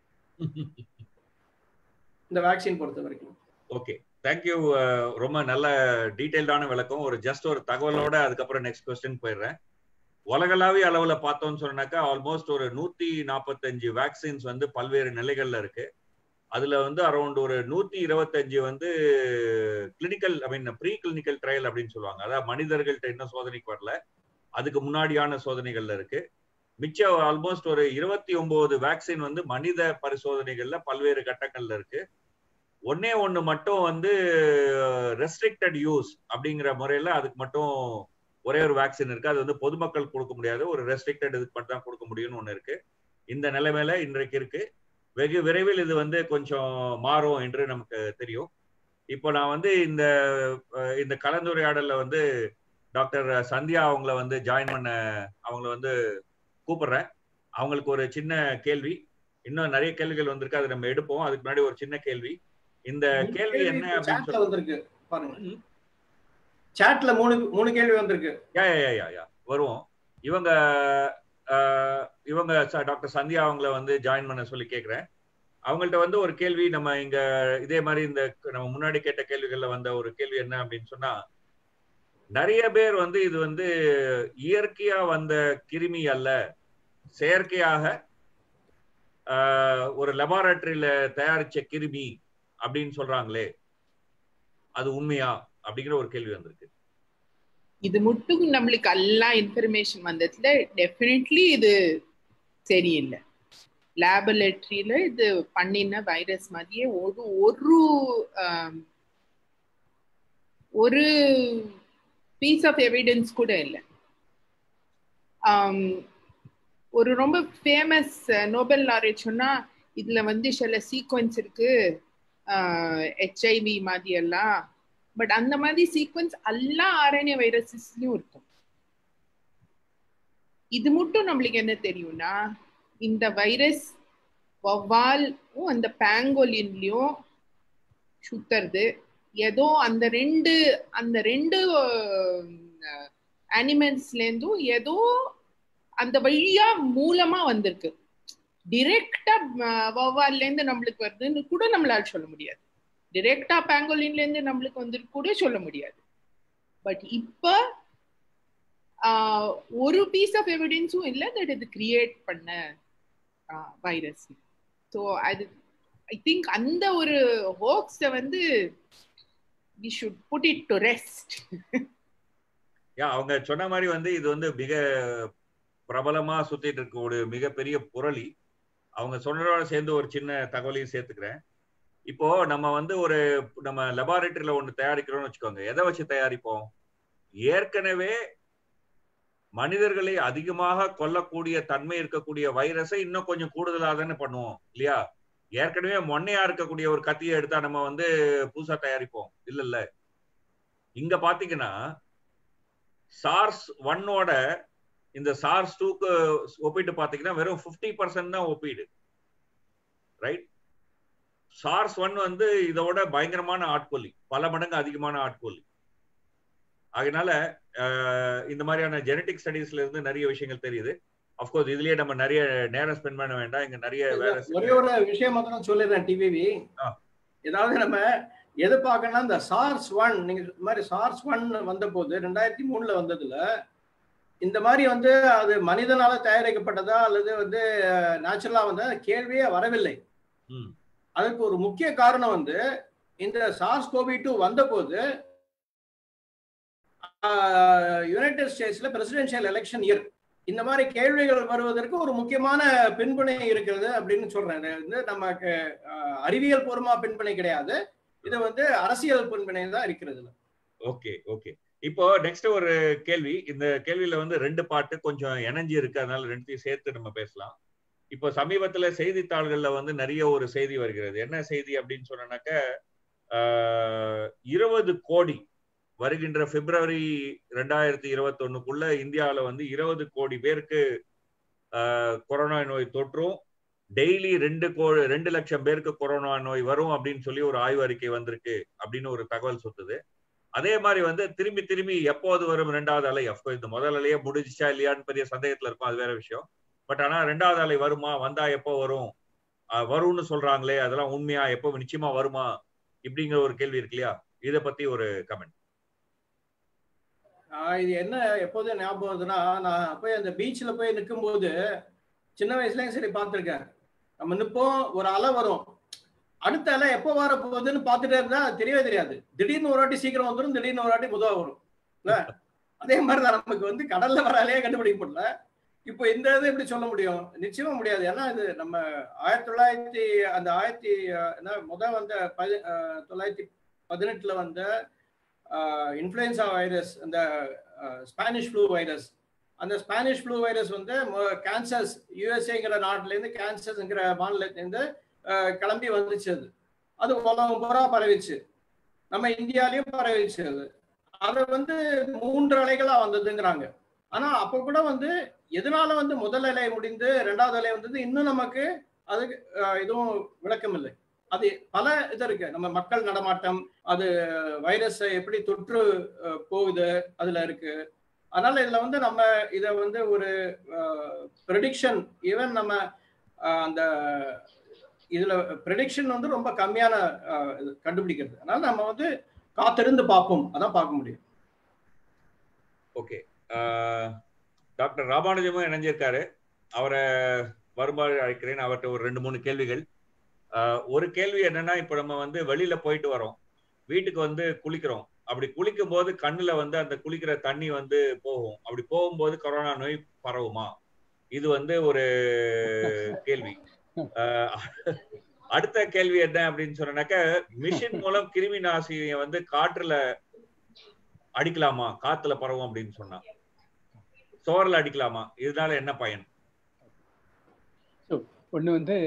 இந்த வேக்சின் பொறுத்த வரைக்கும் ஓகே தேங்க்யூ ரொம்ப நல்ல டீடைல்டான விளக்கம் ஒரு ஜஸ்ட் ஒரு தகவலோட அதுக்கப்புறம் நெக்ஸ்ட் கொஸ்டின் போயிடுறேன் உலகளாவிய அளவுல பார்த்தோம்னு சொன்னாக்கா ஆல்மோஸ்ட் ஒரு நூத்தி நாற்பத்தஞ்சு வேக்சின்ஸ் வந்து பல்வேறு நிலைகள்ல இருக்கு அதுல வந்து அரௌண்ட் ஒரு நூத்தி இருபத்தஞ்சு வந்து clinical I mean preclinical trial அப்படின்னு சொல்லுவாங்க அதாவது மனிதர்கள்ட்ட இன்னும் சோதனைக்கு வரல அதுக்கு முன்னாடியான சோதனைகள்ல இருக்கு மிச்சம் ஆல்மோஸ்ட் ஒரு இருபத்தி ஒன்பது வேக்சின் வந்து மனித பரிசோதனைகள்ல பல்வேறு கட்டங்கள்ல இருக்கு ஒன்னே ஒண்ணு மட்டும் வந்து ரெஸ்ட்ரிக்டட் யூஸ் அப்படிங்கிற முறையில அதுக்கு மட்டும் ஒரே ஒரு வேக்சின் இருக்கு அது வந்து பொதுமக்கள் கொடுக்க முடியாது ஒரு ரெஸ்ட்ரிக்டட் இதுக்கு மட்டும் தான் கொடுக்க முடியும்னு ஒண்ணு இருக்கு இந்த நிலைமையில இன்றைக்கு இருக்கு வெகு விரைவில் இது வந்து கொஞ்சம் மாறும் என்று நமக்கு தெரியும் இப்போ நான் வந்து இந்த அஹ், இந்த கலந்துரையாடல்ல வந்து டாக்டர் சந்தியா அவங்கள வந்து ஜாயின் பண்ண அவங்கள வந்து கூப்பிடுறேன் அவங்களுக்கு ஒரு சின்ன கேள்வி இன்னும் நிறைய கேள்விகள் வந்திருக்கு அதை நம்ம எடுப்போம் அதுக்கு முன்னாடி ஒரு சின்ன கேள்வி இந்த கேள்வி என்ன அப்படின்னு சாட்ல சொல்லி வந்திருக்கு பாருங்க சாட்ல மூணு மூணு கேள்வி வந்திருக்கு யா யா யா, யா யா வருவோம் இவங்க ஆஹ், இவங்க ச- டாக்டர் சந்தியா அவங்கள வந்து ஜாயின் பண்ண சொல்லி கேக்குறேன் அவங்கள்ட்ட வந்து ஒரு கேள்வி நம்ம இங்க இதே மாதிரி இந்த நம்ம முன்னாடி கேட்ட கேள்விகள்ல வந்த ஒரு கேள்வி என்ன அப்படின்னு சொன்னா நிறைய பேர் வந்து இது வந்து இயற்கையா வந்த கிருமி அல்ல செயற்கையாக ஆஹ், ஒரு லெபார்டரியில தயாரிச்ச கிருமி அப்படின்னு சொல்றாங்களே அது உண்மையா அப்படிங்கிற ஒரு கேள்வி வந்திருக்கு இது மட்டும் நம்மளுக்கு எல்லா இன்ஃபர்மேஷன் வந்ததுல டெஃபினெட்லி இது சரியில்லை லேபரேட்டரியில இது பண்ணின வைரஸ் மாதிரியே ஒரு ஒரு ஆம், ஒரு பீஸ் ஆஃப் எவிடன்ஸ் கூட இல்லை ஆம், ஒரு ரொம்ப ஃபேமஸ் நோபல் லாரேட் சொன்னா இதுல வந்து சில சீக்வன்ஸ் இருக்கு ஹெச்ஐவி மாதிரி எல்லாம் பட் அந்த மாதிரி சீக்வன்ஸ் எல்லா ஆர்என்ஏ வைரஸஸ்லயும் இருக்கும் இது மட்டும் நம்மளுக்கு என்ன தெரியும்னா இந்த வைரஸ் வவ்வாலும் அந்த பேங்கோலின்லயும் சுத்துறது ஏதோ அந்த ரெண்டு அந்த ரெண்டு அனிமல்ஸ்ல இருந்தும் ஏதோ அந்த வழியா மூலமா வந்திருக்கு டிரெக்டா வவ்வால்ல இருந்து நம்மளுக்கு வருதுன்னு கூட நம்மளால சொல்ல முடியாது டிரெக்டா பேங்கோலின்ல இருந்து நம்மளுக்கு வந்து கூட சொல்ல முடியாது பட் இப்ப ஆஹ், ஒரு பீஸ் ஆஃப் எவிடன்ஸும் இல்லை தட் இது கிரியேட் பண்ண வைரஸ் ஸோ அது ஐ திங்க் அந்த ஒரு ஹோக்ஸ வந்து we should put it to rest yeah அவங்க சொன்ன மாதிரி வந்து இது வந்து மிக பிரபலமா சுத்திட்டு இருக்க ஒரு மிகப்பெரிய புரளி அவங்க சொன்னதோட சேர்ந்து ஒரு சின்ன தகவலையும் சேர்த்துக்கிறேன் இப்போ நம்ம வந்து ஒரு நம்ம லெபார்டரியில ஒண்ணு தயாரிக்கிறோம்னு வச்சுக்கோங்க எதை வச்சு தயாரிப்போம் ஏற்கனவே மனிதர்களை அதிகமாக கொல்லக்கூடிய தன்மை இருக்கக்கூடிய வைரஸை இன்னும் கொஞ்சம் கூடுதலாக தானே பண்ணுவோம் இல்லையா ஏற்கனவே மொன்னையா இருக்கக்கூடிய ஒரு கத்தியை எடுத்தா நம்ம வந்து புதுசா தயாரிப்போம் இல்ல இல்ல இங்க பாத்தீங்கன்னா சார்ஸ் ஒன்னோட இந்த சார்ஸ் டூக்கு ஒப்பிட்டு பாத்தீங்கன்னா வெறும் பிப்டி பர்சன்ட் தான் ஒப்பீடு ரைட் சார்ஸ் ஒன் வந்து இதோட பயங்கரமான ஆட்கொல்லி பல மடங்கு அதிகமான ஆட்கொல்லி அதனால இந்த மாதிரியான ஜெனட்டிக் ஸ்டடீஸ்ல இருந்து நிறைய விஷயங்கள் தெரியுது அப்கோர்ஸ் இதுலயே நம்ம நிறைய நேரம் ஸ்பெண்ட் பண்ண வேண்டாம் இங்க நிறைய வேற ஒரே ஒரு விஷயம் மட்டும் சொல்லிடுறேன் டிவிவி ஏதாவது நம்ம எது பார்க்கணும்னா இந்த சார்ஸ் ஒன் நீங்க இந்த மாதிரி சார்ஸ் ஒன் வந்த போது ரெண்டாயிரத்தி மூணுல வந்ததுல இந்த மாதிரி வந்து அது மனிதனால தயாரிக்கப்பட்டதா அல்லது வந்து நேச்சுரலா வந்த கேள்வியே வரவில்லை அதுக்கு ஒரு முக்கிய காரணம் வந்து இந்த சார்ஸ் கோவி டூ வந்த போது யுனைடெட் ஸ்டேட்ஸ்ல பிரசிடென்சியல் எலெக்ஷன் இயர் இந்த மாதிரி கேள்விகள் வருவதற்கு ஒரு முக்கியமான பின்புணை இருக்கிறது அப்படின்னு சொல்றேன் இது வந்து நமக்கு அறிவியல் பூர்வமா பின்புணை கிடையாது இது வந்து அரசியல் பின்புணை தான் இருக்கிறது ஓகே ஓகே இப்போ நெக்ஸ்ட் ஒரு கேள்வி இந்த கேள்வியில வந்து ரெண்டு பாட்டு கொஞ்சம் இணைஞ்சு இருக்கு அதனால ரெண்டுத்தையும் சேர்த்து நம்ம பேசலாம் இப்போ சமீபத்துல செய்தித்தாள்கள்ல வந்து நிறைய ஒரு செய்தி வருகிறது என்ன செய்தி அப்படின்னு சொன்னாக்க இருபது கோடி வருகின்ற பிப்ரவரி ரெண்டாயிரத்தி இருபத்தி ஒண்ணுக்குள்ள இந்தியாவில வந்து இருபது கோடி பேருக்கு கொரோனா நோய் தொற்றும் டெய்லி ரெண்டு கோ ரெண்டு லட்சம் பேருக்கு கொரோனா நோய் வரும் அப்படின்னு சொல்லி ஒரு ஆய்வு அறிக்கை வந்திருக்கு அப்படின்னு ஒரு தகவல் சொத்துது அதே மாதிரி வந்து திரும்பி திரும்பி எப்போது வரும் ரெண்டாவது அலை அப்கோர்ஸ் இந்த முதல் அலையே முடிஞ்சிச்சா இல்லையான்னு பெரிய சந்தேகத்துல இருக்கும் அது வேற விஷயம் பட் ஆனா ரெண்டாவது அலை வருமா வந்தா எப்போ வரும் வரும்னு சொல்றாங்களே அதெல்லாம் உண்மையா எப்போ நிச்சயமா வருமா இப்படிங்கிற ஒரு கேள்வி இருக்கு இல்லையா இதை பத்தி ஒரு கமெண்ட் இது என்ன எப்போதும் ஞாபகம் வருதுன்னா நான் போய் அந்த பீச்சில் போய் நிற்கும் போது சின்ன வயசுலயும் சரி பார்த்துருக்கேன் நம்ம நிற்போம் ஒரு அலை வரும் அடுத்த அலை எப்போ வர போகுதுன்னு பார்த்துட்டே இருந்தா தெரியவே தெரியாது திடீர்னு ஒரு வாட்டி சீக்கிரம் வந்துடும் திடீர்னு ஒரு வாட்டி முதல் வரும் அதே மாதிரி தான் நமக்கு வந்து கடல்ல வர அலையே கண்டுபிடிக்க முடியல இப்போ இந்த இது எப்படி சொல்ல முடியும் நிச்சயமா முடியாது ஏன்னா இது நம்ம ஆயிரத்தி தொள்ளாயிரத்தி அந்த ஆயிரத்தி என்ன முதல் வந்த பதி தொள்ளாயிரத்தி பதினெட்டுல வந்த இன்ஃப்ளூயன்சா வைரஸ் அந்த ஸ்பானிஷ் ஃப்ளூ வைரஸ் அந்த ஸ்பானிஷ் ஃப்ளூ வைரஸ் வந்து கேன்சர்ஸ் யூஎஸ்ஏங்கிற நாட்டிலேருந்து கேன்சர்ஸ்ங்கிற மாநிலத்திலேருந்து கிளம்பி வந்துச்சு அது அது உலகம் பூரா பரவிச்சு நம்ம இந்தியாலையும் பரவிச்சு அது அது வந்து மூன்று அலைகளா வந்ததுங்கிறாங்க ஆனா அப்ப கூட வந்து எதனால வந்து முதல் அலை முடிந்து ரெண்டாவது அலை வந்தது இன்னும் நமக்கு அதுக்கு எதுவும் விளக்கம் இல்லை அது பல இது இருக்கு நம்ம மக்கள் நடமாட்டம் அது வைரஸ் எப்படி தொற்று போகுது அதுல இருக்கு அதனால இதுல வந்து நம்ம இத வந்து ஒரு ப்ரெடிக்ஷன் ஈவன் நம்ம அந்த இதுல ப்ரெடிக்ஷன் வந்து ரொம்ப கம்மியான கண்டுபிடிக்கிறது அதனால நம்ம வந்து காத்திருந்து பார்ப்போம் அதான் பார்க்க முடியும் ஓகே டாக்டர் ராமானுஜமும் இணைஞ்சிருக்காரு அவரை வருமாறு அழைக்கிறேன் அவர்கிட்ட ஒரு ரெண்டு மூணு கேள்விகள் ஒரு கேள்வி என்னன்னா இப்ப நம்ம வந்து வெளியில போயிட்டு வரோம் வீட்டுக்கு வந்து குளிக்கிறோம் அப்படி குளிக்கும் போது கண்ணுல வந்து அந்த குளிக்கிற தண்ணி வந்து போகும் அப்படி போகும்போது கொரோனா நோய் பரவுமா இது வந்து ஒரு கேள்வி அடுத்த கேள்வி என்ன அப்படின்னு சொன்னாக்க மிஷின் மூலம் கிருமி நாசினியை வந்து காற்றுல அடிக்கலாமா காத்துல பரவும் அப்படின்னு சொன்னா சோர்ல அடிக்கலாமா இதனால என்ன பயன் ஒண்ணு வந்து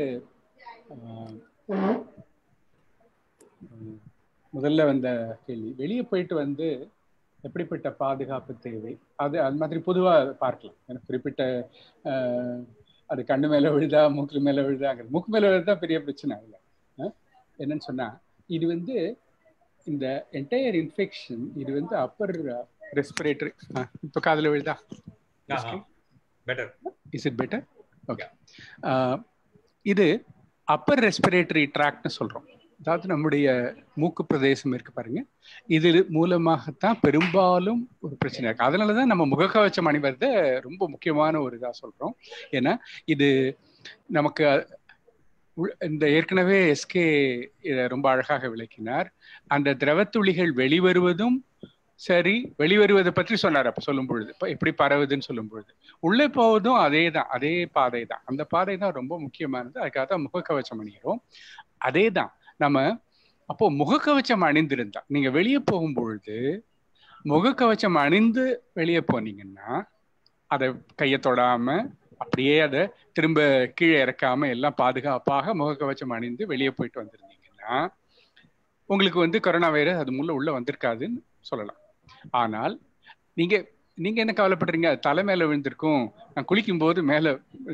முதல்ல வந்த கேள்வி வெளியே போயிட்டு வந்து எப்படிப்பட்ட பாதுகாப்பு தேவை அது அது மாதிரி பொதுவாக பார்க்கலாம் எனக்கு குறிப்பிட்ட அது கண்ணு மேலே விழுதா மூக்கு மேலே விழுதாங்கிறது மூக்கு மேலே விழுதா பெரிய பிரச்சனை இல்லை என்னன்னு சொன்னா இது வந்து இந்த என்டையர் இன்ஃபெக்ஷன் இது வந்து அப்பர் ரெஸ்பிரேட்டரி இப்போ காதில் விழுதா better is it better okay இது அப்பர் ரெஸ்பிரேட்டரி ட்ராக்ட்னு சொல்கிறோம் அதாவது நம்முடைய மூக்கு பிரதேசம் இருக்கு பாருங்க இது மூலமாகத்தான் பெரும்பாலும் ஒரு பிரச்சனை இருக்கு அதனால தான் நம்ம முகக்கவச்சம் அணிவதை ரொம்ப முக்கியமான ஒரு இதாக சொல்றோம் ஏன்னா இது நமக்கு உள்- இந்த ஏற்கனவே எஸ்கே ரொம்ப அழகாக விளக்கினார் அந்த திரவத்துளிகள் வெளிவருவதும் சரி வெளிவருவதை பற்றி சொன்னார் அப்ப சொல்லும் பொழுது இப்ப எப்படி பரவுதுன்னு சொல்லும் பொழுது உள்ளே போவதும் அதே தான் அதே பாதை தான் அந்த பாதை தான் ரொம்ப முக்கியமானது அதுக்காக தான் முகக்கவச்சம் அணிகிறோம் அதே தான் நம்ம அப்போ முகக்கவச்சம் அணிந்திருந்தா நீங்க வெளியே போகும் பொழுது முகக்கவச்சம் அணிந்து வெளியே போனீங்கன்னா அதை கையை தொடாம அப்படியே அதை திரும்ப கீழே இறக்காம எல்லாம் பாதுகாப்பாக முகக்கவச்சம் அணிந்து வெளியே போயிட்டு வந்திருந்தீங்கன்னா உங்களுக்கு வந்து கொரோனா வைரஸ் அது முள்ள உள்ள வந்திருக்காதுன்னு சொல்லலாம் ஆனால் நீங்க நீங்க என்ன கவலைப்படுறீங்க அது தலை மேல விழுந்திருக்கும் நான் குளிக்கும் போது மேல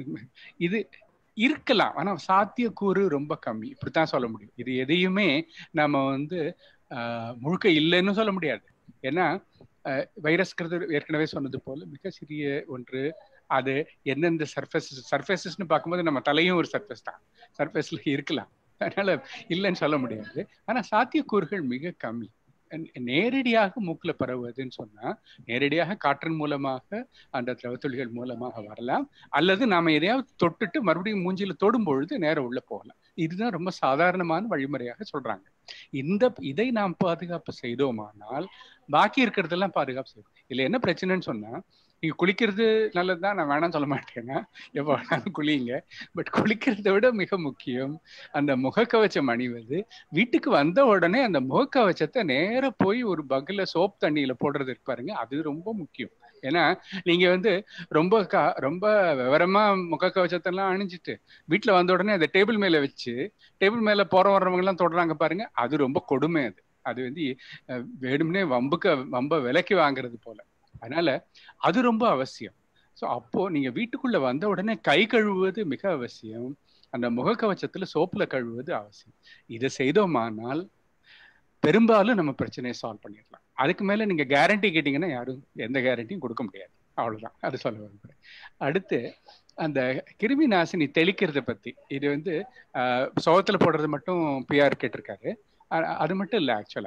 இது இருக்கலாம் ஆனா சாத்தியக்கூறு ரொம்ப கம்மி இப்படித்தான் சொல்ல முடியும் இது எதையுமே நம்ம வந்து ஆஹ், முழுக்க இல்லைன்னு சொல்ல முடியாது ஏன்னா வைரஸ்ங்கிறது ஏற்கனவே சொன்னது போல மிக சிறிய ஒன்று அது எந்தெந்த சர்ஃபேஸ் சர்ஃபேசஸ்னு பார்க்கும்போது நம்ம தலையும் ஒரு சர்ஃபேஸ் தான் சர்ஃபேஸ்ல இருக்கலாம் அதனால இல்லைன்னு சொல்ல முடியாது ஆனா சாத்தியக்கூறுகள் மிக கம்மி நே- நேரடியாக மூக்குல பரவுவதுன்னு சொன்னா நேரடியாக காற்றின் மூலமாக அந்த திரவத்துளிகள் மூலமாக வரலாம் அல்லது நாம எதையாவது தொட்டுட்டு மறுபடியும் மூஞ்சில தொடும் பொழுது நேரம் உள்ள போகலாம் இதுதான் ரொம்ப சாதாரணமான வழிமுறையாக சொல்றாங்க இந்த இதை நாம் பாதுகாப்பு செய்தோமானால் பாக்கி இருக்கிறதெல்லாம் பாதுகாப்பு செய்வோம் இதுல என்ன பிரச்சனைன்னு சொன்னா நீங்க குளிக்கிறது நல்லதுதான் நான் வேணாம் சொல்ல மாட்டேன்னா எப்போ வேணாலும் குளிங்க பட் குளிக்கிறதை விட மிக முக்கியம் அந்த முகக்கவச்சம் அணிவது வீட்டுக்கு வந்த உடனே அந்த முகக்கவச்சத்தை நேரா போய் ஒரு பகுல சோப் தண்ணியில போடுறது இருக்கு பாருங்க அது ரொம்ப முக்கியம் ஏன்னா நீங்க வந்து ரொம்ப க- ரொம்ப விவரமா முகக்கவச்சத்தெல்லாம் அணிஞ்சிட்டு வீட்டுல வந்த உடனே அதை டேபிள் மேல வச்சு டேபிள் மேல போற வர்றவங்க எல்லாம் தொடுறாங்க பாருங்க அது ரொம்ப கொடுமை அது அது வந்து அஹ், வேணும்னே வம்புக்கு வம்ப விலைக்கு வாங்குறது போல அதனால அது ரொம்ப அவசியம் ஸோ அப்போ நீங்க வீட்டுக்குள்ள வந்த உடனே கை கழுவுவது மிக அவசியம் அந்த முகக்கவச்சத்துல சோப்புல கழுவுவது அவசியம் இதை செய்தோமானால் பெரும்பாலும் நம்ம பிரச்சனையை சால்வ் பண்ணிடலாம் அதுக்கு மேல நீங்க கேரண்டி கேட்டீங்கன்னா யாரும் எந்த கேரண்டியும் கொடுக்க முடியாது அவ்வளவுதான் அது சொல்ல விரும்புறேன் அடுத்து அந்த கிருமி நாசினி தெளிக்கிறத பத்தி இது வந்து ஆஹ், சுவத்துல போடுறது மட்டும் பிஆர் கேட்டிருக்காரு அ- அது மட்டும் இல்லை ஆக்சுவலா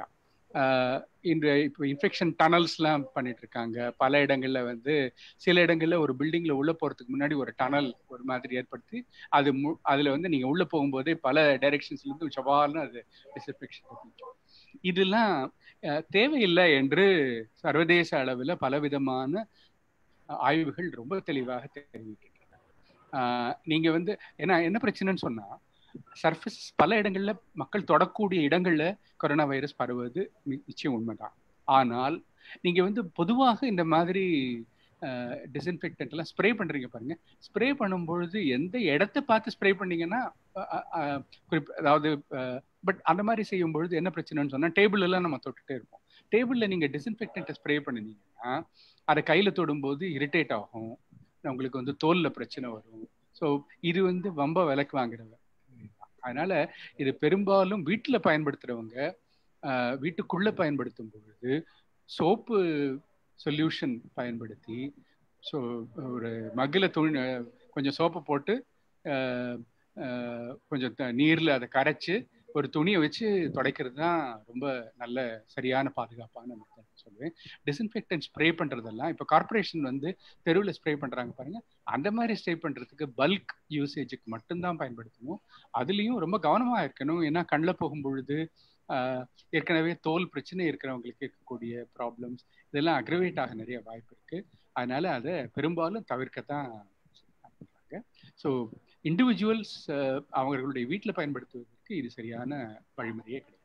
இந்த இப்போ இன்ஃபெக்ஷன் டனல்ஸ்லாம் பண்ணிட்டு இருக்காங்க பல இடங்கள்ல வந்து சில இடங்கள்ல ஒரு பில்டிங்ல உள்ள போறதுக்கு முன்னாடி ஒரு டனல் ஒரு மாதிரி ஏற்படுத்தி அது மு அதுல வந்து நீங்க உள்ள போகும்போதே பல டைரக்ஷன்ஸ்ல இருந்து சவால்னு அது டிஸ்இன்ஃபெக்ஷன் இதெல்லாம் அஹ், தேவையில்லை என்று சர்வதேச அளவில் பலவிதமான அஹ், ஆய்வுகள் ரொம்ப தெளிவாக தெரிவிக்கின்றன ஆஹ், நீங்க வந்து ஏன்னா என்ன பிரச்சனைன்னு சொன்னா சர்ஃபேஸ் பல இடங்கள்ல மக்கள் தொடக்கூடிய இடங்கள்ல கொரோனா வைரஸ் பரவுவது நி- நிச்சயம் உண்மைதான் ஆனால் நீங்க வந்து பொதுவாக இந்த மாதிரி டிஸ்இன்ஃபெக்டன்ட் எல்லாம் ஸ்ப்ரே பண்றீங்க பாருங்க ஸ்ப்ரே பண்ணும் பொழுது எந்த இடத்த பார்த்து ஸ்ப்ரே பண்ணீங்கன்னா அஹ், அஹ், அஹ், குறிப் அதாவது பட் அந்த மாதிரி செய்யும் பொழுது என்ன பிரச்சனைன்னு சொன்னா டேபிள் எல்லாம் நம்ம தொட்டுட்டே இருப்போம் டேபிள்ல நீங்க டிஸ்இன்ஃபெக்டன்ட்டை ஸ்ப்ரே பண்ணினீங்கன்னா அதை கையில தொடும்போது இரிட்டேட் ஆகும் உங்களுக்கு வந்து தோல்ல பிரச்சனை வரும் ஸோ இது வந்து வம்ப விலைக்கு வாங்குறவங்க அதனால இது பெரும்பாலும் வீட்டுல பயன்படுத்துறவங்க ஆஹ், வீட்டுக்குள்ள பயன்படுத்தும் பொழுது சோப்பு சொல்யூஷன் பயன்படுத்தி ஸோ ஒரு மகில துணி கொஞ்சம் சோப்பு போட்டு ஆஹ், ஆஹ், கொஞ்சம் த- நீர்ல அதை கரைச்சு ஒரு துணியை வச்சு துடைக்கிறது தான் ரொம்ப நல்ல சரியான பாதுகாப்பான மெத்தட் சொல்லுவேன் டிஸ்இன்ஃபெக்டன்ட் ஸ்ப்ரே பண்றதெல்லாம் இப்போ கார்ப்பரேஷன் வந்து தெருவில் ஸ்ப்ரே பண்றாங்க பாருங்க அந்த மாதிரி ஸ்ப்ரே பண்றதுக்கு பல்க் யூசேஜுக்கு மட்டும்தான் பயன்படுத்தணும் அதுலயும் ரொம்ப கவனமா இருக்கணும் ஏன்னா கண்ணில் போகும் பொழுது ஆஹ், ஏற்கனவே தோல் பிரச்சனை இருக்கிறவங்களுக்கு இருக்கக்கூடிய ப்ராப்ளம்ஸ் இதெல்லாம் அக்ரவேட் ஆக நிறைய வாய்ப்பு இருக்கு அதனால அதை பெரும்பாலும் தவிர்க்கத்தான் பண்றாங்க ஸோ இண்டிவிஜுவல்ஸ் அவர்களுடைய வீட்டில் பயன்படுத்துவதற்கு இது சரியான வழிமுறையே கிடையாது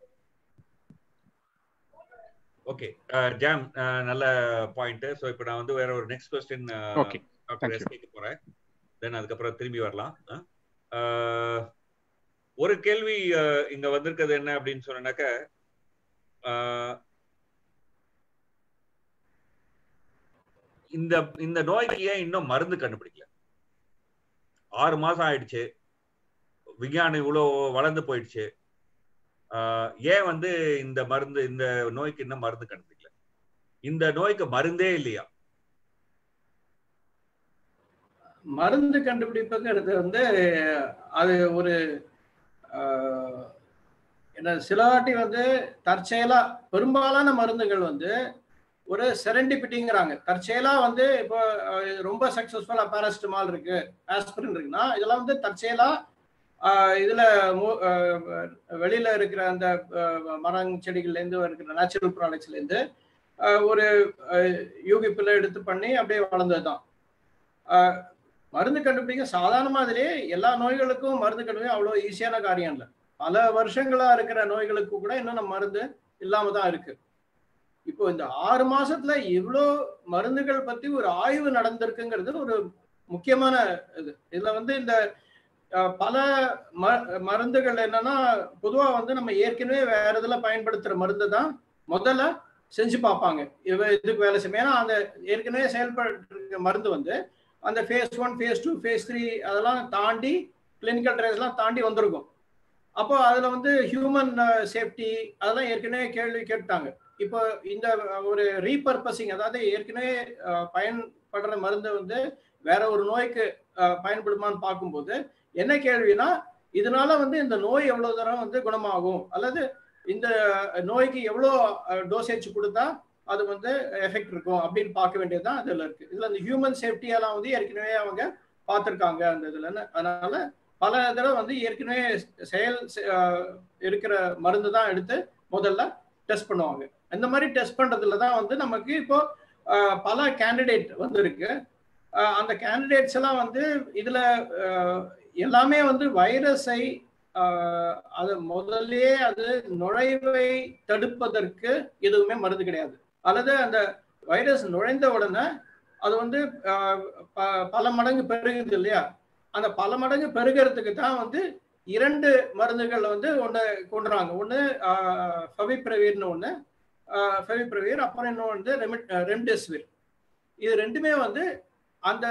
ஓகே ஜாம் அஹ், நல்ல பாயிண்ட் ஸோ இப்போ நான் வந்து வேற ஒரு next question Okay. Doctor Thank you. எஸ்கேக்கு போறேன் தென் அதுக்கப்புறம் திரும்பி வரலாம் அஹ். அஹ், ஒரு கேள்வி அஹ், இங்க வந்திருக்கிறது என்ன அப்படின்னு சொன்னாக்க அஹ், இந்த இந்த நோய்க்கு ஏன் இன்னும் மருந்து கண்டுபிடிக்கல ஆறு மாசம் ஆயிடுச்சு விஞ்ஞானம் இவ்வளோ வளர்ந்து போயிடுச்சு ஆஹ் ஏன் வந்து இந்த மருந்து இந்த நோய்க்கு இன்னும் மருந்து கண்டுபிடிக்கல இந்த நோய்க்கு மருந்தே இல்லையா மருந்து கண்டுபிடிப்புங்கிறது வந்து அது ஒரு ஆஹ், என்ன சில வாட்டி வந்து தற்செயலா பெரும்பாலான மருந்துகள் வந்து ஒரு செரண்டிபிட்டிங்கிறாங்க தற்செயலா வந்து இப்போ அஹ், ரொம்ப சக்சஸ்ஃபுல்லா பாராசிட்டமால் இருக்கு ஆஸ்பிரின் இருக்குன்னா இதெல்லாம் வந்து தற்செயலா ஆஹ் இதுல மு- ஆஹ் வெளியில இருக்கிற அந்த ஆஹ் மரம் செடிகள்ல இருந்து இருக்கிற நேச்சுரல் ப்ராடக்ட்ஸ்ல இருந்து ஆஹ் ஒரு யூகிப்பில் எடுத்து பண்ணி அப்படியே வளர்ந்ததுதான் ஆஹ் மருந்து கண்டுபிடிக்க சாதாரணமா அதிலே எல்லா நோய்களுக்கும் மருந்து கண்டுபிடிக்க அவ்வளோ ஈஸியான காரியம் இல்லை பல வருஷங்களா இருக்கிற நோய்களுக்கு கூட இன்னும் நம்ம மருந்து இல்லாம தான் இருக்கு இப்போ இந்த ஆறு மாசத்துல இவ்வளோ மருந்துகள் பத்தி ஒரு ஆய்வு நடந்திருக்குங்கிறது ஒரு முக்கியமான இது இதுல வந்து இந்த அஹ், பல ம- மருந்துகள் என்னன்னா பொதுவா வந்து நம்ம ஏற்கனவே வேற இதுல பயன்படுத்துற மருந்து தான் முதல்ல செஞ்சு பார்ப்பாங்க இவ இதுக்கு வேலை செய்யும் ஏன்னா அந்த ஏற்கனவே செயல்படுற மருந்து வந்து அந்த phase one phase two phase three அதெல்லாம் தாண்டி கிளினிக்கல் ட்ரையல்ஸ்லாம் தாண்டி வந்திருக்கும் அப்போ அதுல வந்து ஹியூமன் சேஃப்டி அதெல்லாம் ஏற்கனவே கேள்வி கேட்டாங்க இப்போ இந்த ஒரு ரீபர்பஸிங் அதாவது ஏற்கனவே அஹ், பயன்படுற மருந்து வந்து வேற ஒரு நோய்க்கு அஹ், பயன்படுமான்னு பார்க்கும்போது என்ன கேள்வினா இதனால வந்து இந்த நோய் எவ்வளவு தூரம் வந்து குணமாகும் அல்லது இந்த நோய்க்கு எவ்வளோ டோசேஜ் கொடுத்தா அது வந்து எஃபெக்ட் இருக்கும் அப்படின்னு பார்க்க வேண்டியதுதான் இதுல இருக்கு இதுல இந்த ஹியூமன் சேஃப்டியெல்லாம் வந்து ஏற்கனவே அவங்க பார்த்துருக்காங்க அந்த இதுல அதனால பல தடவை வந்து ஏற்கனவே செயல் செ- அஹ் இருக்கிற மருந்து தான் எடுத்து முதல்ல டெஸ்ட் பண்ணுவாங்க இந்த மாதிரி டெஸ்ட் பண்றதுல தான் வந்து நமக்கு இப்போ அஹ், பல கேண்டிடேட் வந்து இருக்கு அஹ், அந்த கேண்டிடேட்ஸ் எல்லாம் வந்து இதுல அஹ், எல்லாமே வந்து வைரஸை அது முதல்லயே அது நுழைவை தடுப்பதற்கு எதுவுமே மருந்து கிடையாது அல்லது அந்த வைரஸ் நுழைந்த உடனே அது வந்து அஹ், ப- பல மடங்கு பெருகுது இல்லையா அந்த பல மடங்கு பெருகிறதுக்கு தான் வந்து இரண்டு மருந்துகள் வந்து ஒன்று கொண்டுறாங்க ஒன்று ஃபவிப்ரவீர்னு ஒன்று ஃபெவிப்ரவீர் அப்புறம் இன்னொன்று வந்து ரெமிட் ரெம்டெசிவிர் இது ரெண்டுமே வந்து அந்த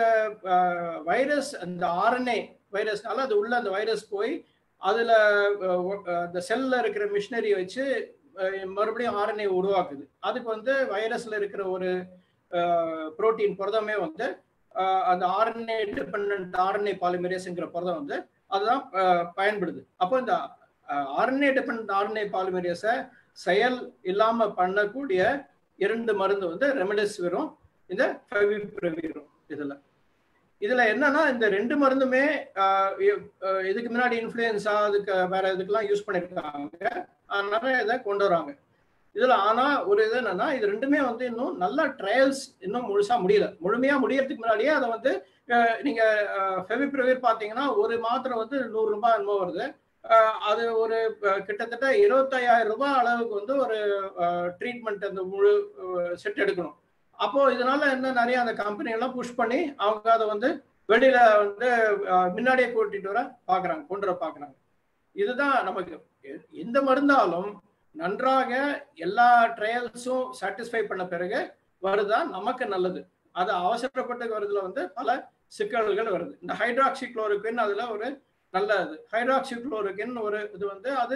வைரஸ் அந்த ஆர்என்ஏ வைரஸ்னால அது உள்ள அந்த வைரஸ் போய் அதில் அந்த செல்ல இருக்கிற மிஷினரி வச்சு அஹ், மறுபடியும் ஆர்என்ஏ உருவாக்குது அதுக்கு வந்து வைரஸ்ல இருக்கிற ஒரு புரோட்டீன் புரதமே வந்து அஹ், அந்த ஆர்என்ஏ டிபெண்ட் ஆர்என்ஏ பாலிமரேஸ்ங்கிற புரதம் வந்து அதுதான் அஹ், பயன்படுது அப்போ இந்த ஆர்என்ஏ டிபெண்ட் ஆர்என்ஏ பாலிமரேஸை செயல் இல்லாம பண்ணக்கூடிய இரண்டு மருந்து வந்து ரெமடெசிவிரும் இந்த ஃபெவிப்ரவீரும் இதுல இதுல என்னன்னா இந்த ரெண்டு மருந்துமே ஆஹ் இ- ஆஹ் இதுக்கு முன்னாடி இன்ஃபுளுன்ஸா அதுக்கு வேற இதுக்கெல்லாம் யூஸ் பண்ணிருக்காங்க அதனால இதை கொண்டு வராங்க இதுல ஆனா ஒரு இது என்னன்னா இது ரெண்டுமே வந்து இன்னும் நல்ல ட்ரையல்ஸ் இன்னும் முழுசா முடியல முழுமையா முடியறதுக்கு முன்னாடியே அதை வந்து ஆஹ் நீங்க ஃபெவிப்ரவீர் பாத்தீங்கன்னா ஒரு மாத்திரை வந்து நூறு ரூபாய் என்னமோ வருது ஆஹ் அது ஒரு ஆஹ் கிட்டத்தட்ட இருபத்தையாயிரம் ரூபாய் அளவுக்கு வந்து ஒரு ட்ரீட்மெண்ட் அந்த முழு செட் எடுக்கணும் அப்போ இதனால என்ன நிறைய அந்த கம்பெனி எல்லாம் புஷ் பண்ணி அவங்க அதை வந்து வெளியில வந்து ஆஹ் முன்னாடியே கூட்டிட்டு வர பாக்குறாங்க கொண்டு வர பாக்குறாங்க இதுதான் நமக்கு எ- எந்த மருந்தாலும் நன்றாக எல்லா ட்ரையல்ஸும் சாட்டிஸ்ஃபை பண்ண பிறகு வருதா நமக்கு நல்லது அது அவசரப்பட்டு வருதுல வந்து பல சிக்கல்கள் வருது இந்த ஹைட்ராக்சி குளோரோக்வின் அதுல ஒரு நல்ல இது ஹைட்ராக்சி குளோரோக்வின் ஒரு இது வந்து அது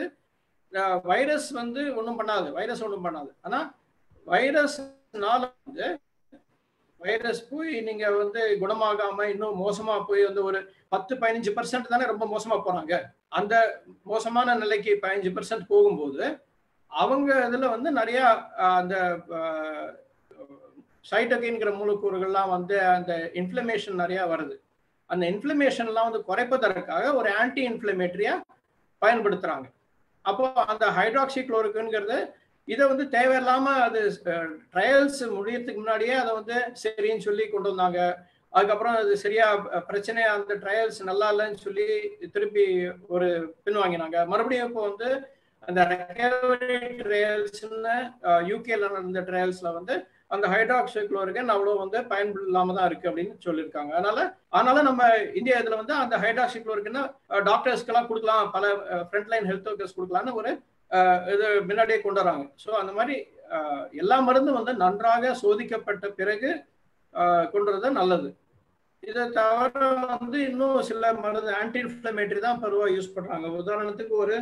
வைரஸ் வந்து ஒன்றும் பண்ணாது வைரஸ் ஒன்றும் பண்ணாது ஆனா வைரஸ்னால வந்து வைரஸ் போய் நீங்க வந்து குணமாகாம இன்னும் மோசமா போய் வந்து ஒரு பத்து பதினஞ்சு பர்சன்ட் தானே ரொம்ப மோசமா போறாங்க அந்த மோசமான நிலைக்கு பதினஞ்சு பர்சன்ட் போகும்போது அவங்க இதுல வந்து நிறைய அஹ், அந்த சைட்டோகின்கிற மூலக்கூறுகள்லாம் வந்து அந்த இன்ஃப்ளமேஷன் நிறைய வருது அந்த இன்ஃப்ளமேஷன்லாம் வந்து குறைப்பதற்காக ஒரு ஆன்டி இன்ஃப்ளமேட்டரியா பயன்படுத்துறாங்க அப்போ அந்த ஹைட்ராக்சி குளோரிக்குங்கிறது இதை வந்து தேவையில்லாம அது ட்ரையல்ஸ் முடியறதுக்கு முன்னாடியே அதை வந்து சரின்னு சொல்லி கொண்டு வந்தாங்க அதுக்கப்புறம் அது சரியா அஹ், பிரச்சனையா அந்த ட்ரையல்ஸ் நல்லா இல்லைன்னு சொல்லி திருப்பி ஒரு பின்வாங்கினாங்க மறுபடியும் இப்போ வந்து அந்த ரெக்கவரி ட்ரையல்ஸ்னு யூகேல நடந்த ட்ரையல்ஸ்ல வந்து அந்த ஹைட்ராக்சிக்ளோரிகன் அவ்வளோ வந்து பயன்படாம தான் இருக்கு அப்படின்னு சொல்லியிருக்காங்க அதனால அதனால நம்ம இந்தியா இதுல வந்து அந்த ஹைட்ராக்சிக்ளோரிகன் டாக்டர்ஸ்க்கெல்லாம் கொடுக்கலாம் பல ஃப்ரண்ட்லைன் ஹெல்த் ஒர்க்கர்ஸ் கொடுக்கலாம்னு ஒரு அஹ், இது முன்னாடியே கொண்டு வராங்க ஸோ அந்த மாதிரி அஹ், எல்லா மருந்தும் வந்து நன்றாக சோதிக்கப்பட்ட பிறகு அஹ், கொண்டு வரது நல்லது இதை தவிர வந்து இன்னும் சில மருந்து ஆன்டி இன்ஃப்ளமேட்டரி தான் பருவா யூஸ் பண்றாங்க உதாரணத்துக்கு ஒரு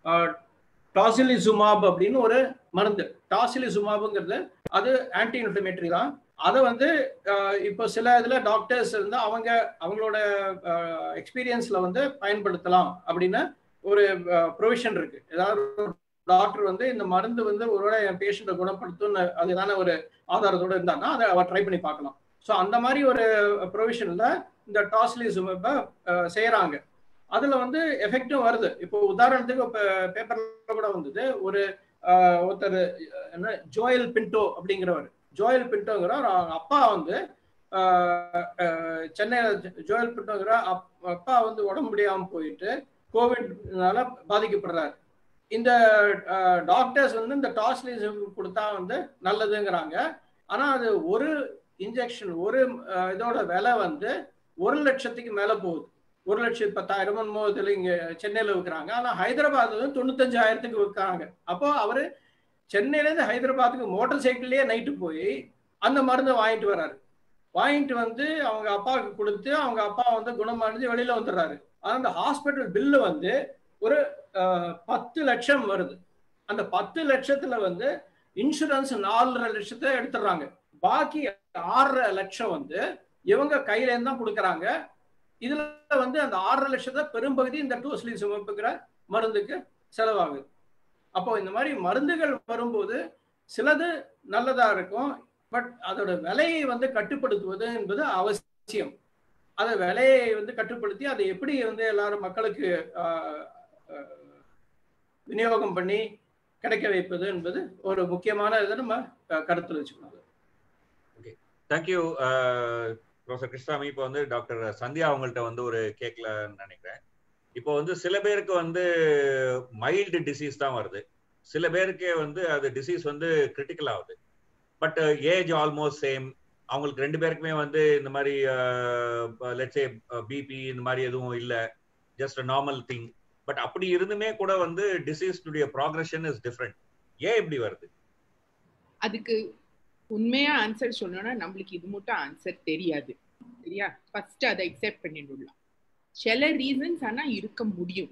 டாசிலிசுமாப் அப்படின்னு ஒரு மருந்து டாசிலிசுமாப்ங்கிறது அது ஆன்டி இன்ஃப்ளமேட்டரி தான் அதை வந்து அஹ், இப்போ சில இதுல டாக்டர்ஸ் வந்து அவங்க அவங்களோட எக்ஸ்பீரியன்ஸ்ல வந்து பயன்படுத்தலாம் அப்படின்னு ஒரு ப்ரொவிஷன் இருக்கு ஏதாவது டாக்டர் வந்து இந்த மருந்து வந்து ஒருவேளை என் பேஷண்ட்டை குணப்படுத்தும்னு அதுதான ஒரு ஆதாரத்தோட இருந்தாங்கன்னா அதை அவர் ட்ரை பண்ணி பார்க்கலாம் ஸோ அந்த மாதிரி ஒரு ப்ரொவிஷன்ல இந்த டாஸ்லிசுமப்பை செய்யறாங்க அதுல வந்து எஃபெக்டும் வருது இப்போ உதாரணத்துக்கு இப்போ பேப்பர்ல கூட வந்தது ஒரு ஆஹ், ஒருத்தர் என்ன ஜோயல் பின்டோ அப்படிங்கிறவர் ஜோயல் பின்டோங்கிறவர் அவங்க அப்பா வந்து ஆஹ், ஆஹ், சென்னையில் ஜோயல் பின்டோங்கிற அப்- அப்பா வந்து உடம்பு முடியாம போயிட்டு கோவிட்னால பாதிக்கப்படுறாரு இந்த டாக்டர்ஸ் வந்து இந்த டாஸ்லிசம் கொடுத்தா வந்து நல்லதுங்கிறாங்க ஆனா அது ஒரு இன்ஜெக்ஷன் ஒரு ஆஹ், இதோட விலை வந்து ஒரு லட்சத்துக்கு மேல போகுது ஒரு லட்சத்தி பத்தாயிரம் போதில் இங்க சென்னையில விற்கிறாங்க ஆனா ஹைதராபாத் வந்து தொண்ணூத்தஞ்சாயிரத்துக்கு விற்கிறாங்க அப்போ அவரு சென்னையில இருந்து ஹைதராபாத்துக்கு மோட்டார் சைக்கிள்லயே நைட்டு போய் அந்த மருந்தை வாங்கிட்டு வர்றாரு வாங்கிட்டு வந்து அவங்க அப்பாவுக்கு கொடுத்து அவங்க அப்பா வந்து குணமடைஞ்சு வெளியில வந்துடுறாரு ஆனா அந்த ஹாஸ்பிட்டல் பில்லு வந்து ஒரு ஆஹ், பத்து லட்சம் வருது அந்த பத்து லட்சத்துல வந்து இன்சூரன்ஸ் நாலரை லட்சத்தை எடுத்துடுறாங்க பாக்கி ஆறரை லட்சம் வந்து இவங்க கையில இருந்து தான் கொடுக்குறாங்க இதுல வந்து அந்த ஆறரை லட்சத்தை பெரும்பகுதி இந்த டூஸ்லி சுமப்புங்கிற மருந்துக்கு செலவாகுது அப்போ இந்த மாதிரி மருந்துகள் வரும்போது சிலது நல்லதா இருக்கும் பட் அதோட விலையை வந்து கட்டுப்படுத்துவது என்பது அவசியம் அதை விலையை வந்து கட்டுப்படுத்தி அதை எப்படி வந்து எல்லாரும் மக்களுக்கு ஆஹ், ஆஹ், விநியோகம் பண்ணி கிடைக்க வைப்பது என்பது ஒரு முக்கியமான இதை நம்ம அஹ், கருத்துல வச்சுக்கணும் தேங்க்யூ ப்ரொஃபசர் கிருஷ்ணாமி இப்போ வந்து டாக்டர் சந்தியா அவங்கள்ட்ட வந்து ஒரு கேட்கலன்னு நினைக்கிறேன் இப்போ வந்து சில பேருக்கு வந்து மைல்டு டிசீஸ் தான் வருது சில பேருக்கே வந்து அது டிசீஸ் வந்து கிரிட்டிக்கல் ஆகுது பட் ஏஜ் ஆல்மோஸ்ட் சேம் அவங்களுக்கு ரெண்டு பேருக்குமே வந்து இந்த மாதிரி லெட்ஸே பிபி இந்த மாதிரி எதுவும் இல்லை ஜஸ்ட் நார்மல் திங் பட் அப்படி இருந்துமே கூட வந்து டிசீஸ்னுடைய ப்ராக்ரஷன் இஸ் டிஃப்ரெண்ட் ஏன் இப்படி வருது அதுக்கு உண்மையா ஆன்சர் சொன்னோம்னா நம்மளுக்கு இது மட்டும் ஆன்சர் தெரியாது சரியா ஃபர்ஸ்ட் அதை அக்செப்ட் பண்ணிடலாம் சில ரீசன்ஸ் ஆனா இருக்க முடியும்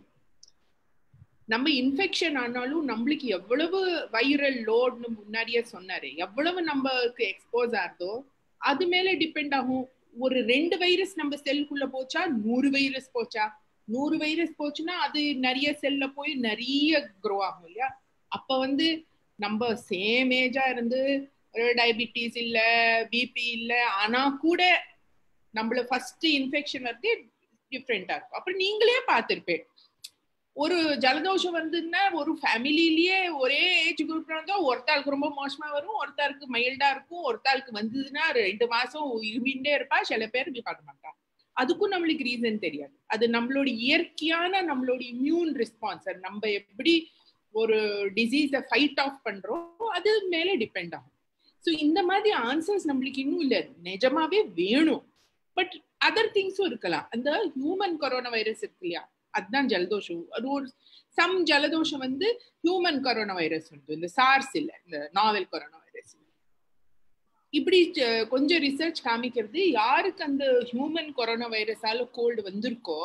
நம்ம இன்ஃபெக்ஷன் ஆனாலும் நம்மளுக்கு எவ்வளவு வைரல் லோட்னு முன்னாடியே சொன்னாரு எவ்வளவு நம்மளுக்கு எக்ஸ்போஸ் ஆகுதோ அது மேல டிபெண்ட் ஆகும் ஒரு ரெண்டு வைரஸ் நம்ம செல்லுக்குள்ள போச்சா நூறு வைரஸ் போச்சா நூறு வைரஸ் போச்சுன்னா அது நிறைய செல்ல போய் நிறைய க்ரோ ஆகும் இல்லையா அப்ப வந்து நம்ம சேம் ஏஜா இருந்து டயபிட்டிஸ் இல்ல பிபி இல்ல ஆனா கூட நம்மள ஃபர்ஸ்ட் இன்ஃபெக்ஷன் வந்து டிஃப்ரெண்டா இருக்கும் அப்புறம் நீங்களே பார்த்திருப்பேன் ஒரு ஜலதோஷம் வந்ததுன்னா ஒரு ஃபேமிலிலேயே ஒரே ஏஜ் குரூப் இருந்தா ஒருத்தாளுக்கு ரொம்ப மோசமா வரும் ஒருத்தாளுக்கு மைல்டா இருக்கும் ஒருத்தாளுக்கு வந்ததுன்னா ரெண்டு மாசம் இருமிண்டே இருப்பா சில பேர் இப்படி பார்க்க மாட்டா அதுக்கும் நம்மளுக்கு ரீசன் தெரியாது அது நம்மளோட இயற்கையான நம்மளோட இம்யூன் ரெஸ்பான்ஸ் நம்ம எப்படி ஒரு டிசீஸை ஃபைட் ஆஃப் பண்றோம் அது மேலே டிபெண்ட் ஆகும் ஸோ இந்த மாதிரி ஆன்சர்ஸ் நம்மளுக்கு இன்னும் இல்லை நிஜமாவே வேணும் பட் அதர் திங்ஸும் இருக்கலாம் அந்த ஹியூமன் கொரோனா வைரஸ் இருக்கு இல்லையா அதுதான் ஜலதோஷம் அது ஒரு சம் ஜலதோஷம் வந்து ஹியூமன் கொரோனா வைரஸ் வந்து இந்த சார்ஸ் இல்லை இந்த நாவல் கொரோனா வைரஸ் இப்படி கொஞ்சம் ரிசர்ச் காமிக்கிறது யாருக்கு அந்த ஹியூமன் கொரோனா வைரஸால கோல்டு வந்திருக்கோ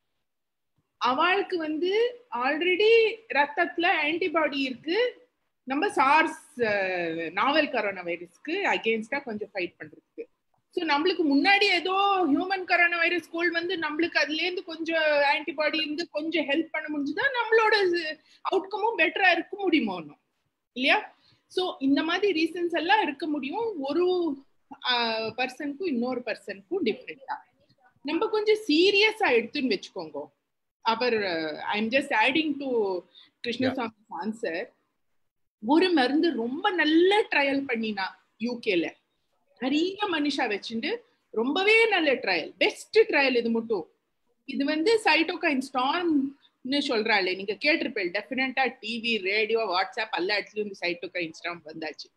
அவளுக்கு வந்து ஆல்ரெடி ரத்தத்துல ஆன்டிபாடி இருக்கு நம்ம சார்ஸ் நாவல் கரோனா வைரஸ்க்கு அகேன்ஸ்டா கொஞ்சம் ஃபைட் பண்றதுக்கு ஸோ நம்மளுக்கு முன்னாடி ஏதோ ஹியூமன் கரோனா வைரஸ் கோல் வந்து நம்மளுக்கு அதுலேருந்து கொஞ்சம் ஆன்டிபாடி இருந்து கொஞ்சம் ஹெல்ப் பண்ண முடிஞ்சுதான் நம்மளோட அவுட்கமும் பெட்டரா இருக்க முடியுமோ ஒன்றும் இல்லையா ஸோ இந்த மாதிரி ரீசன்ஸ் எல்லாம் இருக்க முடியும் ஒரு பர்சனுக்கும் இன்னொரு பர்சனுக்கும் டிஃப்ரெண்டா நம்ம கொஞ்சம் சீரியஸா எடுத்துன்னு வச்சுக்கோங்க அவர் I am just adding to Krishnaswamy answer ஒரு மருந்து ரொம்ப நல்ல ட்ரையல் பண்ணினா யூகேல நிறைய மனுஷா வச்சுட்டு ரொம்பவே நல்ல ட்ரையல் பெஸ்ட் ட்ரையல் இது மட்டும் இது வந்து சைட்டோகைன் ஸ்டாம்னு சொல்றாள் நீங்க கேட்டிருப்பேன் டெஃபினட்டா டிவி ரேடியோ வாட்ஸ்அப் எல்லா இடத்துலயும் இந்த சைட்டோகைன் ஸ்டாம் வந்தாச்சு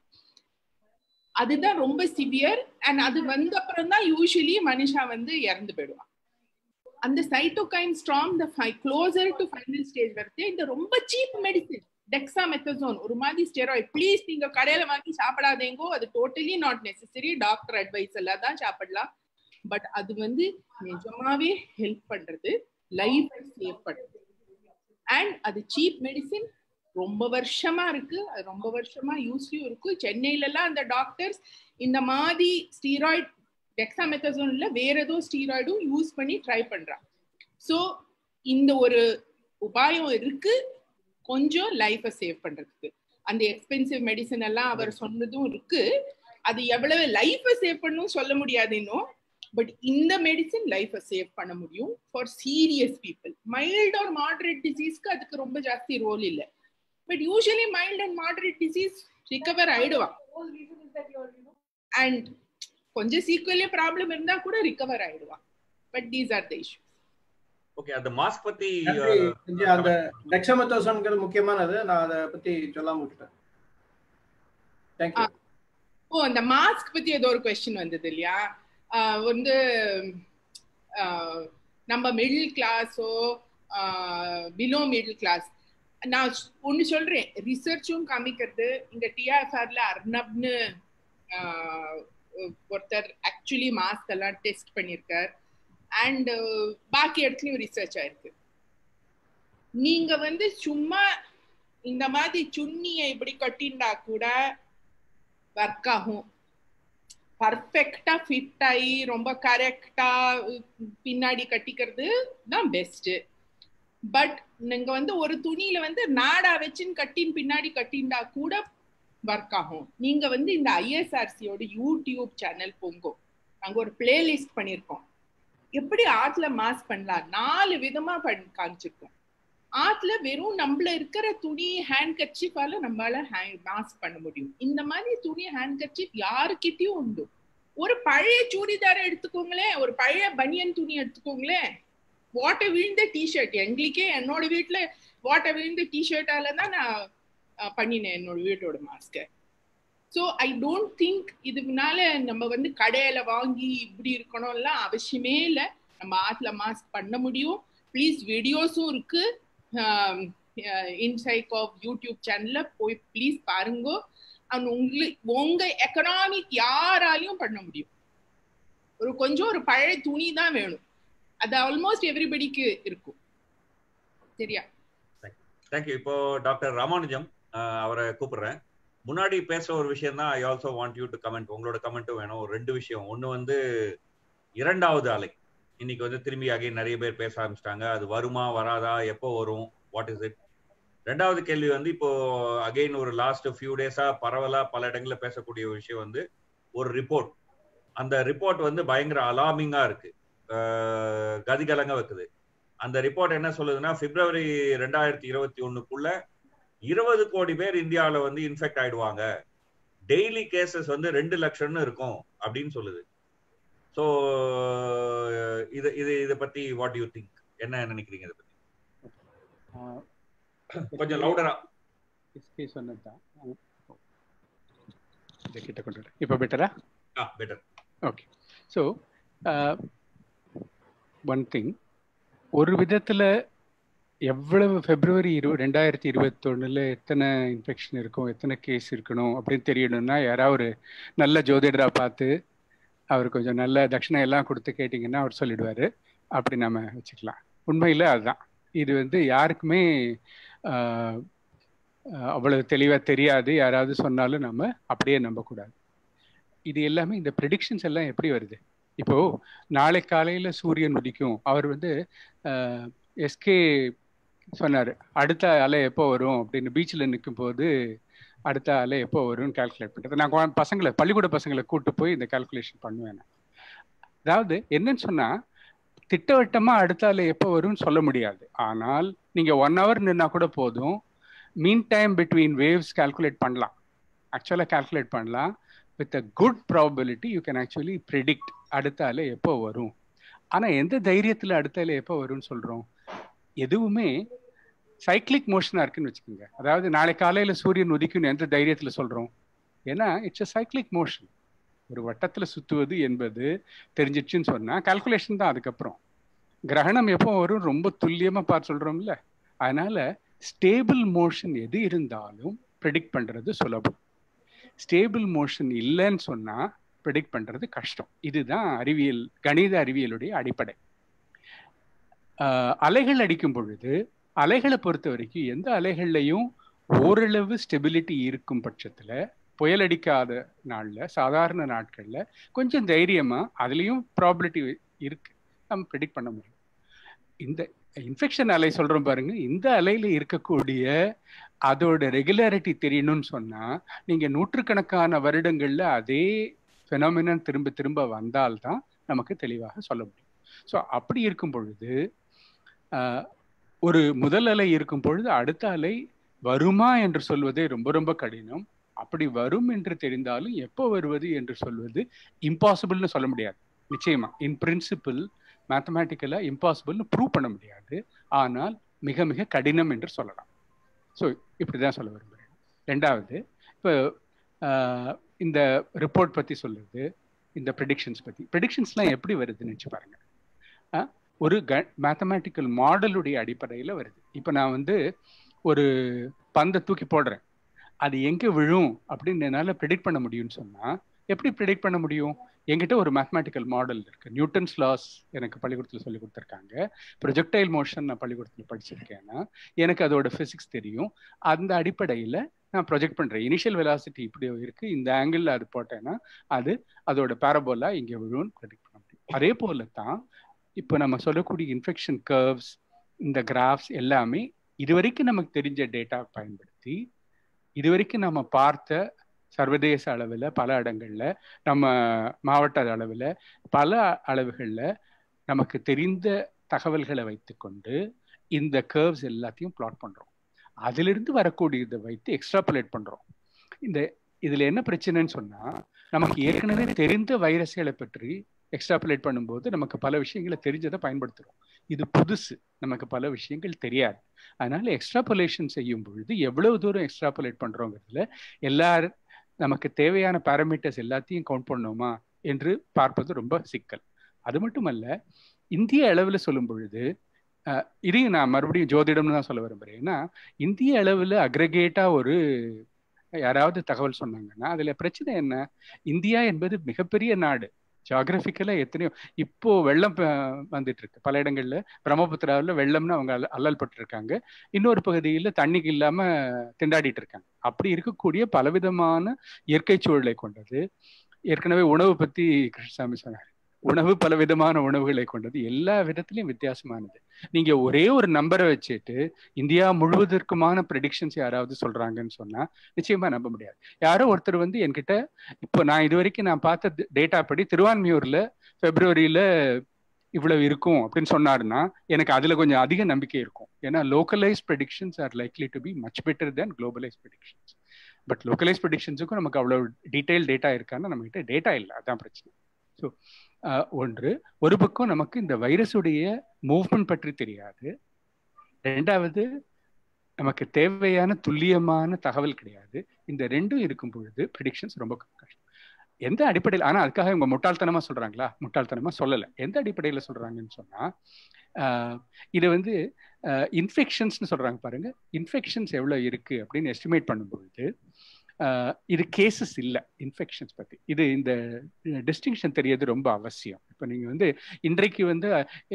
அதுதான் ரொம்ப சிவியர் அண்ட் அது வந்த அப்புறம் தான் யூஸ்வலி மனுஷா வந்து இறந்து போயிடுவான் அந்த cytokine strong the closer to final stage வருது இந்த ரொம்ப சீப் மெடிசின் டெக்ஸாமெத்தசோன் ஒரு மாதிரி ஸ்டெராய்ட் ப்ளீஸ் நீங்க கடையில வாங்கி சாப்பிடாதேங்கோ அது totally not necessary doctor advice எல்லாம் தான் சாப்பிடலாம் பட் அது வந்து நிஜமாவே ஹெல்ப் பண்றது லைஃப் சேவ் பண்றது அண்ட் அது சீப் மெடிசின் ரொம்ப வருஷமா இருக்கு அது ரொம்ப வருஷமா யூஸ்லயும் இருக்கு சென்னையில எல்லாம் அந்த டாக்டர்ஸ் இந்த மாதிரி ஸ்டீராய்ட் டெக்ஸாமெத்தசோன்ல வேற ஏதோ ஸ்டீராய்டும் யூஸ் பண்ணி ட்ரை பண்றான் ஸோ இந்த ஒரு உபாயம் இருக்கு கொஞ்சம் லைஃபை சேவ் பண்றதுக்கு அந்த எக்ஸ்பென்சிவ் மெடிசன் எல்லாம் அவர் சொன்னதும் இருக்கு அது எவ்வளவு லைஃபை சேவ் பண்ணும் சொல்ல முடியாது இன்னும் பட் இந்த மெடிசின் லைஃபை சேவ் பண்ண முடியும் for serious people mild or moderate டிசீஸ்க்கு அதுக்கு ரொம்ப ஜாஸ்தி ரோல் இல்லை but usually mild and moderate disease recover ஆயிடுவான் அண்ட் கொஞ்சம் சீக்குவலே ப்ராப்ளம் இருந்தா கூட ரிகவர் ஆயிடுவான் but these are the issue okay அந்த மாஸ்க் பத்தி நன்றி அஹ், கொஞ்சம் அந்த டெக்ஸாமெத்தோசன்ங்கிறது முக்கியமானது நான் அதை பத்தி சொல்லாம விட்டுட்டேன் தேங்க்யூ ஓ அந்த மாஸ்க் பத்தி ஏதோ ஒரு கொஸ்டின் வந்தது இல்லையா ஆஹ் வந்து ஆஹ் நம்ம மிடில் கிளாஸோ பிலோ மிடில் கிளாஸ் நான் ஒன்னு சொல்றேன் ரிசர்ச்சும் காமிக்கிறது இங்க டிஆர்எஃப்ஆர்ல அர்னப்னு ஆஹ் ஒருத்தர் ஆக்சுவலி மாஸ்க் எல்லாம் டெஸ்ட் பண்ணியிருக்கார் அண்ட் பாக்கி இடத்துலயும் ரிசர்ச் ஆயிருக்கு நீங்க வந்து சும்மா இந்த மாதிரி சுன்னியை இப்படி கட்டிண்டா கூட ஒர்க் ஆகும் பர்ஃபெக்டா ஃபிட் ஆகி ரொம்ப கரெக்டா பின்னாடி கட்டிக்கிறது தான் பெஸ்ட் பட் நீங்க வந்து ஒரு துணியில வந்து நாடா வச்சுன்னு கட்டின் பின்னாடி கட்டிண்டா கூட ஒர்க் ஆகும் நீங்க வந்து இந்த ஐஎஸ்ஆர்சியோட யூடியூப் சேனல் போங்கோ நாங்க ஒரு பிளேலிஸ்ட் பண்ணியிருக்கோம் எப்படி ஆட்ல மாஸ்க் பண்ணலாம் நாலு விதமா பண் காமிச்சிருக்கோம் ஆத்துல வெறும் நம்மள இருக்கிற துணி ஹேண்ட் கர்ச்சிஃபால நம்மளால மாஸ்க் பண்ண முடியும் இந்த மாதிரி துணி ஹேண்ட் கர்ச்சிஃப் யாருக்கிட்டயும் உண்டு ஒரு பழைய சூடிதாரை எடுத்துக்கோங்களேன் ஒரு பழைய பனியன் துணி எடுத்துக்கோங்களேன் வாட்டை விழுந்த டிஷர்ட் எங்களுக்கே என்னோட வீட்டுல வாட்டை விழுந்த டிஷர்ட்டால தான் நான் அஹ், பண்ணினேன் என்னோட வீட்டோட மாஸ்க ஸோ ஐ டோன்ட் திங்க் இதுனால நம்ம வந்து கடையில வாங்கி இப்படி இருக்கணும்லாம் அவசியமே இல்லை நம்ம ஆத்துல மாஸ்க் பண்ண முடியும் ப்ளீஸ் வீடியோஸும் இருக்கு இன்சைக் ஆஃப் யூடியூப் சேனல்ல போய் ப்ளீஸ் பாருங்க அண்ட் உங்களுக்கு உங்க எக்கனாமிக் யாராலையும் பண்ண முடியும் ஒரு கொஞ்சம் ஒரு பழைய துணி தான் வேணும் அது ஆல்மோஸ்ட் எவ்ரிபடிக்கு இருக்கும் சரியா தேங்க்யூ இப்போ டாக்டர் ராமானுஜம் அஹ், அவரை கூப்பிடுறேன் முன்னாடி பேசுற ஒரு விஷயம் தான் I also want you to comment உங்களோட கமெண்ட்டும் வேணும் ஒரு ரெண்டு விஷயம் ஒன்னு வந்து இரண்டாவது அலை இன்னைக்கு வந்து திரும்பி அகைன் நிறைய பேர் பேச ஆரம்பிச்சிட்டாங்க அது வருமா வராதா எப்போ வரும் வாட் இஸ் இட் ரெண்டாவது கேள்வி வந்து இப்போ அகைன் ஒரு லாஸ்ட் ஃபியூ டேஸா பரவலா பல இடங்கள்ல பேசக்கூடிய ஒரு விஷயம் வந்து ஒரு ரிப்போர்ட் அந்த ரிப்போர்ட் வந்து பயங்கர அலார்மிங்கா இருக்கு அஹ், கதிகலங்க வைக்குது அந்த ரிப்போர்ட் என்ன சொல்லுதுன்னா பிப்ரவரி ரெண்டாயிரத்தி இருபத்தி ஒண்ணுக்குள்ள இருபது கோடி பேர் இந்தியாவில் வந்து இன்ஃபெக்ட் ஆயிடுவாங்க டெய்லி கேசஸ் வந்து ரெண்டு லட்சம்னு இருக்கும் அப்படின்னு சொல்லுது ஸோ இது இது இதை பத்தி வாட் யூ திங்க் என்ன நினைக்கிறீங்க இதை பத்தி கொஞ்சம் லவுடரா எஸ்கே சொன்னதுதான் இதை கிட்ட கொண்டு வரேன் இப்போ பெட்டரா ஆ better okay so one thing ஒரு விதத்தில் எவ்வளவு பிப்ரவரி இரு ரெண்டாயிரத்தி இருபத்தொன்னுல எத்தனை இன்ஃபெக்ஷன் இருக்கும் எத்தனை கேஸ் இருக்கணும் அப்படின்னு தெரியணும்னா யாராவது ஒரு நல்ல ஜோதிடராக பார்த்து அவர் கொஞ்சம் நல்ல தட்சிணை எல்லாம் கொடுத்து கேட்டிங்கன்னா அவர் சொல்லிடுவார் அப்படி நம்ம வச்சுக்கலாம் உண்மையில் அதுதான் இது வந்து யாருக்குமே ஆஹ், ஆஹ், அவ்வளவு தெளிவாக தெரியாது யாராவது சொன்னாலும் நம்ம அப்படியே நம்பக்கூடாது இது எல்லாமே இந்த ப்ரெடிக்ஷன்ஸ் எல்லாம் எப்படி வருது இப்போ நாளை காலையில சூரியன் உதிக்கும் அவர் வந்து எஸ்கே சொன்னாரு அடுத்த அலை எப்போ வரும் அப்படின்னு பீச்சில் நிற்கும் போது அடுத்த அலை எப்போ வரும்னு கால்குலேட் பண்ணுறது நான் குழ- பசங்களை பள்ளிக்கூட பசங்களை கூட்டு போய் இந்த கால்குலேஷன் பண்ணுவேன் நான். அதாவது என்னன்னு சொன்னா திட்டவட்டமா அடுத்த அலை எப்போ வரும்னு சொல்ல முடியாது ஆனால் நீங்க ஒன் ஹவர் நின்னா கூட போதும் mean time between waves calculate பண்ணலாம் ஆக்சுவலாக கால்குலேட் பண்ணலாம் with a good probability you can actually predict அடுத்த அலை எப்போ வரும் ஆனால் எந்த தைரியத்தில் அடுத்த அலை எப்போ வரும்னு சொல்கிறோம் எதுவுமே சைக்கிளிக் மோஷனாக இருக்குன்னு வச்சுக்கோங்க அதாவது நாளை காலையில் சூரியன் உதிக்கும்னு எந்த தைரியத்தில் சொல்கிறோம் ஏன்னா இட்ஸ் அ சைக்கிளிக் மோஷன் ஒரு வட்டத்தில் சுற்றுவது என்பது தெரிஞ்சிடுச்சுன்னு சொன்னால் கால்குலேஷன் தான் அதுக்கப்புறம் கிரகணம் எப்போ வரும் ரொம்ப துல்லியமாக பார்த்து சொல்கிறோம்ல அதனால ஸ்டேபிள் மோஷன் எது இருந்தாலும் ப்ரெடிக்ட் பண்ணுறது சுலபம் ஸ்டேபிள் மோஷன் இல்லைன்னு சொன்னால் ப்ரெடிக்ட் பண்ணுறது கஷ்டம் இதுதான் அறிவியல் கணித அறிவியலுடைய அடிப்படை ஆஹ் அலைகள் அடிக்கும் பொழுது அலைகளை பொறுத்த வரைக்கும் எந்த அலைகள்லையும் ஓரளவு ஸ்டெபிலிட்டி இருக்கும் பட்சத்தில் புயல் அடிக்காத நாளில் சாதாரண நாட்களில் கொஞ்சம் தைரியமாக அதுலேயும் ப்ராபிலிட்டி இருக்கு நம்ம ப்ரெடிக்ட் பண்ண முடியும் இந்த இன்ஃபெக்ஷன் அலை சொல்கிறோம் பாருங்க இந்த அலையில் இருக்கக்கூடிய அதோட ரெகுலாரிட்டி தெரியணும்னு சொன்னால் நீங்கள் நூற்றுக்கணக்கான வருடங்களில் அதே ஃபெனாமினன் திரும்ப திரும்ப வந்தால்தான் நமக்கு தெளிவாக சொல்ல முடியும் ஸோ அப்படி இருக்கும் பொழுது ஒரு முதல் அலை இருக்கும் பொழுது அடுத்த அலை வருமா என்று சொல்வதே ரொம்ப ரொம்ப கடினம் அப்படி வரும் என்று தெரிந்தாலும் எப்போ வருவது என்று சொல்வது இம்பாசிபிள்னு சொல்ல முடியாது நிச்சயமா இன் பிரின்சிபிள் மேத்தமேட்டிக்கலாக இம்பாசிபிள்னு ப்ரூவ் பண்ண முடியாது ஆனால் மிக மிக கடினம் என்று சொல்லலாம் ஸோ இப்படி தான் சொல்ல விரும்புகிறேன் ரெண்டாவது இப்போ இந்த ரிப்போர்ட் பற்றி சொல்லுறது இந்த ப்ரிடிக்ஷன்ஸ் பற்றி ப்ரிடிக்ஷன்ஸ்லாம் எப்படி வருதுன்னு நினச்சி பாருங்க ஒரு க மேத்தமேட்டிக்கல் மாடலுடைய அடிப்படையில் வருது இப்போ நான் வந்து ஒரு பந்தை தூக்கி போடுறேன் அது எங்கே விழும் அப்படின்னு என்னால் ப்ரிடிக்ட் பண்ண முடியும்னு சொன்னால் எப்படி ப்ரிடிக்ட் பண்ண முடியும் என்கிட்ட ஒரு மேத்தமேட்டிக்கல் மாடல் இருக்கு நியூட்டன்ஸ் லாஸ் எனக்கு பள்ளிக்கூடத்தில் சொல்லி கொடுத்துருக்காங்க ப்ரொஜெக்டைல் மோஷன் நான் பள்ளிக்கூடத்தில் படிச்சிருக்கேன்னா எனக்கு அதோட ஃபிசிக்ஸ் தெரியும் அந்த அடிப்படையில் நான் ப்ரொஜெக்ட் பண்ணுறேன் இனிஷியல் வெலாசிட்டி இப்படி இருக்கு இந்த ஆங்கிளில் அது போட்டேன்னா அது அதோட பேரபோலா இங்கே விழும்னு ப்ரெடிக்ட் பண்ண முடியும் அதே போல தான் இப்போ நம்ம சொல்லக்கூடிய இன்ஃபெக்ஷன் கர்வ்ஸ் இந்த கிராஃப்ஸ் எல்லாமே இதுவரைக்கும் நமக்கு தெரிஞ்ச டேட்டா பயன்படுத்தி இதுவரைக்கும் நம்ம பார்த்த சர்வதேச அளவில் பல இடங்களில் நம்ம மாவட்ட அளவில் பல அளவுகளில் நமக்கு தெரிந்த தகவல்களை வைத்துக்கொண்டு இந்த கர்வ்ஸ் எல்லாத்தையும் பிளாட் பண்ணுறோம் அதிலிருந்து வரக்கூடியதை வைத்து எக்ஸ்ட்ராபுலேட் பண்ணுறோம் இந்த இதில் என்ன பிரச்சனைன்னு சொன்னால் நமக்கு ஏற்கனவே தெரிந்த வைரஸ்களை பற்றி எக்ஸ்ட்ராபுலேட் பண்ணும்போது நமக்கு பல விஷயங்களை தெரிஞ்சதை பயன்படுத்துகிறோம் இது புதுசு நமக்கு பல விஷயங்கள் தெரியாது அதனால எக்ஸ்ட்ராபுலேஷன் செய்யும் பொழுது எவ்வளவு தூரம் எக்ஸ்ட்ராபுலேட் பண்ணுறோங்கிறதுல எல்லா நமக்கு தேவையான பேராமீட்டர்ஸ் எல்லாத்தையும் கவுண்ட் பண்ணோமா என்று பார்ப்பது ரொம்ப சிக்கல் அது மட்டுமல்ல இந்திய அளவில் சொல்லும் பொழுது இதையும் நான் மறுபடியும் ஜோதிடம்னு தான் சொல்ல விரும்புகிறேன் ஏன்னா இந்திய அளவில் அக்ரகேட்டாக ஒரு யாராவது தகவல் சொன்னாங்கன்னா அதில் பிரச்சனை என்ன இந்தியா என்பது மிகப்பெரிய நாடு ஜாகிரபிக்கலாக எத்தனையோ இப்போ வெள்ளம் வந்துட்டு இருக்கு பல இடங்கள்ல பிரம்மபுத்திராவில் வெள்ளம்னு அவங்க அல்லல் பட்டிருக்காங்க இன்னொரு பகுதியில் தண்ணிக்கு இல்லாம திண்டாடிட்டு இருக்காங்க அப்படி இருக்கக்கூடிய பலவிதமான இயற்கை சூழலை கொண்டது ஏற்கனவே உணவு பத்தி கிருஷ்ணசாமி சொன்னார் உணவு பல விதமான உணவுகளை கொண்டது எல்லா விதத்திலையும் வித்தியாசமானது நீங்க ஒரே ஒரு நம்பரை வச்சுட்டு இந்தியா முழுவதற்குமான ப்ரெடிக்ஷன்ஸ் யாராவது சொல்றாங்கன்னு சொன்னா நிச்சயமா நம்ப முடியாது யாரோ ஒருத்தர் வந்து என்கிட்ட இப்போ நான் இது வரைக்கும் நான் பார்த்த டேட்டா படி திருவான்மியூர்ல பிப்ரவரியில இவ்வளவு இருக்கும் அப்படின்னு சொன்னாருன்னா எனக்கு அதுல கொஞ்சம் அதிக நம்பிக்கை இருக்கும் ஏன்னா localise predictions are likely to be much better than globalise predictions but localise ப்ரெடிக்ஷன்ஸுக்கும் நமக்கு அவ்வளோ டீட்டெயில் டேட்டா இருக்கான்னு நம்மகிட்ட டேட்டா இல்லை அதான் பிரச்சனை ஸோ ஒன்று ஒரு பக்கம் நமக்கு இந்த வைரஸுடைய மூவ்மெண்ட் பற்றி தெரியாது ரெண்டாவது நமக்கு தேவையான துல்லியமான தகவல் கிடையாது இந்த ரெண்டும் இருக்கும் பொழுது ப்ரிடிக்ஷன்ஸ் ரொம்ப கஷ்டம் எந்த அடிப்படையில் ஆனால் அதுக்காக இவங்க முட்டாள்தனமா சொல்றாங்களா முட்டாள்தனமா சொல்லலை எந்த அடிப்படையில் சொல்றாங்கன்னு சொன்னா இது வந்து இன்ஃபெக்ஷன்ஸ்னு சொல்றாங்க பாருங்க இன்ஃபெக்ஷன்ஸ் எவ்வளோ இருக்கு அப்படின்னு எஸ்டிமேட் பண்ணும்பொழுது இது கேசஸ் இல்லை இன்ஃபெக்ஷன்ஸ் பற்றி இது இந்த டிஸ்டிங்ஷன் தெரியறது ரொம்ப அவசியம் இப்போ நீங்கள் வந்து இன்றைக்கு வந்து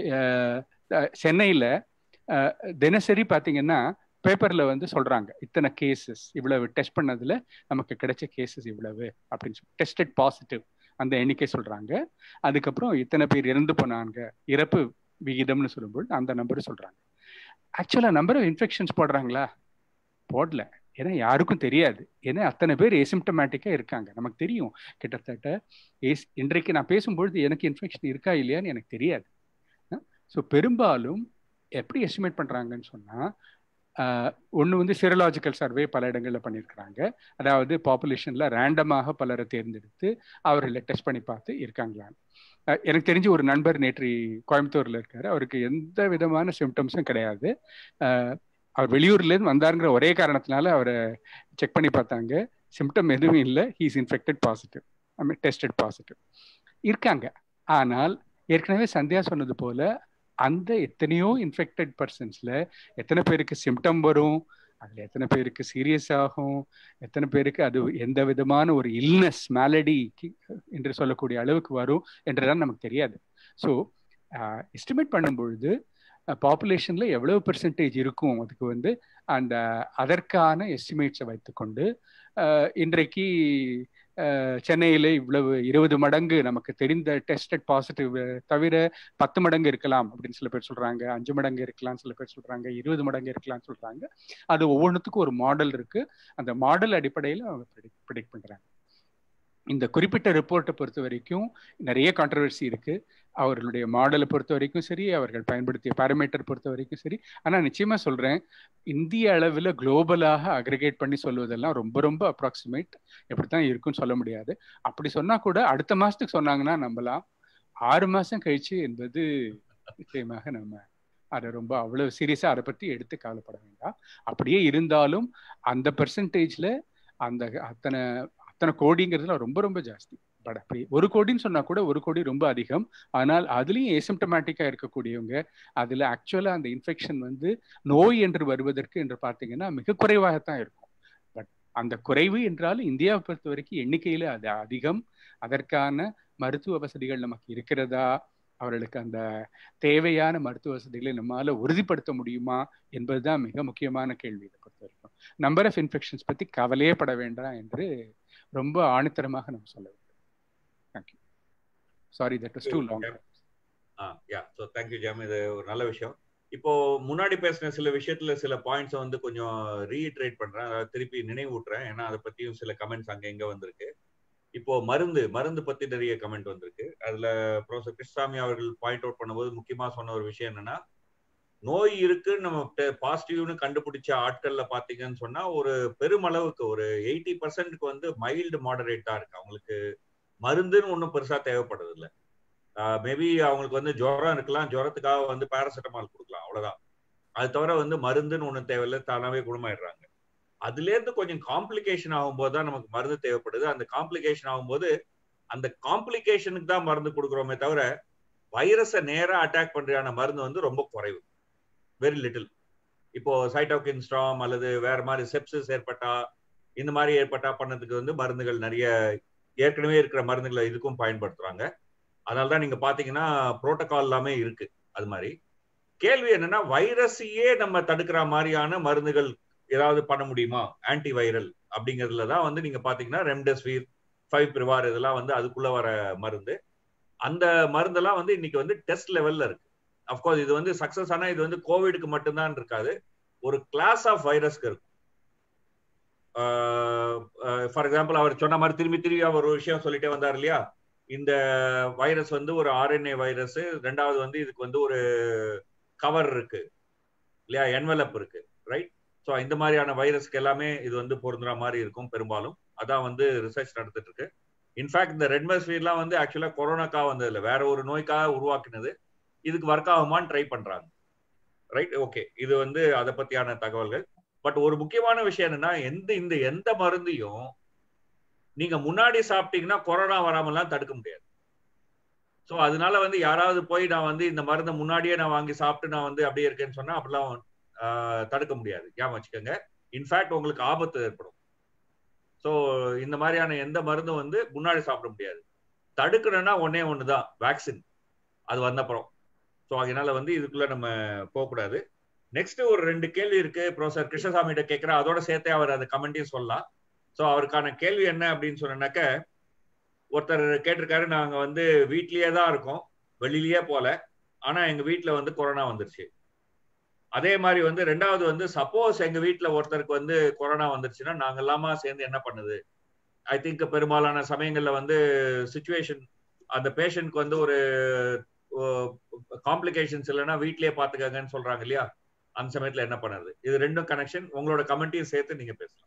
சென்னையில் தினசரி பார்த்தீங்கன்னா பேப்பரில் வந்து சொல்கிறாங்க இத்தனை கேசஸ் இவ்வளவு டெஸ்ட் பண்ணதில் நமக்கு கிடைச்ச கேசஸ் இவ்வளவு அப்படின்னு சொல்லி டெஸ்டட் பாசிட்டிவ் அந்த எண்ணிக்கை சொல்கிறாங்க அதுக்கப்புறம் இத்தனை பேர் இறந்து போனாங்க இறப்பு விகிதம்னு சொல்லும்போது அந்த நம்பர் சொல்கிறாங்க ஆக்சுவலாக நம்பர் ஆஃப் இன்ஃபெக்ஷன்ஸ் போடுறாங்களா போடல ஏன்னா யாருக்கும் தெரியாது ஏன்னா அத்தனை பேர் ஏசிம்டமேட்டிக்காக இருக்காங்க நமக்கு தெரியும் கிட்டத்தட்ட ஏஸ் இன்றைக்கு நான் பேசும்பொழுது எனக்கு இன்ஃபெக்ஷன் இருக்கா இல்லையான்னு எனக்கு தெரியாது ஸோ பெரும்பாலும் எப்படி எஸ்டிமேட் பண்ணுறாங்கன்னு சொன்னால் ஒன்று வந்து சிரலாஜிக்கல் சர்வே பல இடங்களில் பண்ணியிருக்கிறாங்க அதாவது பாப்புலேஷனில் ரேண்டமாக பலரை தேர்ந்தெடுத்து அவர்களை டெஸ்ட் பண்ணி பார்த்து இருக்காங்களான்னு எனக்கு தெரிஞ்ச ஒரு நண்பர் நேற்று கோயம்புத்தூரில் இருக்காரு அவருக்கு எந்த விதமான சிம்டம்ஸும் கிடையாது அவர் வெளியூர்லேருந்து வந்தாருங்கிற ஒரே காரணத்தினால அவரை செக் பண்ணி பார்த்தாங்க சிம்டம் எதுவும் இல்லை he's infected positive I mean tested positive இருக்காங்க ஆனால் ஏற்கனவே சந்தியா சொன்னது போல அந்த எத்தனையோ இன்ஃபெக்டட் பர்சன்ஸில் எத்தனை பேருக்கு சிம்டம் வரும் அதில் எத்தனை பேருக்கு சீரியஸ் ஆகும் எத்தனை பேருக்கு அது எந்த விதமான ஒரு இல்னஸ் மேலடி என்று சொல்லக்கூடிய அளவுக்கு வரும் என்றுதான் நமக்கு தெரியாது ஸோ எஸ்டிமேட் பண்ணும்பொழுது பாப்புலேஷனில் எவ்வளவு பெர்சன்டேஜ் இருக்கும் அதுக்கு வந்து அந்த அதற்கான எஸ்டிமேட்ஸை வைத்துக்கொண்டு இன்றைக்கு சென்னையில் இவ்வளவு இருபது மடங்கு நமக்கு தெரிந்த டெஸ்டட் பாசிட்டிவ் தவிர பத்து மடங்கு இருக்கலாம் அப்படின்னு சில பேர் சொல்றாங்க அஞ்சு மடங்கு இருக்கலாம் சில பேர் சொல்றாங்க இருபது மடங்கு இருக்கலாம்னு சொல்றாங்க அது ஒவ்வொன்றுத்துக்கும் ஒரு மாடல் இருக்கு அந்த மாடல் அடிப்படையில் அவங்க ப்ரிடிக்ட் பண்றாங்க இந்த குறிப்பிட்ட ரிப்போர்ட்டை பொறுத்த வரைக்கும் நிறைய கான்ட்ரவர்சி இருக்கு அவர்களுடைய மாடலை பொறுத்த வரைக்கும் சரி அவர்கள் பயன்படுத்திய பாராமீட்டர் பொறுத்த வரைக்கும் சரி ஆனால் நிச்சயமா சொல்றேன் இந்திய அளவில் குளோபலாக அக்ரிகேட் பண்ணி சொல்வதெல்லாம் ரொம்ப ரொம்ப அப்ராக்சிமேட் எப்படித்தான் இருக்குன்னு சொல்ல முடியாது அப்படி சொன்னா கூட அடுத்த மாசத்துக்கு சொன்னாங்கன்னா நம்பலாம் ஆறு மாசம் கழிச்சு என்பது நிச்சயமாக நம்ம அதை ரொம்ப அவ்வளவு சீரியஸா அதை பத்தி எடுத்து கவலைப்பட வேண்டாம் அப்படியே இருந்தாலும் அந்த பெர்சன்டேஜ்ல அந்த அத்தனை அத்தனை கோடிங்கிறதுல ரொம்ப ரொம்ப ஜாஸ்தி பட் அப்படி ஒரு கோடின்னு சொன்னா கூட ஒரு கோடி ரொம்ப அதிகம் ஆனால் அதுலயும் ஏசிம்டமேட்டிக்கா இருக்கக்கூடியவங்க அதுல ஆக்சுவலா அந்த இன்ஃபெக்ஷன் வந்து நோய் என்று வருவதற்கு என்று பார்த்தீங்கன்னா மிக குறைவாகத்தான் இருக்கும் பட் அந்த குறைவு என்றாலும் இந்தியாவை பொறுத்த வரைக்கும் எண்ணிக்கையில அது அதிகம் அதற்கான மருத்துவ வசதிகள் நமக்கு இருக்கிறதா அவர்களுக்கு அந்த தேவையான மருத்துவ வசதிகளை நம்மளால உறுதிப்படுத்த முடியுமா என்பதுதான் மிக முக்கியமான கேள்வி இதை பொறுத்த வரைக்கும் நம்பர் ஆஃப் இன்ஃபெக்ஷன்ஸ் பத்தி கவலையே பட வேண்டாம் என்று ரொம்ப ஆணித்தரமாக நம்ம சொல்ல வேண்டும் thank you sorry that was too long ah yeah so thank you ஜாம் இது ஒரு நல்ல விஷயம் இப்போ முன்னாடி பேசின சில விஷயத்துல சில பாயிண்ட்ஸை வந்து கொஞ்சம் ரீஇட்ரேட் பண்றேன் அதாவது திருப்பி நினைவூட்டுறேன் ஏன்னா அதை பத்தியும் சில கமெண்ட்ஸ் அங்க எங்க வந்திருக்கு இப்போ மருந்து மருந்து பத்தி நிறைய கமெண்ட் வந்திருக்கு அதுல ப்ரொஃபசர் கிருஷ்ணசாமி அவர்கள் பாயிண்ட் அவுட் பண்ணும்போது முக்கியமா சொன்ன ஒரு விஷயம் என்னன்னா நோய் இருக்கு நம்ம பாசிட்டிவ்னு கண்டுபிடிச்ச ஆட்கள்ல பாத்தீங்கன்னு சொன்னா ஒரு பெருமளவுக்கு ஒரு எயிட்டி பர்சன்ட்க்கு வந்து மைல்டு மாடரேட்டா இருக்கு அவங்களுக்கு மருந்துன்னு ஒன்றும் பெருசா தேவைப்படுறது இல்லை மேபி அவங்களுக்கு வந்து ஜுரம் இருக்கலாம் ஜுரத்துக்காக வந்து பேராசிட்டமால் கொடுக்கலாம் அவ்வளவுதான் அது தவிர வந்து மருந்துன்னு ஒன்றும் தேவையில்லை தானாவே குணமாயிடுறாங்க அதுல இருந்து கொஞ்சம் காம்ப்ளிகேஷன் ஆகும்போது தான் நமக்கு மருந்து தேவைப்படுது அந்த காம்ப்ளிகேஷன் ஆகும்போது அந்த காம்ப்ளிகேஷனுக்கு தான் மருந்து கொடுக்குறோமே தவிர வைரஸை நேரா அட்டாக் பண்றான மருந்து வந்து ரொம்ப குறைவு வெரி லிட்டில் இப்போ சைட்டோகின் ஸ்ட்ராம் அல்லது வேற மாதிரி செப்சஸ் ஏற்பட்டா இந்த மாதிரி ஏற்பட்டா பண்ணதுக்கு வந்து மருந்துகள் நிறைய ஏற்கனவே இருக்கிற மருந்துகளை இதுக்கும் பயன்படுத்துறாங்க அதனால தான் நீங்க பாத்தீங்கன்னா புரோட்டோகால் எல்லாமே இருக்கு அது மாதிரி கேள்வி என்னன்னா வைரஸையே நம்ம தடுக்கிற மாதிரியான மருந்துகள் ஏதாவது பண்ண முடியுமா ஆன்டி வைரல் அப்படிங்கிறதுல தான் வந்து நீங்க பாத்தீங்கன்னா ரெம்டெசிவிர் ஃபைவ் பிரிவார் இதெல்லாம் வந்து அதுக்குள்ள வர மருந்து அந்த மருந்தெல்லாம் வந்து இன்னைக்கு வந்து டெஸ்ட் லெவல்ல இருக்கு அப்கோர்ஸ் இது வந்து சக்சஸ் ஆனா இது வந்து கோவிடுக்கு மட்டும்தான் இருக்காது ஒரு கிளாஸ் ஆஃப் வைரஸ்க்கு இருக்கும் ஃபார் எக்ஸாம்பிள் அவர் சொன்ன மாதிரி திரும்பி திரும்பி அவர் ஒரு விஷயம் சொல்லிட்டே வந்தார் இல்லையா இந்த வைரஸ் வந்து ஒரு ஆர்என்ஏ வைரஸ் ரெண்டாவது வந்து இதுக்கு வந்து ஒரு கவர் இருக்கு இல்லையா என்வலப் இருக்கு ரைட் ஸோ இந்த மாதிரியான வைரஸ்க்கு எல்லாமே இது வந்து பொருந்துற மாதிரி இருக்கும் பெரும்பாலும் அதான் வந்து ரிசர்ச் நடந்துட்டு இருக்கு இன்ஃபேக்ட் இந்த ரெட்மஸ்ஃபியர்லாம் வந்து ஆக்சுவலா கொரோனாக்காக வந்தது இல்லை வேற ஒரு நோய்க்காக உருவாக்கினது இதுக்கு ஒர்க் ஆகுமான்னு ட்ரை பண்றாங்க ரைட் ஓகே இது வந்து அதை பத்தியான தகவல்கள் பட் ஒரு முக்கியமான விஷயம் என்னன்னா எந்த இந்த எந்த மருந்தையும் நீங்க முன்னாடி சாப்பிட்டீங்கன்னா கொரோனா வராமலாம் தடுக்க முடியாது ஸோ அதனால வந்து யாராவது போய் நான் வந்து இந்த மருந்தை முன்னாடியே நான் வாங்கி சாப்பிட்டு நான் வந்து அப்படியே இருக்கேன்னு சொன்னா அப்படிலாம் தடுக்க முடியாது ஏன் வச்சுக்கோங்க இன்ஃபேக்ட் உங்களுக்கு ஆபத்து ஏற்படும் ஸோ இந்த மாதிரியான எந்த மருந்தும் வந்து முன்னாடி சாப்பிட முடியாது தடுக்கணும்னா ஒன்னே ஒன்று தான் வேக்சின் அது வந்தப்புறம் ஸோ அதனால வந்து இதுக்குள்ள நம்ம போகக்கூடாது நெக்ஸ்ட் ஒரு ரெண்டு கேள்வி இருக்கு ப்ரொஃபசர் கிருஷ்ணசாமிகிட்ட கேட்கிறேன் அதோட சேர்த்தே அவர் அந்த கமெண்ட்டையும் சொல்லலாம் ஸோ அவருக்கான கேள்வி என்ன அப்படின்னு சொன்னாக்க ஒருத்தர் கேட்டிருக்காரு நாங்க வந்து வீட்லயே தான் இருக்கோம் வெளியிலயே போல ஆனா எங்க வீட்டுல வந்து கொரோனா வந்துருச்சு அதே மாதிரி வந்து ரெண்டாவது வந்து சப்போஸ் எங்க வீட்டுல ஒருத்தருக்கு வந்து கொரோனா வந்துருச்சுன்னா நாங்க எல்லாமா சேர்ந்து என்ன பண்ணுது ஐ திங்க் பெரும்பாலான சமயங்கள்ல வந்து சுச்சுவேஷன் அந்த பேஷண்ட்க்கு வந்து ஒரு காம்ப்ளிகேஷன்ஸ் இல்லைன்னா வீட்லயே பாத்துக்கங்கன்னு சொல்றாங்க இல்லையா அந்த சமயத்துல என்ன பண்ணுறது இது ரெண்டும் கனெக்ஷன் உங்களோட கமெண்ட்டையும் சேர்த்து நீங்க பேசலாம்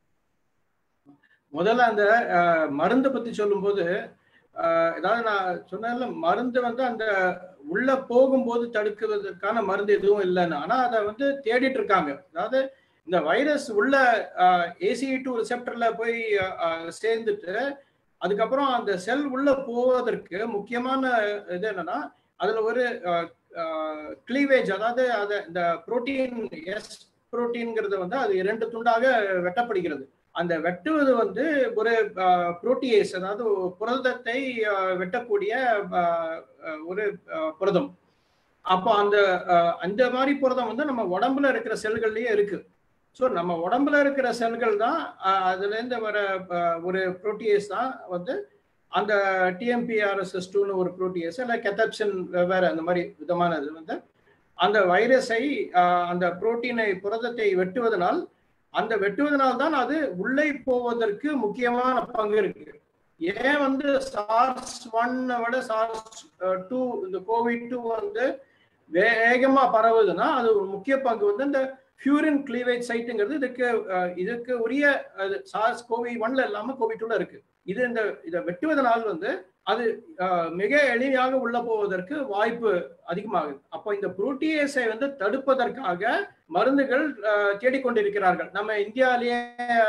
முதல்ல அந்த மருந்து பத்தி சொல்லும்போது ஏதாவது நான் சொன்னேன்ல மருந்து வந்து அந்த உள்ள போகும்போது தடுக்கிறதுக்கான மருந்து எதுவும் இல்லைன்னு ஆனா அதை வந்து தேடிட்டு இருக்காங்க அதாவது இந்த வைரஸ் உள்ள ஏசிஐ டூ ரிசெப்டர்ல போய் சேர்ந்துட்டு அதுக்கப்புறம் அந்த செல் உள்ள போவதற்கு முக்கியமான இது என்னன்னா அதுல ஒரு கிளீவேஜ் அதாவது அதை இந்த புரோட்டீன் எஸ் புரோட்டீன்ங்கிறது வந்து அது இரண்டு துண்டாக வெட்டப்படுகிறது அந்த வெட்டுவது வந்து ஒரு புரோட்டியேஸ் அதாவது புரதத்தை வெட்டக்கூடிய ஒரு புரதம் அப்போ அந்த அந்த மாதிரி புரதம் வந்து நம்ம உடம்புல இருக்கிற செல்கள்லயே இருக்கு ஸோ நம்ம உடம்புல இருக்கிற செல்கள் தான் அதுலேருந்து வர ஒரு புரோட்டியேஸ் தான் வந்து அந்த டிஎம்பிஆர்எஸ்எஸ் டூன்னு ஒரு புரோட்டியஸ் இல்லை கெத்தப்சன் வேற அந்த மாதிரி விதமானது வந்து அந்த வைரஸை அந்த புரோட்டீனை புரதத்தை வெட்டுவதனால் அந்த வெட்டுவதனால் தான் அது உள்ளே போவதற்கு முக்கியமான பங்கு இருக்கு ஏன் வந்து சார்ஸ் ஒன்னை விட சார்ஸ் டூ இந்த கோவிட் டூ வந்து வேகமா பரவுதுன்னா அது ஒரு முக்கிய பங்கு வந்து இந்த ஃபியூரின் கிளீவேஜ் சைட்டுங்கிறது இதுக்கு அஹ், இதுக்கு உரிய சார்ஸ் கோவி ஒன்ல இல்லாம கோவிட் டூல இருக்கு இது இந்த இதை வெட்டுவதனால் வந்து அது அஹ், மிக எளிமையாக உள்ள போவதற்கு வாய்ப்பு அதிகமாகுது அப்போ இந்த புரோட்டியேஸை வந்து தடுப்பதற்காக மருந்துகள் அஹ், தேடிக்கொண்டிருக்கிறார்கள் நம்ம இந்தியாவிலேயே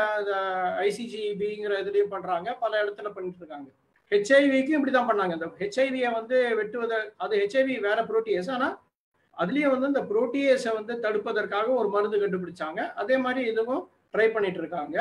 ஐசிஜிபிங்கிற இதுலயும் பண்றாங்க பல இடத்துல பண்ணிட்டு இருக்காங்க ஹெச்ஐவிக்கும் இப்படிதான் பண்ணாங்க இந்த ஹெச்ஐவியை வந்து வெட்டுவத அது ஹெச்ஐவி வேற புரோட்டியேஸ் ஆனா அதுலயும் வந்து இந்த புரோட்டியேஸை வந்து தடுப்பதற்காக ஒரு மருந்து கண்டுபிடிச்சாங்க அதே மாதிரி இதுவும் ட்ரை பண்ணிட்டு இருக்காங்க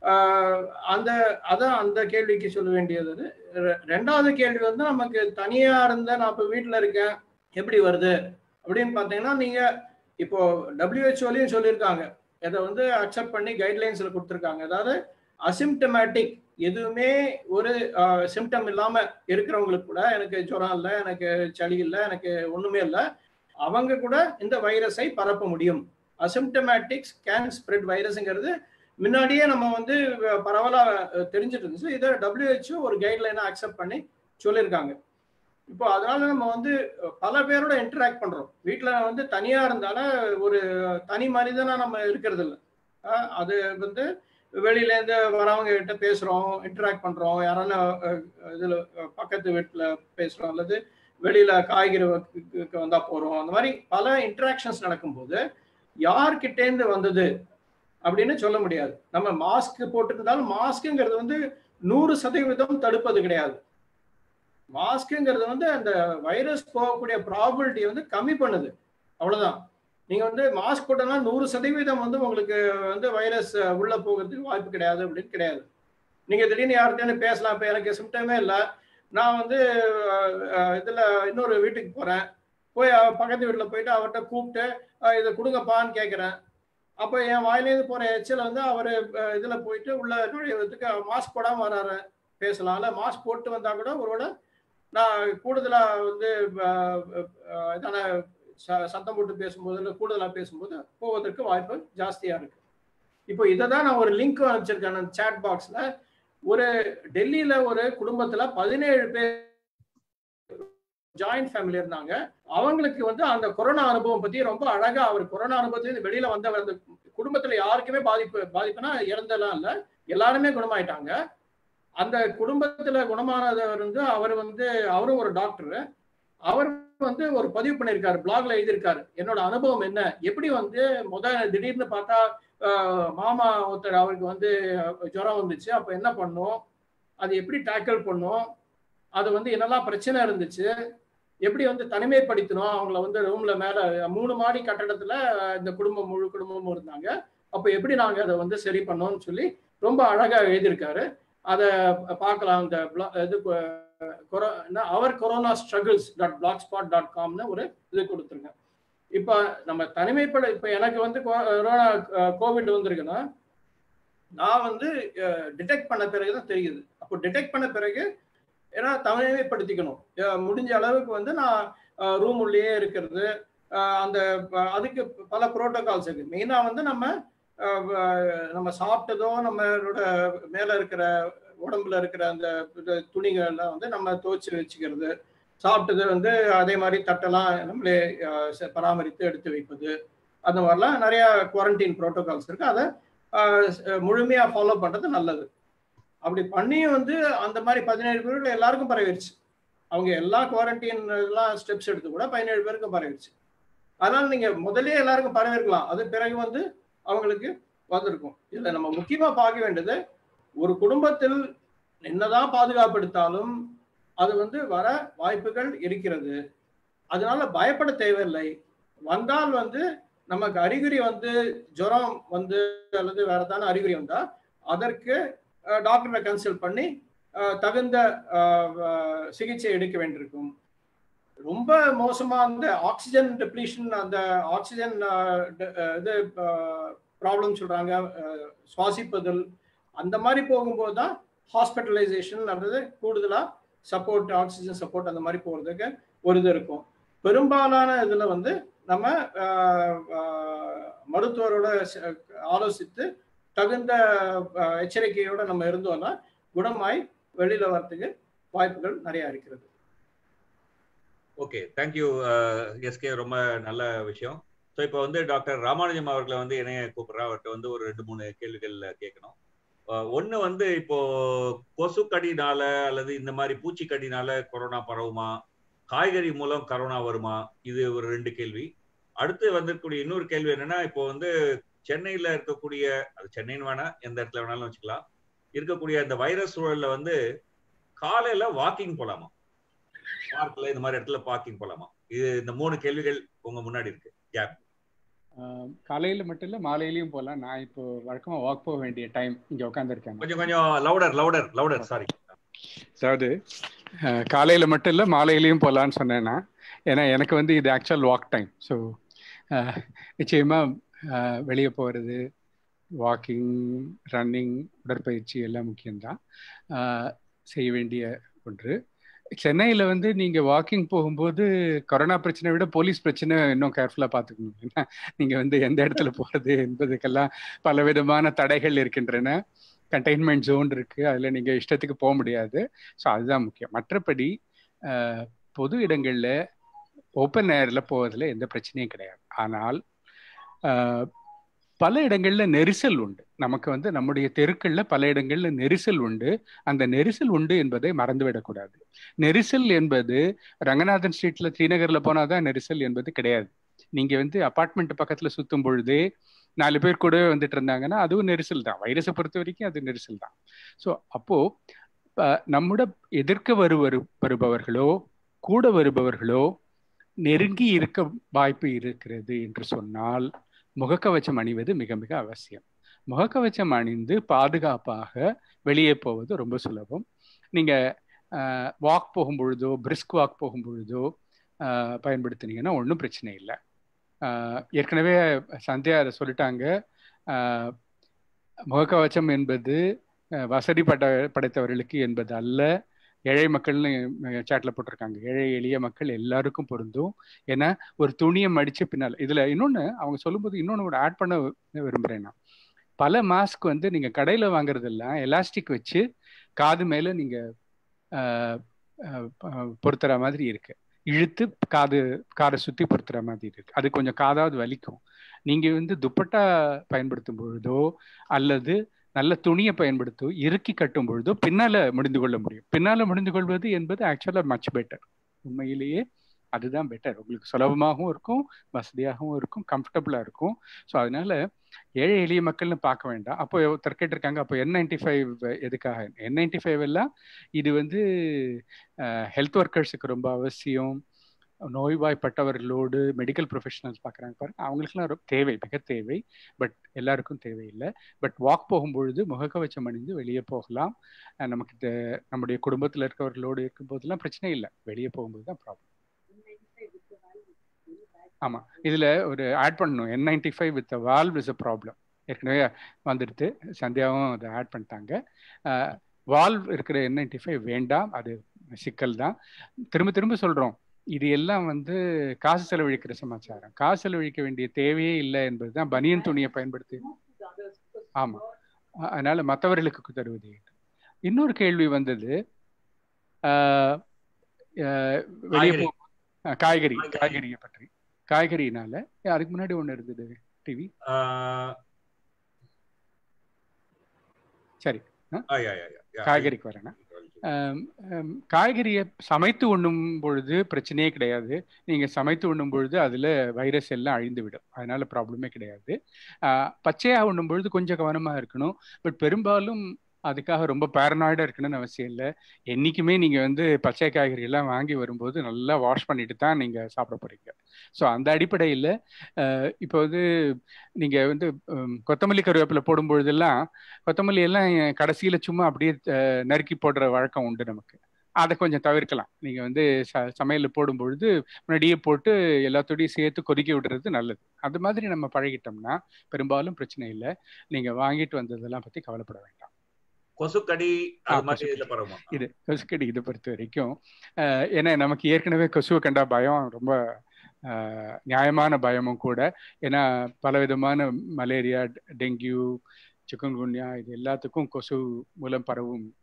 ஆஹ் அந்த அதான் அந்த கேள்விக்கு சொல்ல வேண்டியது ரெ- ரெண்டாவது கேள்வி வந்து நமக்கு தனியா இருந்த நான் இப்ப வீட்டுல இருக்கேன் எப்படி வருது அப்படின்னு பாத்தீங்கன்னா நீங்க இப்போ டபிள்யூஹெச்ஓலையும் சொல்லியிருக்காங்க இதை வந்து அக்செப்ட் பண்ணி கைட்லைன்ஸ்ல கொடுத்துருக்காங்க அதாவது அசிம்டமேட்டிக் எதுவுமே ஒரு சிம்டம் இல்லாம இருக்கிறவங்களுக்கு கூட எனக்கு ஜுரம் இல்லை எனக்கு சளி இல்லை எனக்கு ஒண்ணுமே இல்லை அவங்க கூட இந்த வைரஸை பரப்ப முடியும் அசிம்டமேட்டிக்ஸ் கேன் ஸ்ப்ரெட் வைரஸ்ங்கிறது முன்னாடியே நம்ம வந்து பரவலா அஹ், தெரிஞ்சுட்டு இருந்துச்சு இதை டபிள்யூஹெச்ஓ ஒரு கைட்லைனை அக்செப்ட் பண்ணி சொல்லியிருக்காங்க இப்போ அதனால நம்ம வந்து அஹ், பல பேரோட இன்டராக்ட் பண்றோம் வீட்டில் வந்து தனியா இருந்தாலும் ஒரு தனி மனிதனா நம்ம இருக்கிறது இல்லை அஹ், அது வந்து வெளியில இருந்து வரவங்க கிட்ட பேசுறோம் இன்டராக்ட் பண்றோம் யாரான அஹ், இதுல அஹ், பக்கத்து வீட்டுல பேசுறோம் அல்லது வெளியில காய்கறி வ- வந்தா போறோம் அந்த மாதிரி பல இன்டராக்ஷன்ஸ் நடக்கும்போது யார்கிட்டேருந்து வந்தது அப்படின்னு சொல்ல முடியாது நம்ம மாஸ்க் போட்டிருந்தாலும் மாஸ்க்குங்கிறது வந்து நூறு சதவீதம் தடுப்பது கிடையாது மாஸ்க்குங்கிறது வந்து அந்த வைரஸ் போகக்கூடிய ப்ராபிலிட்டி வந்து கம்மி பண்ணுது அவ்வளவுதான் நீங்க வந்து மாஸ்க் போட்டோம்னா நூறு சதவீதம் வந்து உங்களுக்கு வந்து வைரஸ் உள்ள போகிறதுக்கு வாய்ப்பு கிடையாது அப்படின்னு கிடையாது நீங்க திடீர்னு யார்கிட்டயும் பேசலாம் இப்ப எனக்கு சிம்டமே இல்லை நான் வந்து அஹ், அஹ், இதுல இன்னொரு வீட்டுக்கு போறேன் போய் அவ பக்கத்து வீட்டுல போயிட்டு அவர்கிட்ட கூப்பிட்டு அஹ், இதை கொடுங்கப்பான்னு கேட்கறேன் அப்போ என் வாயிலேருந்து போற எச்சில் வந்து அவர் இதுல போயிட்டு உள்ள நுழைவதற்கு மாஸ்க் போடாம வராரு பேசலாம் இல்ல மாஸ்க் போட்டு வந்தா கூட ஒருவேளை நான் கூடுதலா வந்து அஹ், அஹ், இதான ச- சத்தம் போட்டு பேசும்போது இல்லை கூடுதலா பேசும்போது போவதற்கு வாய்ப்பு ஜாஸ்தியா இருக்கு இப்போ இதை தான் நான் ஒரு லிங்க் அனுப்பிச்சிருக்கேன் சாட் பாக்ஸ்ல ஒரு டெல்லியில ஒரு குடும்பத்துல பதினேழு பேர் ஜாயிண்ட் ஃபேமிலி இருந்தாங்க அவங்களுக்கு வந்து அந்த கொரோனா அனுபவம் பத்தி ரொம்ப அழகா அவர் கொரோனா அனுபவத்துல வெளியில வந்தவர் அந்த குடும்பத்துல யாருக்குமே பாதிப்பு பாதிப்புனா இறந்தெல்லாம் இல்ல எல்லாருமே குணமாயிட்டாங்க அந்த குடும்பத்துல குணமானவர் வந்து அவர் வந்து அவரும் ஒரு டாக்டர் அவர் வந்து ஒரு பதிவு பண்ணியிருக்காரு பிளாக்ல எழுதியிருக்காரு என்னோட அனுபவம் என்ன எப்படி வந்து முத திடீர்னு பார்த்தா ஆஹ், மாமா ஒருத்தர் அவருக்கு வந்து ஜுரம் வந்துச்சு அப்ப என்ன பண்ணோம் அது எப்படி டேக்கிள் பண்ணோம் அது வந்து என்னெல்லாம் பிரச்சனை இருந்துச்சு எப்படி வந்து தனிமைப்படுத்தணும் அவங்கள வந்து ரூம்ல மேல மூணு மாடி கட்டடத்துல இந்த குடும்பம் முழு குடும்பமும் இருந்தாங்க அப்ப எப்படி நாங்க அதை வந்து சரி பண்ணோம்னு சொல்லி ரொம்ப அழகா எழுதியிருக்காரு அதை பார்க்கலாம் இந்த blo- இது அஹ், கொரோ- என்ன, அவர் corona struggles dot black spot dot காம்னு ஒரு இது கொடுத்துருங்க இப்போ நம்ம தனிமைப்பட இப்போ எனக்கு வந்து கொரோனா கோவிட் வந்திருக்குன்னா நான் வந்து டிடெக்ட் பண்ண பிறகு தான் தெரியுது அப்போ டிடெக்ட் பண்ண பிறகு ஏன்னா தனிமைப்படுத்திக்கணும் அஹ் முடிஞ்ச அளவுக்கு வந்து நான் ரூம் உள்ளேயே இருக்கிறது அஹ் அந்த ப- அதுக்கு பல ப்ரோட்டோகால்ஸ் இருக்கு மெயினாக வந்து நம்ம அஹ் வ- நம்ம சாப்பிட்டதோ நம்மளோட மேல இருக்கிற உடம்புல இருக்கிற அந்த இது துணிகள்லாம் வந்து நம்ம துவைச்சு வச்சுக்கிறது சாப்பிட்டது வந்து அதே மாதிரி தட்டெல்லாம் நம்மளே அஹ், ச- பராமரித்து எடுத்து வைப்பது அந்த மாதிரிலாம் நிறைய குவாரண்டைன் ப்ரோட்டோகால்ஸ் இருக்கு அதை அஹ், ஸ்- முழுமையா ஃபாலோ பண்றது நல்லது அப்படி பண்ணியும் வந்து அந்த மாதிரி பதினேழு பேருக்கு எல்லாருக்கும் பரவிடுச்சு அவங்க எல்லா குவாரண்டைன் எல்லாம் ஸ்டெப்ஸ் எடுத்து கூட பதினேழு பேருக்கும் பரவிடுச்சு அதனால நீங்க முதல்லயே எல்லாருக்கும் பரவிருக்கலாம் அது பிறகு வந்து அவங்களுக்கு வந்திருக்கும் இதுல நம்ம முக்கியமா பார்க்க வேண்டியது ஒரு குடும்பத்தில் என்னதான் பாதுகாப்பு எடுத்தாலும் அது வந்து வர வாய்ப்புகள் இருக்கிறது அதனால பயப்பட தேவையில்லை வந்தால் வந்து நமக்கு அறிகுறி வந்து ஜுரம் வந்து அல்லது வேற ஏதாவது அறிகுறி வந்தா அதற்கு டாக்டரை கன்சல்ட் பண்ணி அஹ், தகுந்த அஹ், அஹ், சிகிச்சை எடுக்க வேண்டியிருக்கும் ரொம்ப மோசமா அந்த ஆக்சிஜன் டெப்ளீஷன் அந்த ஆக்சிஜன் இது ப்ராப்ளம் சொல்றாங்க அஹ், சுவாசிப்பதில் அந்த மாதிரி போகும்போது தான் ஹாஸ்பிட்டலைசேஷன் அல்லது கூடுதலா சப்போர்ட் ஆக்சிஜன் சப்போர்ட் அந்த மாதிரி போறதுக்கு ஒரு இது இருக்கும் பெரும்பாலான இதுல வந்து நம்ம அஹ், அஹ், மருத்துவரோட ச- ஆலோசித்து தகுந்த அஹ், எச்சரிக்கையோட நம்ம இருந்தோம்னா குணமாய் வெளியில வரத்துக்கு வாய்ப்புகள் நிறைய இருக்கிறது ஓகே தேங்க்யூ எஸ்கே ரொம்ப நல்ல விஷயம் ஸோ இப்போ வந்து டாக்டர் ராமானுஜம் அவர்களை வந்து இணைய கூப்பிடுறா அவர்கிட்ட வந்து ஒரு ரெண்டு மூணு கேள்விகள் கேட்கணும் ஒன்று வந்து இப்போ கொசு கடினால அல்லது இந்த மாதிரி பூச்சிக்கடினால கொரோனா பரவுமா காய்கறி மூலம் கரோனா வருமா இது ஒரு ரெண்டு கேள்வி அடுத்து வந்திருக்கக்கூடிய இன்னொரு கேள்வி என்னன்னா இப்போ வந்து சென்னையில இருக்கக்கூடிய அது சென்னைன்னு வேணா எந்த இடத்துல வேணாலும் வச்சுக்கலாம் இருக்கக்கூடிய அந்த வைரஸ் சூழல்ல வந்து காலையில வாக்கிங் போலாமா பார்க்ல இந்த மாதிரி இடத்துல வாக்கிங் போலாமா இது இந்த மூணு கேள்விகள் உங்க முன்னாடி இருக்கு கேப் காலையில மட்டும் இல்ல மாலையிலயும் போகலாம் நான் இப்போ வழக்கமா வாக் போக வேண்டிய டைம் இங்க உட்காந்துருக்கேன் கொஞ்சம் கொஞ்சம் லவுடர் லவுடர் லவுடர் சாரி அதாவது காலையில மட்டும் இல்ல மாலையிலயும் போகலான்னு சொன்னேன்னா ஏன்னா எனக்கு வந்து இது ஆக்சுவல் வாக் டைம் ஸோ நிச்சயமா வெளியே போகிறது வாக்கிங் ரன்னிங் உடற்பயிற்சி எல்லாம் முக்கியம்தான் செய்ய வேண்டிய ஒன்று சென்னையில் வந்து நீங்கள் வாக்கிங் போகும்போது கொரோனா பிரச்சனை விட போலீஸ் பிரச்சனை இன்னும் கேர்ஃபுல்லாக பார்த்துக்கணும் ஏன்னா நீங்கள் வந்து எந்த இடத்துல போகிறது என்பதுக்கெல்லாம் பல விதமான தடைகள் இருக்கின்றன கண்டெய்ன்மெண்ட் ஜோன் இருக்குது அதில் நீங்கள் இஷ்டத்துக்கு போக முடியாது ஸோ அதுதான் முக்கியம் மற்றபடி பொது இடங்களில் ஓப்பன் ஏரில் போவதில் எந்த பிரச்சனையும் கிடையாது ஆனால் பல இடங்கள்ல நெரிசல் உண்டு நமக்கு வந்து நம்முடைய தெருக்கள்ல பல இடங்கள்ல நெரிசல் உண்டு அந்த நெரிசல் உண்டு என்பதை மறந்துவிடக்கூடாது நெரிசல் என்பது ரங்கநாதன் ஸ்ட்ரீட்ல ஸ்ரீநகர்ல போனாதான் நெரிசல் என்பது கிடையாது நீங்க வந்து அபார்ட்மெண்ட் பக்கத்துல சுத்தும் பொழுதே நாலு பேர் கூட வந்துட்டு இருந்தாங்கன்னா அதுவும் நெரிசல் தான் வைரஸை பொறுத்த வரைக்கும் அது நெரிசல் தான் ஸோ அப்போ நம்முட எதிர்க்க வருவர் வருபவர்களோ கூட வருபவர்களோ நெருங்கி இருக்க வாய்ப்பு இருக்கிறது என்று சொன்னால் முகக்கவச்சம் அணிவது மிக மிக அவசியம் முகக்கவச்சம் அணிந்து பாதுகாப்பாக வெளியே போவது ரொம்ப சுலபம் நீங்க வாக் போகும் பொழுதோ பிரிஸ்க் வாக் போகும் பொழுதோ பயன்படுத்தினீங்கன்னா ஒன்றும் பிரச்சனை இல்லை ஏற்கனவே சந்தியா அதை சொல்லிட்டாங்க முகக்கவச்சம் என்பது வசதி பட படைத்தவர்களுக்கு என்பது அல்ல ஏழை மக்கள்னு சேட்ல போட்டிருக்காங்க ஏழை எளிய மக்கள் எல்லாருக்கும் பொருந்தும் ஏன்னா ஒரு துணியை மடிச்சு பின்னால் இதுல இன்னொன்னு அவங்க சொல்லும்போது இன்னொன்னு ஒரு ஆட் பண்ண விரும்புறேன் நான் பல மாஸ்க் வந்து நீங்க கடையில வாங்குறது எல்லாம் எலாஸ்டிக் வச்சு காது மேல நீங்க பொருத்துற மாதிரி இருக்கு இழுத்து காது காதை சுத்தி பொருத்துற மாதிரி இருக்கு அது கொஞ்சம் காதாவது வலிக்கும் நீங்க வந்து துப்பட்டா பயன்படுத்தும் பொழுதோ அல்லது நல்ல துணியை பயன்படுத்தும் இறுக்கி கட்டும் பொழுதோ பின்னால முடிந்து கொள்ள முடியும் பின்னால முடிந்து கொள்வது என்பது ஆக்சுவலா மச் பெட்டர் உண்மையிலேயே அதுதான் பெட்டர் உங்களுக்கு சுலபமாகவும் இருக்கும் வசதியாகவும் இருக்கும் கம்ஃபர்டபுளா இருக்கும் ஸோ அதனால ஏழை எளிய மக்கள்னு பார்க்க வேண்டாம் அப்போ ஒருத்தர் கேட்டிருக்காங்க அப்போ என் நைன்டி ஃபைவ் எதுக்காக என் நைன்டி ஃபைவ் எல்லாம் இது வந்து ஹெல்த் ஒர்க்கர்ஸுக்கு ரொம்ப அவசியம் நோய்வாய்ப்பட்டவர்களோடு மெடிக்கல் ப்ரொஃபஷனல்ஸ் பார்க்குறாங்க பாருங்க அவங்களுக்குலாம் ரொம்ப தேவை மிக தேவை பட் எல்லாருக்கும் தேவையில்லை பட் வாக் போகும்பொழுது முகக்கவச்சம் அணிந்து வெளியே போகலாம் நமக்கு நம்முடைய குடும்பத்தில் இருக்கவர்களோடு இருக்கும்போதெல்லாம் பிரச்சனை இல்லை வெளியே போகும்போது தான் ப்ராப்ளம் ஆமாம் இதில் ஒரு ஆட் பண்ணணும் N ninety five with valve is a problem ஏற்கனவே வந்துடுது சந்தியாவும் அதை ஆட் பண்ணிட்டாங்க வால்வ் இருக்கிற என் நைன்டி ஃபைவ் வேண்டாம் அது சிக்கல் தான் திரும்ப திரும்ப சொல்கிறோம் இது எல்லாம் வந்து காசு செலவழிக்கிற சமாச்சாரம் காசு செலவழிக்க வேண்டிய தேவையே இல்லை என்பதுதான் பனியன் துணியை பயன்படுத்தி ஆமா அதனால மற்றவர்களுக்கு தருவது இன்னொரு கேள்வி வந்தது வெளியே போ காய்கறி காய்கறியை பற்றி காய்கறினால அதுக்கு முன்னாடி ஒண்ணு இருந்தது டிவி சரி காய்கறிக்கு வரேன்னா காய்கறியை சமைத்து உண்ணும் பொழுது பிரச்சனையே கிடையாது நீங்க சமைத்து உண்ணும் பொழுது அதுல வைரஸ் எல்லாம் அழிந்து விடும் அதனால ப்ராப்ளமே கிடையாது பச்சையாக உண்ணும் பொழுது கொஞ்சம் கவனமா இருக்கணும் பட் பெரும்பாலும் அதுக்காக ரொம்ப பேரனாய்டா இருக்கணும்னு அவசியம் இல்லை என்னைக்குமே நீங்க வந்து பச்சை காய்கறி எல்லாம் வாங்கி வரும்போது நல்லா வாஷ் பண்ணிட்டு தான் நீங்க சாப்பிட போறீங்க ஸோ அந்த அடிப்படையில் இப்போ வந்து நீங்க வந்து கொத்தமல்லி கருவேப்பிலை போடும் பொழுதெல்லாம் கொத்தமல்லி எல்லாம் கடைசியில சும்மா அப்படியே நறுக்கி போடுற வழக்கம் உண்டு நமக்கு அதை கொஞ்சம் தவிர்க்கலாம் நீங்க வந்து ச சமையலில் போடும் பொழுது முன்னாடியே போட்டு எல்லாத்தோடையும் சேர்த்து கொதிக்க விடுறது நல்லது அது மாதிரி நம்ம பழகிட்டோம்னா பெரும்பாலும் பிரச்சனை இல்லை நீங்க வாங்கிட்டு வந்ததெல்லாம் பத்தி கவலைப்பட வேண்டாம் கொசுக்கடி இது கொசுக்கடி இதை பொறுத்த வரைக்கும் ஏன்னா நமக்கு ஏற்கனவே கொசுவை கண்டா பயம் ரொம்ப நியாயமான பயமும் கூட ஏன்னா பல விதமான மலேரியா டெங்கு சிக்கன்குன்யா இது எல்லாத்துக்கும் கொசு மூலம் பரவும்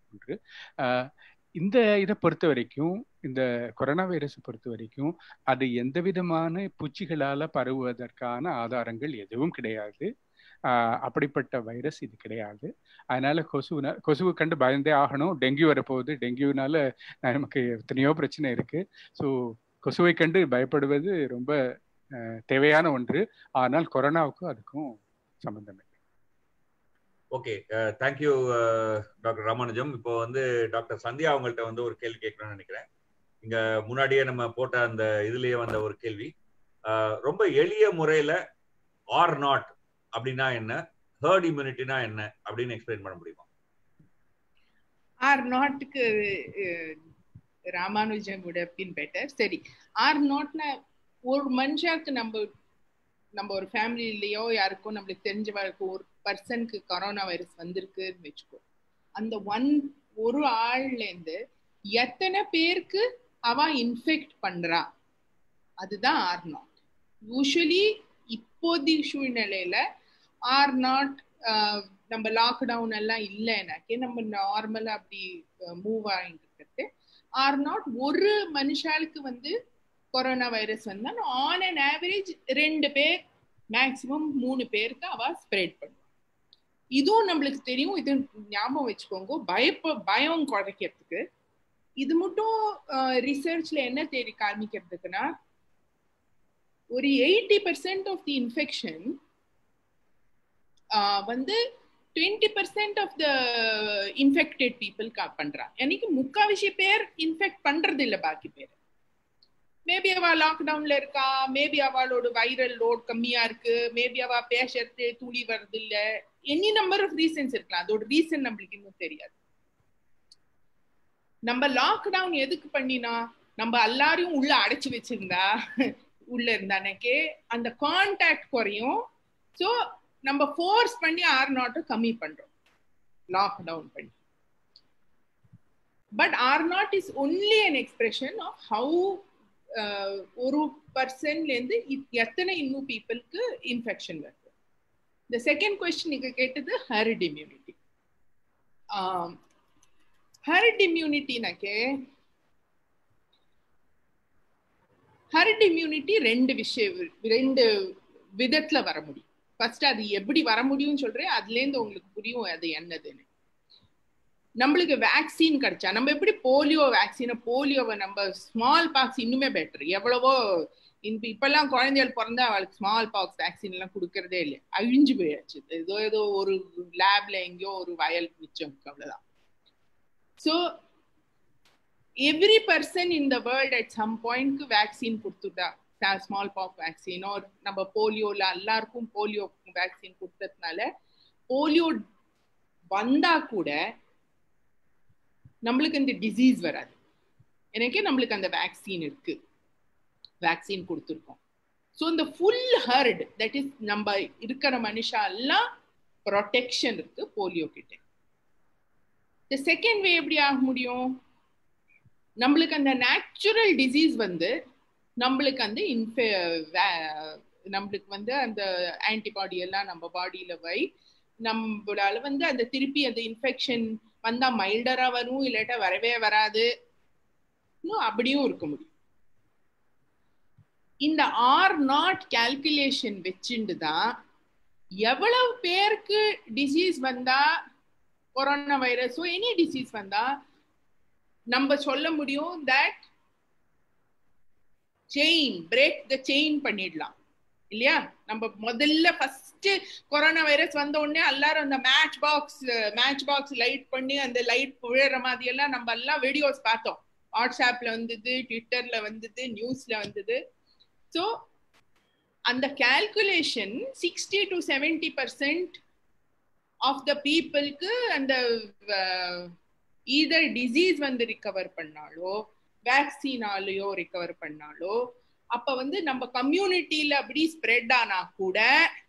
ஒன்று இந்த இதை பொறுத்த வரைக்கும் இந்த கொரோனா வைரஸ் பொறுத்த வரைக்கும் அது எந்த விதமான பூச்சிகளால பரவுவதற்கான ஆதாரங்கள் எதுவும் கிடையாது அப்படிப்பட்ட வைரஸ் இது கிடையாது அதனால கொசுனா கொசுவை கண்டு பயந்தே ஆகணும் டெங்கு வரப்போகுது டெங்குனால நமக்கு எத்தனையோ பிரச்சனை இருக்கு ஸோ கொசுவை கண்டு பயப்படுவது ரொம்ப தேவையான ஒன்று ஆனால் கொரோனாவுக்கும் அதுக்கும் சம்பந்தம் இல்லை ஓகே தேங்க்யூ டாக்டர் ராமானுஜம் இப்போ வந்து டாக்டர் சந்தியா அவங்கள்ட்ட வந்து ஒரு கேள்வி கேட்கணும்னு நினைக்கிறேன் இங்க முன்னாடியே நம்ம போட்ட அந்த இதுலயே வந்த ஒரு கேள்வி ரொம்ப எளிய முறையில ஆர் நாட் அப்படின்னா என்ன ஹர்ட் இம்யூனிட்டினா என்ன அப்படின்னு எக்ஸ்பிளைன் பண்ண முடியுமா ஆர் நாட்டுக்கு Ramanujam would have been better சரி ஆர் நாட்னா ஒரு மனுஷாக்கு நம்ம நம்ம ஒரு ஃபேமிலிலயோ யாருக்கோ நம்மளுக்கு தெரிஞ்சவருக்கு ஒரு பர்சனுக்கு கொரோனா வைரஸ் வந்திருக்குன்னு வச்சுக்கோ அந்த ஒன் ஒரு ஆள்ல இருந்து எத்தனை பேருக்கு அவ இன்ஃபெக்ட் பண்றா அதுதான் ஆர் நாட் யூஸ்வலி இப்போதைய சூழ்நிலையில ஆர் நாட் நம்ம லாக்டவுன் எல்லாம் இல்லைனாக்கே நம்ம நார்மலா அப்படி மூவ் ஆகிட்டு இருக்கிறது ஆர் நாட் ஒரு மனுஷாளுக்கு வந்து கொரோனா வைரஸ் வந்தா ஆன் அன் ஆவரேஜ் ரெண்டு பேர் மேக்சிமம் மூணு பேருக்கு அவ ஸ்ப்ரெட் பண்ணுவான் இதுவும் நம்மளுக்கு தெரியும் இது ஞாபகம் வச்சுக்கோங்க பயப்ப பயம் குறைக்கிறதுக்கு இது மட்டும் ரிசர்ச்ல என்ன தேடி காமிக்கிறதுக்குன்னா ஒரு eighty percent of the infection வந்து twenty percent of the infected people பண்றா எனக்கு முக்காவாசி பேர் இன்ஃபெக்ட் பண்றது இல்லை பாக்கி பேர் மேபி அவ லாக்டவுன்ல இருக்கா மேபி அவளோட வைரல் லோட் கம்மியா இருக்கு மேபி அவ பேசுறது துளி வருது இல்ல எனி நம்பர் ஆஃப் ரீசன்ஸ் இருக்கலாம் அதோட ரீசன் நம்மளுக்கு இன்னும் தெரியாது நம்ம லாக்டவுன் எதுக்கு பண்ணினா நம்ம எல்லாரையும் உள்ள அடைச்சு வச்சிருந்தா உள்ள இருந்தானக்கே அந்த கான்டாக்ட் குறையும் ஸோ நம்ம ஃபோர்ஸ் பண்ணி ஆர் நாட்டை கம்மி பண்றோம் லாக்டவுன் பண்ணி but R naught is only an expression of how ஒரு பர்சன்லேருந்து எத்தனை இன்னும் பீப்புளுக்கு இன்ஃபெக்ஷன் வருது இந்த செகண்ட் கொஸ்டின் நீங்க கேட்டது ஹர்ட் இம்யூனிட்டி ஹர்ட் இம்யூனிட்டினாக்கே ஹர்ட் இம்யூனிட்டி ரெண்டு விஷயம் ரெண்டு விதத்துல வர முடியும் ஃபர்ஸ்ட் அது எப்படி வர முடியும்னு சொல்றேன் அதுலேருந்து உங்களுக்கு புரியும் அது என்னதுன்னு நம்மளுக்கு வேக்சின் கிடைச்சா நம்ம எப்படி போலியோ வேக்சினை போலியோவை நம்ம ஸ்மால் பாக்ஸ் இன்னுமே பெட்டர் எவ்வளவோ இந்த இப்பெல்லாம் குழந்தைகள் பிறந்தா அவளுக்கு ஸ்மால் பாக்ஸ் வேக்சின் எல்லாம் கொடுக்கறதே இல்லை அழிஞ்சு போயாச்சு ஏதோ ஏதோ ஒரு லேப்ல எங்கேயோ ஒரு வயல் மிச்சம் அவ்வளவுதான் so every person in the world at some பாயிண்ட்க்கு வேக்சின் கொடுத்துட்டா ஸ்மால் பாக்ஸ் வேக்சினோ நம்ம போலியோல எல்லாருக்கும் போலியோ வேக்சின் கொடுத்ததுனால போலியோ வந்தா கூட நம்மளுக்கு இந்த டிசீஸ் வராது எனக்கே நம்மளுக்கு அந்த வேக்சின் இருக்கு வேக்சின் கொடுத்துருக்கோம் ஸோ இந்த ஃபுல் ஹர்ட் தட் இஸ் நம்ம இருக்கிற மனுஷா எல்லாம் ப்ரொடெக்ஷன் இருக்கு போலியோ கிட்ட இந்த செகண்ட் வே எப்படி ஆக முடியும் நம்மளுக்கு அந்த நேச்சுரல் டிசீஸ் வந்து நம்மளுக்கு அந்த இன்ஃபெ நம்மளுக்கு வந்து அந்த ஆன்டிபாடி எல்லாம் நம்ம பாடியில வை நம்மளால வந்து அந்த திருப்பி அந்த இன்ஃபெக்ஷன் வந்தா மைல்டரா வரும் இல்லாட்டா வரவே வராது இன்னும் அப்படியும் இருக்க முடியும் இந்த ஆர் நாட் கால்குலேஷன் வச்சுட்டு தான் எவ்வளவு பேருக்கு டிசீஸ் வந்தா கொரோனா வைரஸோ எனி டிசீஸ் வந்தா நம்ம சொல்ல முடியும் that chain break the chain பண்ணிடலாம் இல்லையா நம்ம முதல்ல ஃபர்ஸ்ட் கொரோனா வைரஸ் வந்த உடனே எல்லாரும் அந்த matchbox matchbox light பண்ணி அந்த லைட் விழுற மாதிரி எல்லாம் நம்ம எல்லாம் வீடியோஸ் பார்த்தோம் வாட்ஸ்அப்ல வந்தது ட்விட்டர்ல வந்தது நியூஸ்ல வந்தது ஸோ அந்த calculation sixty to seventy percent of the பீப்புளுக்கு அந்த ஈதர் டிசீஸ் வந்து ரிகவர் பண்ணாலோ வேக்சினாலேயோ ரிகவர் பண்ணாலோ அப்ப வந்து நம்ம கம்யூனிட்டியில அப்படி ஸ்ப்ரெட் ஆனா கூட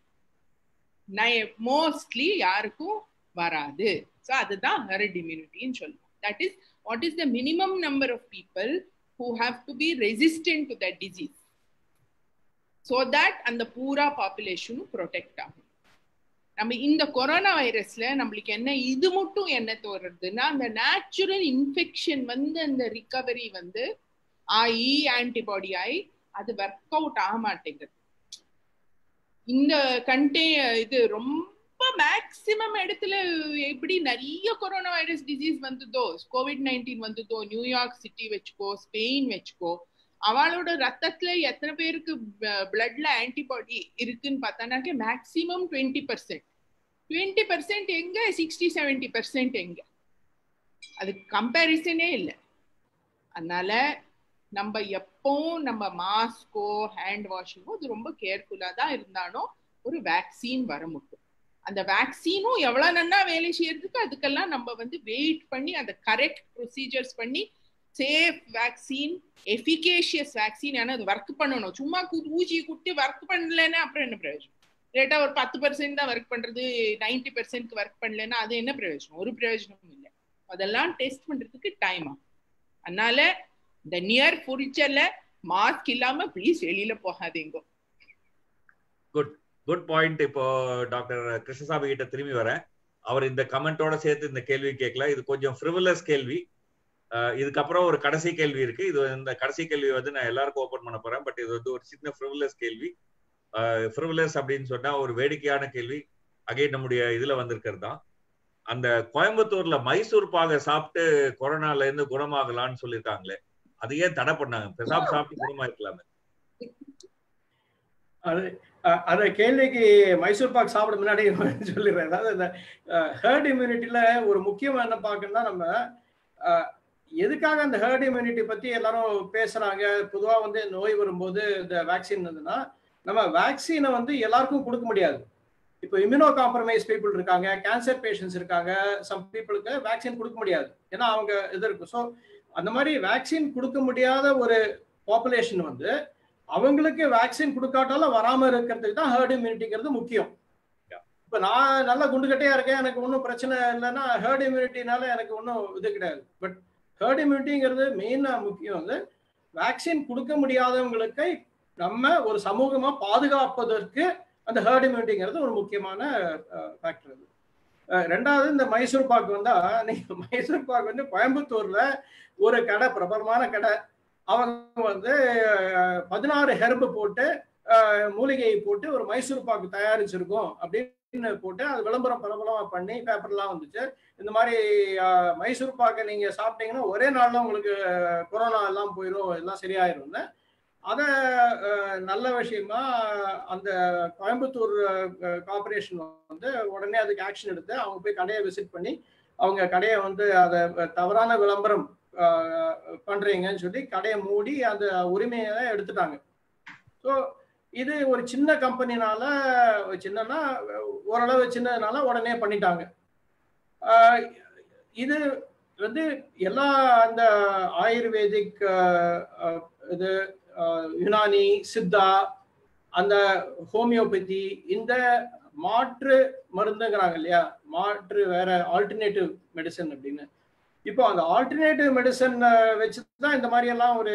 மோஸ்ட்லி யாருக்கும் வராது ஸோ அதுதான் ஹெரட் இம்யூனிட்டின்னு சொல்லுவோம் that is what is the minimum number of people who have to be resistant to that disease so that அந்த பூரா பாப்புலேஷனும் ப்ரொடெக்ட் ஆகும் நம்ம இந்த கொரோனா வைரஸ்ல நம்மளுக்கு என்ன இது மட்டும் என்ன தோறுதுன்னா அந்த நேச்சுரல் இன்ஃபெக்ஷன் வந்து அந்த ரிகவரி வந்து ஆகி ஆன்டிபாடி ஆகி அது ஒர்க் அவுட் ஆக மாட்டேங்குது இந்த கண்டே இது ரொம்ப மேக்சிமம் இடத்துல எப்படி நிறைய கொரோனா வைரஸ் டிசீஸ் வந்ததோ கோவிட் நைன்டீன் வந்ததோ நியூயார்க் சிட்டி வச்சுக்கோ ஸ்பெயின் வச்சுக்கோ அவளோட ரத்தத்துல எத்தனை பேருக்கு பிளட்ல ஆன்டிபாடி இருக்குன்னு பார்த்தானாக்க maximum twenty percent twenty percent எங்க சிக்ஸ்டி செவன்டி பர்சன்ட் எங்க அது கம்பேரிசனே இல்லை அதனால நம்ம எப்பவும் நம்ம மாஸ்கோ ஹேண்ட் வாஷிங்கோ அது ரொம்ப கேர்ஃபுல்லா தான் இருந்தாலும் ஒரு வேக்சின் வர முடியும் அந்த வேக்சினும் எவ்வளவு நன்னா வேலை செய்யறதுக்கு அதுக்கெல்லாம் நம்ம வந்து வெயிட் பண்ணி அந்த கரெக்ட் ப்ரொசீஜர்ஸ் பண்ணி சேஃப் வேக்சின் எஃபிகேஷியஸ் வேக்சின் ஏன்னா அது ஒர்க் பண்ணணும் சும்மா ஊசி குட்டி ஒர்க் பண்ணலன்னா அப்புறம் என்ன பிரயோஜனம் லேட்டா ஒரு பத்து பர்சன்ட் தான் ஒர்க் பண்றது நைன்டி பெர்சென்ட் ஒர்க் பண்ணலன்னா அது என்ன பிரயோஜனம் ஒரு பிரயோஜனமும் இல்லை அதெல்லாம் டெஸ்ட் பண்றதுக்கு டைம் ஆகும் அதனால இந்த நியர் ஃபியூச்சர்ல மாஸ்க் இல்லாம ப்ளீஸ் வெளியில போகாதீங்க குட் குட் பாயிண்ட் இப்போ டாக்டர் கிருஷ்ணசாமி கிட்ட திரும்பி வரேன் அவர் இந்த கமெண்டோட சேர்த்து இந்த கேள்வி கேட்கல இது கொஞ்சம் ஃப்ரிவலஸ் கேள்வி இதுக்கப்புறம் ஒரு கடைசி கேள்வி இருக்கு இது இந்த கடைசி கேள்வி வந்து நான் எல்லாருக்கும் ஓபன் பண்ண போறேன் பட் இது வந்து ஒரு சின்ன ஃப்ரிவலஸ் கேள்வி ஃப்ரிவலஸ் அப்படின்னு சொன்னா ஒரு வேடிக்கையான கேள்வி அகைன் நம்முடைய இதுல வந்திருக்கிறது தான் அந்த கோயம்புத்தூர்ல மைசூர் பாகை சாப்பிட்டு கொரோனால இருந்து குணமாகலாம்னு சொல்லியிருக்காங்களே அது ஏன் தடை பண்ணாங்க பெசாப் சாப்பிட்டு குணமாயிருக்கலாமே அது அந்த கேள்விக்கு மைசூர் பாக் சாப்பிட முன்னாடி சொல்லிடுறேன் அதாவது இந்த ஹேர்ட் இம்யூனிட்டியில ஒரு முக்கியம் என்ன பார்க்கணும்னா நம்ம எதுக்காக அந்த ஹேர்ட் இம்யூனிட்டி பத்தி எல்லாரும் பேசுறாங்க பொதுவா வந்து நோய் வரும்போது இந்த வேக்சின் இருந்ததுன்னா நம்ம வேக்சினை வந்து எல்லாருக்கும் கொடுக்க முடியாது இப்போ இம்யூனோ காம்ப்ரமைஸ் பீப்புள் இருக்காங்க கேன்சர் பேஷண்ட்ஸ் இருக்காங்க சம் பீப்புளுக்கு வேக்சின் கொடுக்க முடியாது ஏன்னா அவங்க இது இருக்கும் ஸோ அந்த மாதிரி வேக்சின் கொடுக்க முடியாத ஒரு பாப்புலேஷன் வந்து அவங்களுக்கு வேக்சின் கொடுக்காட்டாலும் வராம இருக்கிறதுக்கு தான் ஹேர்ட் இம்யூனிட்டிங்கிறது முக்கியம் இப்போ நான் நல்ல குண்டுகட்டையா இருக்கேன் எனக்கு ஒன்றும் பிரச்சனை இல்லைன்னா ஹேர்ட் இம்யூனிட்டினால எனக்கு ஒன்றும் இது கிடையாது பட் ஹேர்ட் இம்யூனிட்டிங்கிறது மெயினாக முக்கியம் வந்து வேக்சின் கொடுக்க முடியாதவங்களுக்கு நம்ம ஒரு சமூகமா பாதுகாப்பதற்கு அந்த ஹேர்ட் இம்யூனிட்டிங்கிறது ஒரு முக்கியமான ஃபேக்டர் அது ரெண்டாவது இந்த மைசூர் பாக் வந்தா நீங்க மைசூர் பாக் வந்து கோயம்புத்தூர்ல ஒரு கடை பிரபலமான கடை அவங்க வந்து பதினாறு ஹெர்பு போட்டு மூலிகையை போட்டு ஒரு மைசூர் பாக்கு தயாரிச்சிருக்கோம் அப்படின்னு போட்டு அது விளம்பரம் பிரபலமா பண்ணி பேப்பர்லாம் வந்துச்சு இந்த மாதிரி மைசூர் பாக்கை நீங்க சாப்பிட்டீங்கன்னா ஒரே நாள்ல உங்களுக்கு கொரோனா எல்லாம் போயிடும் எல்லாம் சரியாயிரும்னு அதை நல்ல விஷயமா அந்த கோயம்புத்தூர் கார்பரேஷன் வந்து உடனே அதுக்கு ஆக்ஷன் எடுத்து அவங்க போய் கடையை விசிட் பண்ணி அவங்க கடையை வந்து அதை தவறான விளம்பரம் பண்றீங்கன்னு சொல்லி கடையை மூடி அந்த உரிமையை எடுத்துட்டாங்க ஸோ இது ஒரு சின்ன கம்பெனினால சின்னனா ஓரளவு சின்னதுனால உடனே பண்ணிட்டாங்க இது வந்து எல்லா அந்த ஆயுர்வேதிக் இது யுனானி சித்தா அந்த ஹோமியோபதி இந்த மாற்று மருந்துங்கிறாங்க இல்லையா மாற்று வேற ஆல்டர்னேட்டிவ் மெடிசன் அப்படின்னு இப்போ அந்த ஆல்டர்னேட்டிவ் மெடிசன் வச்சு தான் இந்த மாதிரி எல்லாம் ஒரு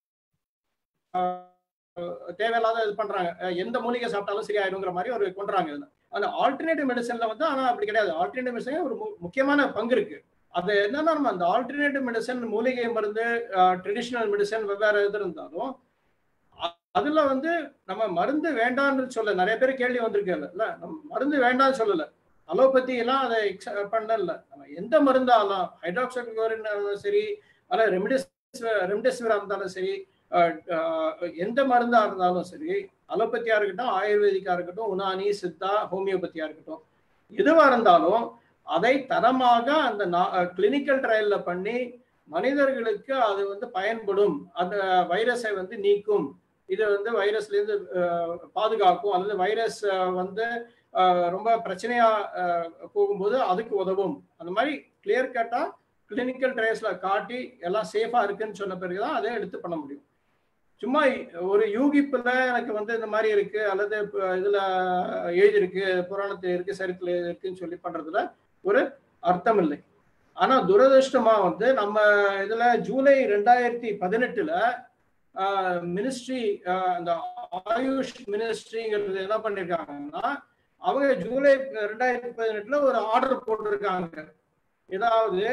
தேவையில்லாத இது பண்றாங்க எந்த மூலிகை சாப்பிட்டாலும் சரியாயிருங்கிற மாதிரி ஒரு கொண்டுறாங்க அந்த ஆல்டர்னேட்டிவ் மெடிசன்ல வந்து ஆனா அப்படி கிடையாது ஆல்டர்னேட்டிவ் மெடிசன் ஒரு முக்கியமான பங்கு இருக்கு அது என்னன்னா நம்ம அந்த ஆல்டர்னேட்டிவ் மெடிசன் மூலிகை மருந்து ட்ரெடிஷ்னல் மெடிசன் வெவ்வேறு இது இருந்தாலும் அதுல வந்து நம்ம மருந்து வேண்டாம்னு சொல்ல நிறைய பேர் கேள்வி வந்திருக்கல நம்ம மருந்து வேண்டாம்னு சொல்லல அலோபதி எல்லாம் அதை பண்ணல நம்ம எந்த மருந்தாலும் ஹைட்ராக்சோக்ளோரின் சரி அல்ல ரெமிடிஸ் ரெம்டெசிவிரா இருந்தாலும் சரி எந்த மருந்தா இருந்தாலும் சரி அலோபதியா இருக்கட்டும் ஆயுர்வேதிக்கா இருக்கட்டும் உனானி சித்தா ஹோமியோபதியா இருக்கட்டும் எதுவா இருந்தாலும் அதை தரமாக அந்த கிளினிக்கல் ட்ரையல்ல பண்ணி மனிதர்களுக்கு அது வந்து பயன்படும் அந்த வைரஸை வந்து நீக்கும் இது வந்து வைரஸ்ல இருந்து பாதுகாக்கும் அல்லது வைரஸ் வந்து ரொம்ப பிரச்சனையா போகும்போது அதுக்கு உதவும் அந்த மாதிரி கிளியர் கட்டா கிளினிக்கல் ட்ரையல்ஸ்ல காட்டி எல்லாம் சேஃபா இருக்குன்னு சொன்ன பிறகுதான் அதை எடுத்து பண்ண முடியும் சும்மா ஒரு யூகிப்புல எனக்கு வந்து இந்த மாதிரி இருக்கு அல்லது இதுல எழுதியிருக்கு புராணத்துல இருக்கு சரித்துல இருக்குன்னு சொல்லி பண்றதுல ஒரு அர்த்தம் இல்லை ஆனா துரதிருஷ்டமா வந்து நம்ம இதுல ஜூலை ரெண்டாயிரத்தி பதினெட்டுல மினிஸ்ட்ரி அந்த ஆயுஷ் மினிஸ்ட்ரிங்கிறது என்ன பண்ணிருக்காங்கன்னா அவங்க ஜூலை ரெண்டாயிரத்தி பதினெட்டுல ஒரு ஆர்டர் போட்டிருக்காங்க ஏதாவது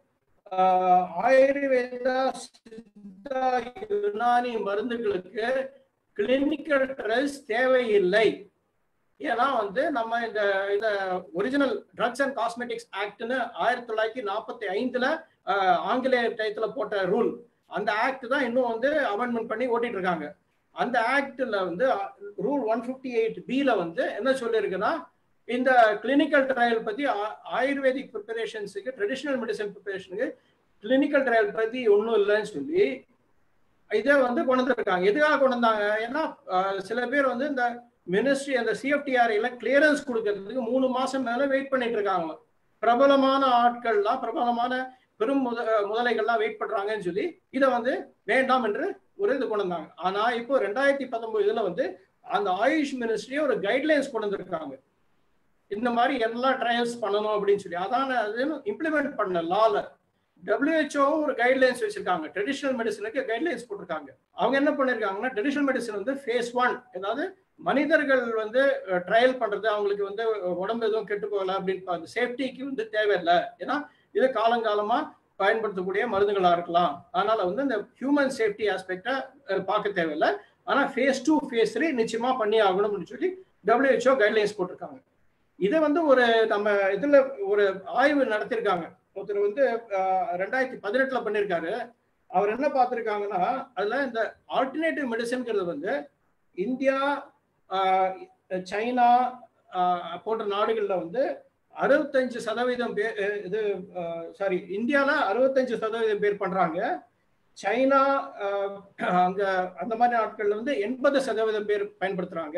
ஆஹ், ஆயுர்வேதா சித்தா யுனானி மருந்துகளுக்கு கிளினிக்கல் ட்ரையல்ஸ் தேவையில்லை ஏன்னா வந்து நம்ம இந்த இந்த ஒரிஜினல் ட்ரக்ஸ் அண்ட் காஸ்மெட்டிக்ஸ் ஆக்ட்னு ஆயிரத்தி தொள்ளாயிரத்தி நாற்பத்தி ஐந்துல ஆஹ், ஆங்கிலேய டயத்துல போட்ட ரூல் அந்த ஆக்ட் தான் இன்னும் வந்து அமெண்ட்மெண்ட் பண்ணி ஓட்டிட்டு இருக்காங்க அந்த ஆக்ட்ல வந்து ரூல் ஒன் ஃபிஃப்டி எயிட் பில வந்து என்ன சொல்லியிருக்குன்னா இந்த கிளினிக்கல் ட்ரையல் பத்தி ஆ- ஆயுர்வேதிக் ப்ரிப்பரேஷன்ஸுக்கு ட்ரெடிஷ்னல் மெடிசன் ப்ரிப்பரேஷனுக்கு கிளினிக்கல் ட்ரையல் பத்தி ஒன்றும் இல்லைன்னு சொல்லி இதை வந்து கொண்டு வந்திருக்காங்க எதுக்காக கொண்டு வந்தாங்க ஏன்னா ஆஹ், சில பேர் வந்து இந்த மினிஸ்ட்ரி அந்த சிஎஃப்டிஆர்ஐல கிளியரன்ஸ் கொடுக்கறதுக்கு மூணு மாசம் மேல வெயிட் பண்ணிட்டு இருக்காங்க பிரபலமான ஆட்கள்லாம் பிரபலமான பெரும் முத முதலைகள்லாம் வெயிட் பண்றாங்கன்னு சொல்லி இதை வந்து வேண்டாம் என்று ஒரு இது கொண்டு வந்தாங்க ஆனா இப்போ ரெண்டாயிரத்தி பத்தொன்பது இதுல வந்து அந்த ஆயுஷ் மினிஸ்ட்ரி ஒரு கைட்லைன்ஸ் கொண்டு வந்திருக்காங்க இந்த மாதிரி எல்லாம் ட்ரையல்ஸ் பண்ணணும் அப்படின்னு சொல்லி அதான அது இம்ப்ளிமெண்ட் பண்ண லால WHO ஒரு கைட்லைன்ஸ் வச்சிருக்காங்க ட்ரெடிஷனல் மெடிசனுக்கு கைட்லைன்ஸ் போட்டிருக்காங்க அவங்க என்ன பண்ணிருக்காங்கன்னா ட்ரெடிஷனல் மெடிசன் வந்து ஃபேஸ் ஒன் ஏதாவது மனிதர்கள் வந்து ட்ரையல் பண்றது அவங்களுக்கு வந்து உடம்பு எதுவும் கெட்டு போகல அப்படின்னு சேஃப்டிக்கு வந்து தேவையில்லை ஏன்னா இது காலங்காலமா பயன்படுத்தக்கூடிய மருந்துகளா இருக்கலாம் அதனால வந்து இந்த ஹியூமன் சேஃப்டி ஆஸ்பெக்டை பார்க்க தேவையில்லை ஆனா ஃபேஸ் டூ ஃபேஸ் த்ரீ நிச்சயமா பண்ணி ஆகணும்னு சொல்லி WHO கைட்லைன்ஸ் போட்டிருக்காங்க இதை வந்து ஒரு நம்ம இதுல ஒரு ஆய்வு நடத்திருக்காங்க ஒருத்தர் வந்து அஹ், ரெண்டாயிரத்தி பதினெட்டுல பண்ணியிருக்காரு அவர் என்ன பார்த்திருக்காங்கன்னா அதுல இந்த ஆல்டர்னேட்டிவ் மெடிசன்ங்கிறது வந்து இந்தியா ஆஹ், சைனா ஆஹ், போன்ற நாடுகள்ல வந்து அறுபத்தஞ்சு சதவீதம் பேர் அஹ், இது சாரி இந்தியால அறுபத்தஞ்சு சதவீதம் பேர் பண்றாங்க சைனா ஆஹ், அங்க அந்த மாதிரி நாட்கள்ல வந்து எண்பது சதவீதம் பேர் பயன்படுத்துறாங்க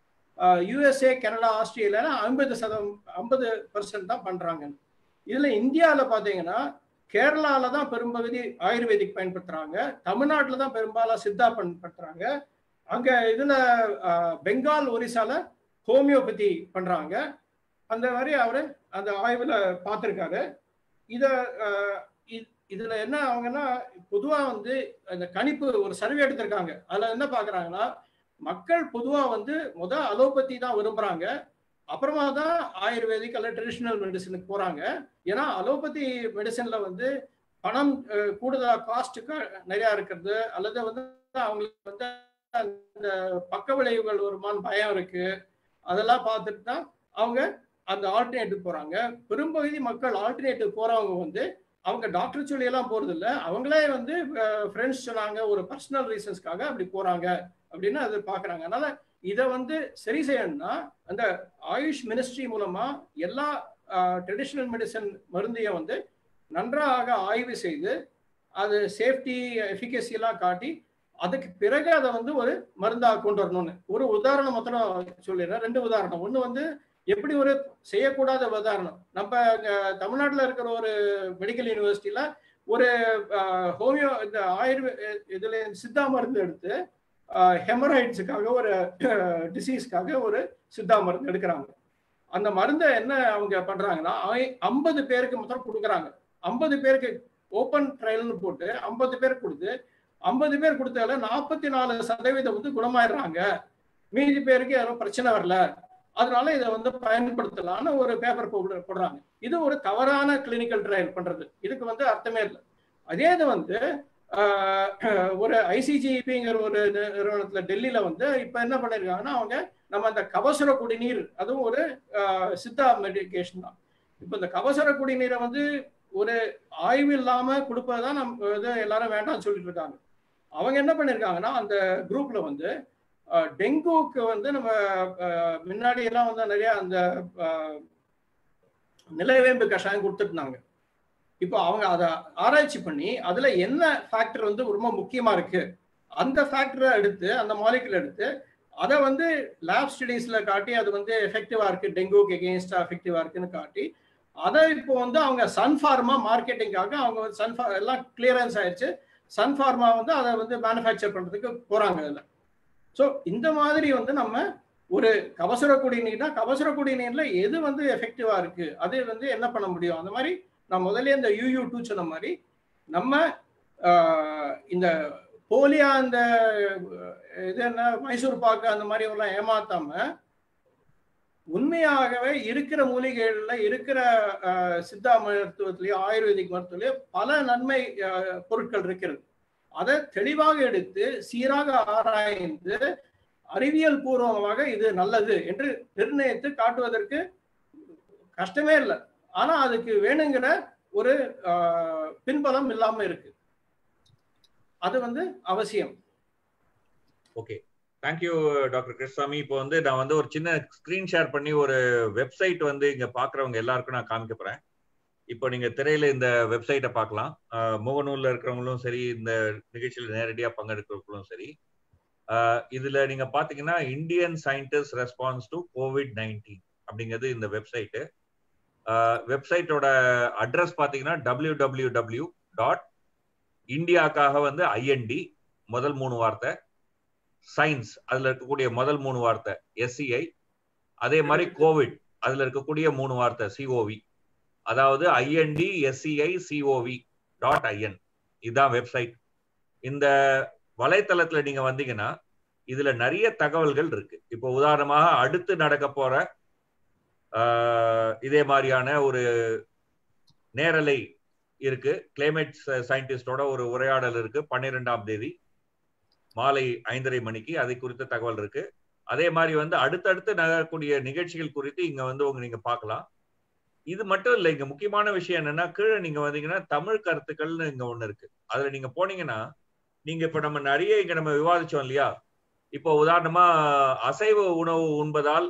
யுஎஸ்ஏ கனடா ஆஸ்திரேலியால ஐம்பது சதவீதம் ஐம்பது பர்சன்ட் தான் பண்றாங்க இதுல இந்தியால பாத்தீங்கன்னா கேரளால தான் பெரும்பகுதி ஆயுர்வேதிக் பயன்படுத்துறாங்க தமிழ்நாட்டுல தான் பெரும்பாலும் சித்தா பயன்படுத்துறாங்க அங்க இதுல ஆஹ், பெங்கால் ஒரிசால ஹோமியோபதி பண்றாங்க அந்த மாதிரி அவரு அந்த ஆய்வுல பார்த்திருக்காரு இத ஆஹ், இ- இதுல என்ன அவங்கன்னா பொதுவா வந்து அந்த கணிப்பு ஒரு சர்வே எடுத்திருக்காங்க அதுல என்ன பாக்குறாங்கன்னா மக்கள் பொதுவா வந்து முத அலோபதி தான் விரும்புறாங்க அப்புறமா தான் ஆயுர்வேதிக் அல்ல ட்ரெடிஷ்னல் மெடிசனுக்கு போறாங்க ஏன்னா அலோபதி மெடிசன்ல வந்து பணம் அஹ், கூடுதலா காஸ்ட்டுக்கு நிறைய இருக்கிறது அல்லது வந்து அவங்களுக்கு வந்து அந்த பக்க விளைவுகள் வருமான்னு பயம் இருக்கு அதெல்லாம் பார்த்துட்டு தான் அவங்க அந்த ஆல்டர்னேட்டிவ் போறாங்க பெரும்பகுதி மக்கள் ஆல்டர்னேட்டிவ் போறவங்க வந்து அவங்க டாக்டர் சொல்லி எல்லாம் போறது இல்ல அவங்களே வந்து ஃப்ரெண்ட்ஸ் சொன்னாங்க ஒரு பர்சனல் ரீசன்ஸ்க்காக அப்படி போறாங்க அப்படின்னு அது பாக்குறாங்க அதனால இதை வந்து சரி செய்யணும்னா அந்த ஆயுஷ் மினிஸ்ட்ரி மூலமா எல்லா ட்ரெடிஷ்னல் மெடிசன் மருந்தையும் வந்து நன்றாக ஆய்வு செய்து அது சேஃப்டி எஃபிகசி எல்லாம் காட்டி அதுக்கு பிறகு அதை வந்து ஒரு மருந்தாக கொண்டு வரணும்னு ஒரு உதாரணம் மாத்திரம் சொல்லிடுறேன் ரெண்டு உதாரணம் ஒன்று வந்து எப்படி ஒரு செய்யக்கூடாத உதாரணம் நம்ம இங்க தமிழ்நாட்டில் இருக்கிற ஒரு மெடிக்கல் யூனிவர்சிட்டியில ஒரு ஹோமியோ இந்த ஆயுர்வே இதுல சித்தா மருந்து எடுத்து ஹெமராய்ட்ஸுக்காக ஒரு டிசீஸ்க்காக ஒரு சித்தா மருந்து எடுக்கிறாங்க அந்த மருந்தை என்ன அவங்க பண்றாங்கன்னா ஐம்பது பேருக்கு மாத்திரம் கொடுக்குறாங்க ஐம்பது பேருக்கு ஓப்பன் ட்ரையல்னு போட்டு ஐம்பது பேருக்கு கொடுத்து ஐம்பது பேர் கொடுத்தால நாற்பத்தி நாலு சதவீதம் வந்து குணமாயிடுறாங்க மீதி பேருக்கு யாரும் பிரச்சனை வரல அதனால இதை வந்து பயன்படுத்தலாம்னு ஒரு பேப்பர் போடுறாங்க இது ஒரு தவறான கிளினிக்கல் ட்ரையல் பண்றது இதுக்கு வந்து அர்த்தமே இல்லை அதே இது வந்து ஒரு ஐசிஜிபிங்கிற ஒரு நிறுவனத்துல டெல்லியில வந்து இப்ப என்ன பண்ணிருக்காங்கன்னா அவங்க நம்ம அந்த கபசுர குடிநீர் அதுவும் ஒரு சித்தா மெடிக்கேஷன் தான் இப்ப இந்த கபசுர குடிநீரை வந்து ஒரு ஆய்வு இல்லாம கொடுப்பதான் நம்ம இது எல்லாரும் வேண்டாம்னு சொல்லிட்டு இருக்காங்க அவங்க என்ன பண்ணிருக்காங்கன்னா அந்த குரூப்ல வந்து டெங்குக்கு வந்து நம்ம முன்னாடி எல்லாம் வந்து நிறைய அந்த நிலவேம்பு கஷாயம் கொடுத்துருந்தாங்க இப்போ அவங்க அதை ஆராய்ச்சி பண்ணி அதுல என்ன ஃபேக்டர் வந்து ரொம்ப முக்கியமா இருக்கு அந்த ஃபேக்டரை எடுத்து அந்த மாலிகுல் எடுத்து அதை வந்து லேப் ஸ்டடீஸ்ல காட்டி அது வந்து எஃபெக்டிவா இருக்கு டெங்குக்கு எகெயின்ஸ்டா எஃபெக்டிவா இருக்குன்னு காட்டி அதை இப்போ வந்து அவங்க சன்ஃபார்மா மார்க்கெட்டிங்காக அவங்க வந்து சன்ஃபா எல்லாம் கிளியரன்ஸ் ஆயிடுச்சு சன்ஃபார்மா வந்து அதை வந்து மேனுஃபேக்சர் பண்றதுக்கு போறாங்க அதில் ஸோ இந்த மாதிரி வந்து நம்ம ஒரு கபசுர குடிநீர்னா கபசுர குடிநீர்ல எது வந்து எஃபெக்டிவா இருக்கு அது வந்து என்ன பண்ண முடியும் அந்த மாதிரி நான் முதல்ல இந்த யூயூ டூ சொன்ன மாதிரி நம்ம இந்த போலியா அந்த இது என்ன மைசூர் பாக்கு அந்த மாதிரி எல்லாம் ஏமாத்தாம உண்மையாகவே இருக்கிற மூலிகைகள்ல இருக்கிற அஹ், சித்தா மருத்துவத்திலேயோ ஆயுர்வேதிக் மருத்துவத்திலேயோ பல நன்மை அஹ், பொருட்கள் இருக்கிறது அதை தெளிவாக எடுத்து சீராக ஆராய்ந்து அறிவியல் பூர்வமாக இது நல்லது என்று நிர்ணயித்து காட்டுவதற்கு கஷ்டமே இல்லை ஆனா அதுக்கு வேணுங்கிற ஒரு ஆஹ், பின்பலம் இல்லாம இருக்கு அது வந்து அவசியம் ஓகே தேங்க்யூ டாக்டர் கிருஷ்ணசாமி இப்போ வந்து நான் வந்து ஒரு சின்ன ஸ்கிரீன் ஷேர் பண்ணி ஒரு வெப்சைட் வந்து இங்க பாக்குறவங்க எல்லாருக்கும் நான் காமிக்க போறேன் இப்போ நீங்க திரையில இந்த வெப்சைட்டை பார்க்கலாம் அஹ், முகநூல்ல இருக்கிறவங்களும் சரி இந்த நிகழ்ச்சியில் நேரடியா பங்கெடுக்கிறவங்களும் சரி அஹ், இதுல நீங்க பாத்தீங்கன்னா Indian scientist response to COVID nineteen அப்படிங்கிறது இந்த வெப்சைட்டு வெப்சைட்டோட அட்ரஸ் பாத்தீங்கன்னா டபிள்யூ டபிள்யூ டபிள்யூ டாட் இந்தியாக்காக வந்து ஐஎன்டி முதல் மூணு வார்த்தை சயின்ஸ் அதுல இருக்கக்கூடிய முதல் மூணு வார்த்தை எஸ்சிஐ அதே மாதிரி கோவிட் அதுல இருக்கக்கூடிய மூணு வார்த்தை சிஓவி அதாவது INT SCI COV dot IN இதுதான் வெப்சைட் இந்த வலைத்தளத்துல நீங்க வந்தீங்கன்னா இதுல நிறைய தகவல்கள் இருக்கு இப்போ உதாரணமாக அடுத்து நடக்க போற ஆஹ், இதே மாதிரியான ஒரு நேரலை இருக்கு கிளைமேட் சயின்டிஸ்டோட ஒரு உரையாடல் இருக்கு பன்னிரெண்டாம் தேதி மாலை ஐந்தரை மணிக்கு அதை குறித்த தகவல் இருக்கு அதே மாதிரி வந்து அடுத்தடுத்து நகரக்கூடிய நிகழ்ச்சிகள் குறித்து இங்க வந்து உங்க நீங்க பார்க்கலாம் இது மட்டும் இல்லை இங்க முக்கியமான விஷயம் என்னன்னா கீழே நீங்க வந்தீங்கன்னா தமிழ் கருத்துக்கள்னு இங்க ஒண்ணு இருக்கு அதுல நீங்க போனீங்கன்னா நீங்க இப்ப நம்ம நிறைய இங்க நம்ம விவாதிச்சோம் இல்லையா இப்போ உதாரணமா அசைவ உணவு உண்பதால்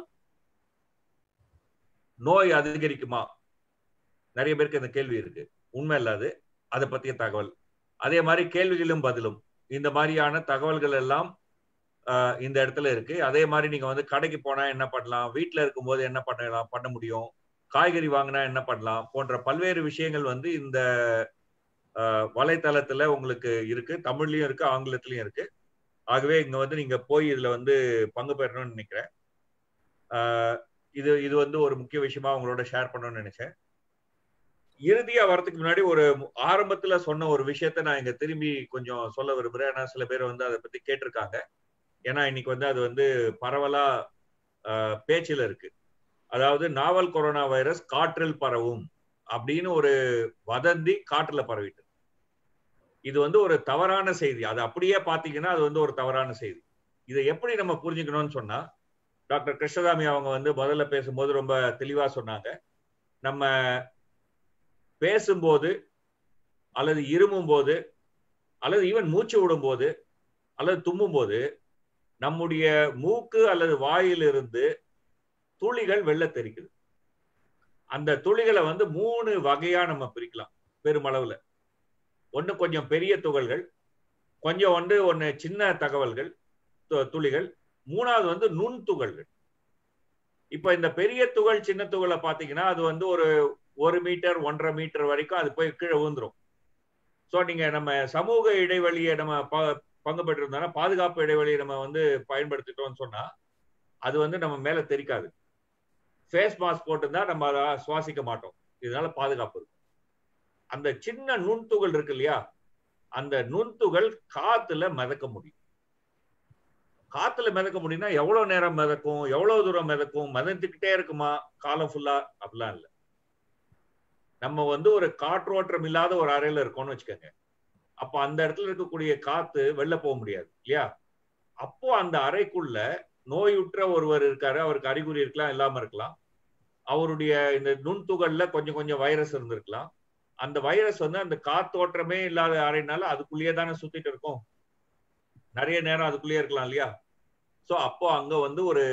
நோய் அதிகரிக்குமா நிறைய பேருக்கு இந்த கேள்வி இருக்கு உண்மை இல்லாது அதை பத்திய தகவல் அதே மாதிரி கேள்விகளும் பதிலும் இந்த மாதிரியான தகவல்கள் எல்லாம் ஆஹ், இந்த இடத்துல இருக்கு அதே மாதிரி நீங்க வந்து கடைக்கு போனா என்ன பண்ணலாம் வீட்டுல இருக்கும்போது என்ன பண்ணலாம் பண்ண முடியும் காய்கறி வாங்கினா என்ன பண்ணலாம் போன்ற பல்வேறு விஷயங்கள் வந்து இந்த ஆஹ், வலைத்தளத்துல உங்களுக்கு இருக்கு தமிழ்லயும் இருக்கு ஆங்கிலத்திலயும் இருக்கு ஆகவே இங்க வந்து நீங்க போய் இதுல வந்து பங்கு பெறணும்னு நினைக்கிறேன் ஆஹ், இது இது வந்து ஒரு முக்கிய விஷயமா உங்களோட ஷேர் பண்ணணும்னு நினைச்சேன் இறுதியா வரதுக்கு முன்னாடி ஒரு ஆரம்பத்துல சொன்ன ஒரு விஷயத்த நான் இங்க திரும்பி கொஞ்சம் சொல்ல விரும்புறேன் ஏன்னா சில பேர் வந்து அதை பத்தி கேட்டிருக்காங்க ஏன்னா இன்னைக்கு வந்து அது வந்து பரவலா ஆஹ், பேச்சுல இருக்கு அதாவது நாவல் கொரோனா வைரஸ் காற்றில் பரவும் அப்படின்னு ஒரு வதந்தி காற்றுல பரவிட்டு இது வந்து ஒரு தவறான செய்தி அது அப்படியே பாத்தீங்கன்னா அது வந்து ஒரு தவறான செய்தி இதை எப்படி நம்ம புரிஞ்சுக்கணும்னு சொன்னா டாக்டர் கிருஷ்ணசாமி அவங்க வந்து முதல்ல பேசும்போது ரொம்ப தெளிவா சொன்னாங்க நம்ம பேசும்போது அல்லது இருமும் போது அல்லது ஈவன் மூச்சு விடும்போது அல்லது தும்மும் போது நம்முடைய மூக்கு அல்லது வாயிலிருந்து துளிகள் வெள்ள தெரிக்குது அந்த துளிகளை வந்து மூணு வகையா நம்ம பிரிக்கலாம் பெருமளவுல ஒண்ணு கொஞ்சம் பெரிய துகள்கள் கொஞ்சம் வந்து ஒண்ணு சின்ன தகவல்கள் து- துளிகள் மூணாவது வந்து நுண் துகள்கள் இப்ப இந்த பெரிய துகள் சின்ன துகளை பாத்தீங்கன்னா அது வந்து ஒரு ஒரு மீட்டர் ஒன்றரை மீட்டர் வரைக்கும் அது போய் கீழே விழுந்துரும் ஸோ நீங்க நம்ம சமூக இடைவெளியை நம்ம ப- பங்கு பெற்றிருந்தோம்னா பாதுகாப்பு இடைவெளியை நம்ம வந்து பயன்படுத்திட்டோம்னு சொன்னா அது வந்து நம்ம மேல தெரிக்காது ஃபேஸ் மாஸ்க் போட்டிருந்தா நம்ம அதை சுவாசிக்க மாட்டோம் இதனால பாதுகாப்பு இருக்கும் அந்த சின்ன நுண்துகள் இருக்கு இல்லையா அந்த நுண்துகள் காத்துல மிதக்க முடியும் காத்துல மிதக்க முடியும்னா எவ்வளவு நேரம் மிதக்கும் எவ்வளவு தூரம் மிதக்கும் மிதந்துக்கிட்டே இருக்குமா காலம் ஃபுல்லா அப்படிலாம் இல்லை நம்ம வந்து ஒரு காற்றோட்டம் இல்லாத ஒரு அறையில இருக்கோம்னு வச்சுக்கோங்க அப்போ அந்த இடத்துல இருக்கக்கூடிய காத்து வெளில போக முடியாது இல்லையா அப்போ அந்த அறைக்குள்ள நோயுற்ற ஒருவர் இருக்காரு அவருக்கு அறிகுறி இருக்கலாம் இல்லாம இருக்கலாம் அவருடைய இந்த நுண்துகள்ல கொஞ்சம் கொஞ்சம் வைரஸ் இருந்திருக்கலாம் அந்த வைரஸ் வந்து அந்த காத்தோட்டமே இல்லாத அறைனால அதுக்குள்ளேயே தானே சுத்திட்டு இருக்கும் நிறைய நேரம் அதுக்குள்ளேயே இருக்கலாம் இல்லையா சோ அப்போ அங்க வந்து ஒரு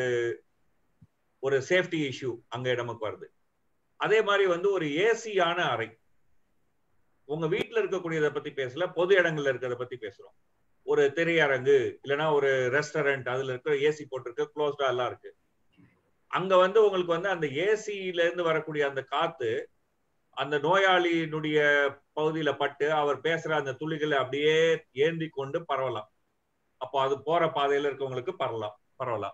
ஒரு சேஃப்டி இஷ்யூ அங்க நமக்கு வருது அதே மாதிரி வந்து ஒரு ஏசியான அறை உங்க வீட்டுல இருக்கக்கூடியதை பத்தி பேசல பொது இடங்கள்ல இருக்கிறத பத்தி பேசுறோம் ஒரு திரையரங்கு இல்லைன்னா ஒரு ரெஸ்டாரண்ட் அதுல இருக்கிற ஏசி போட்டிருக்கு க்ளோஸ்டா எல்லாம் இருக்கு அங்க வந்து உங்களுக்கு வந்து அந்த ஏசியில இருந்து வரக்கூடிய அந்த காத்து அந்த நோயாளியினுடைய பகுதியில பட்டு அவர் பேசுற அந்த துளிகளை அப்படியே ஏந்தி கொண்டு பரவலாம் அப்போ அது போற பாதையில இருக்கவங்களுக்கு பரவலாம் பரவலாம்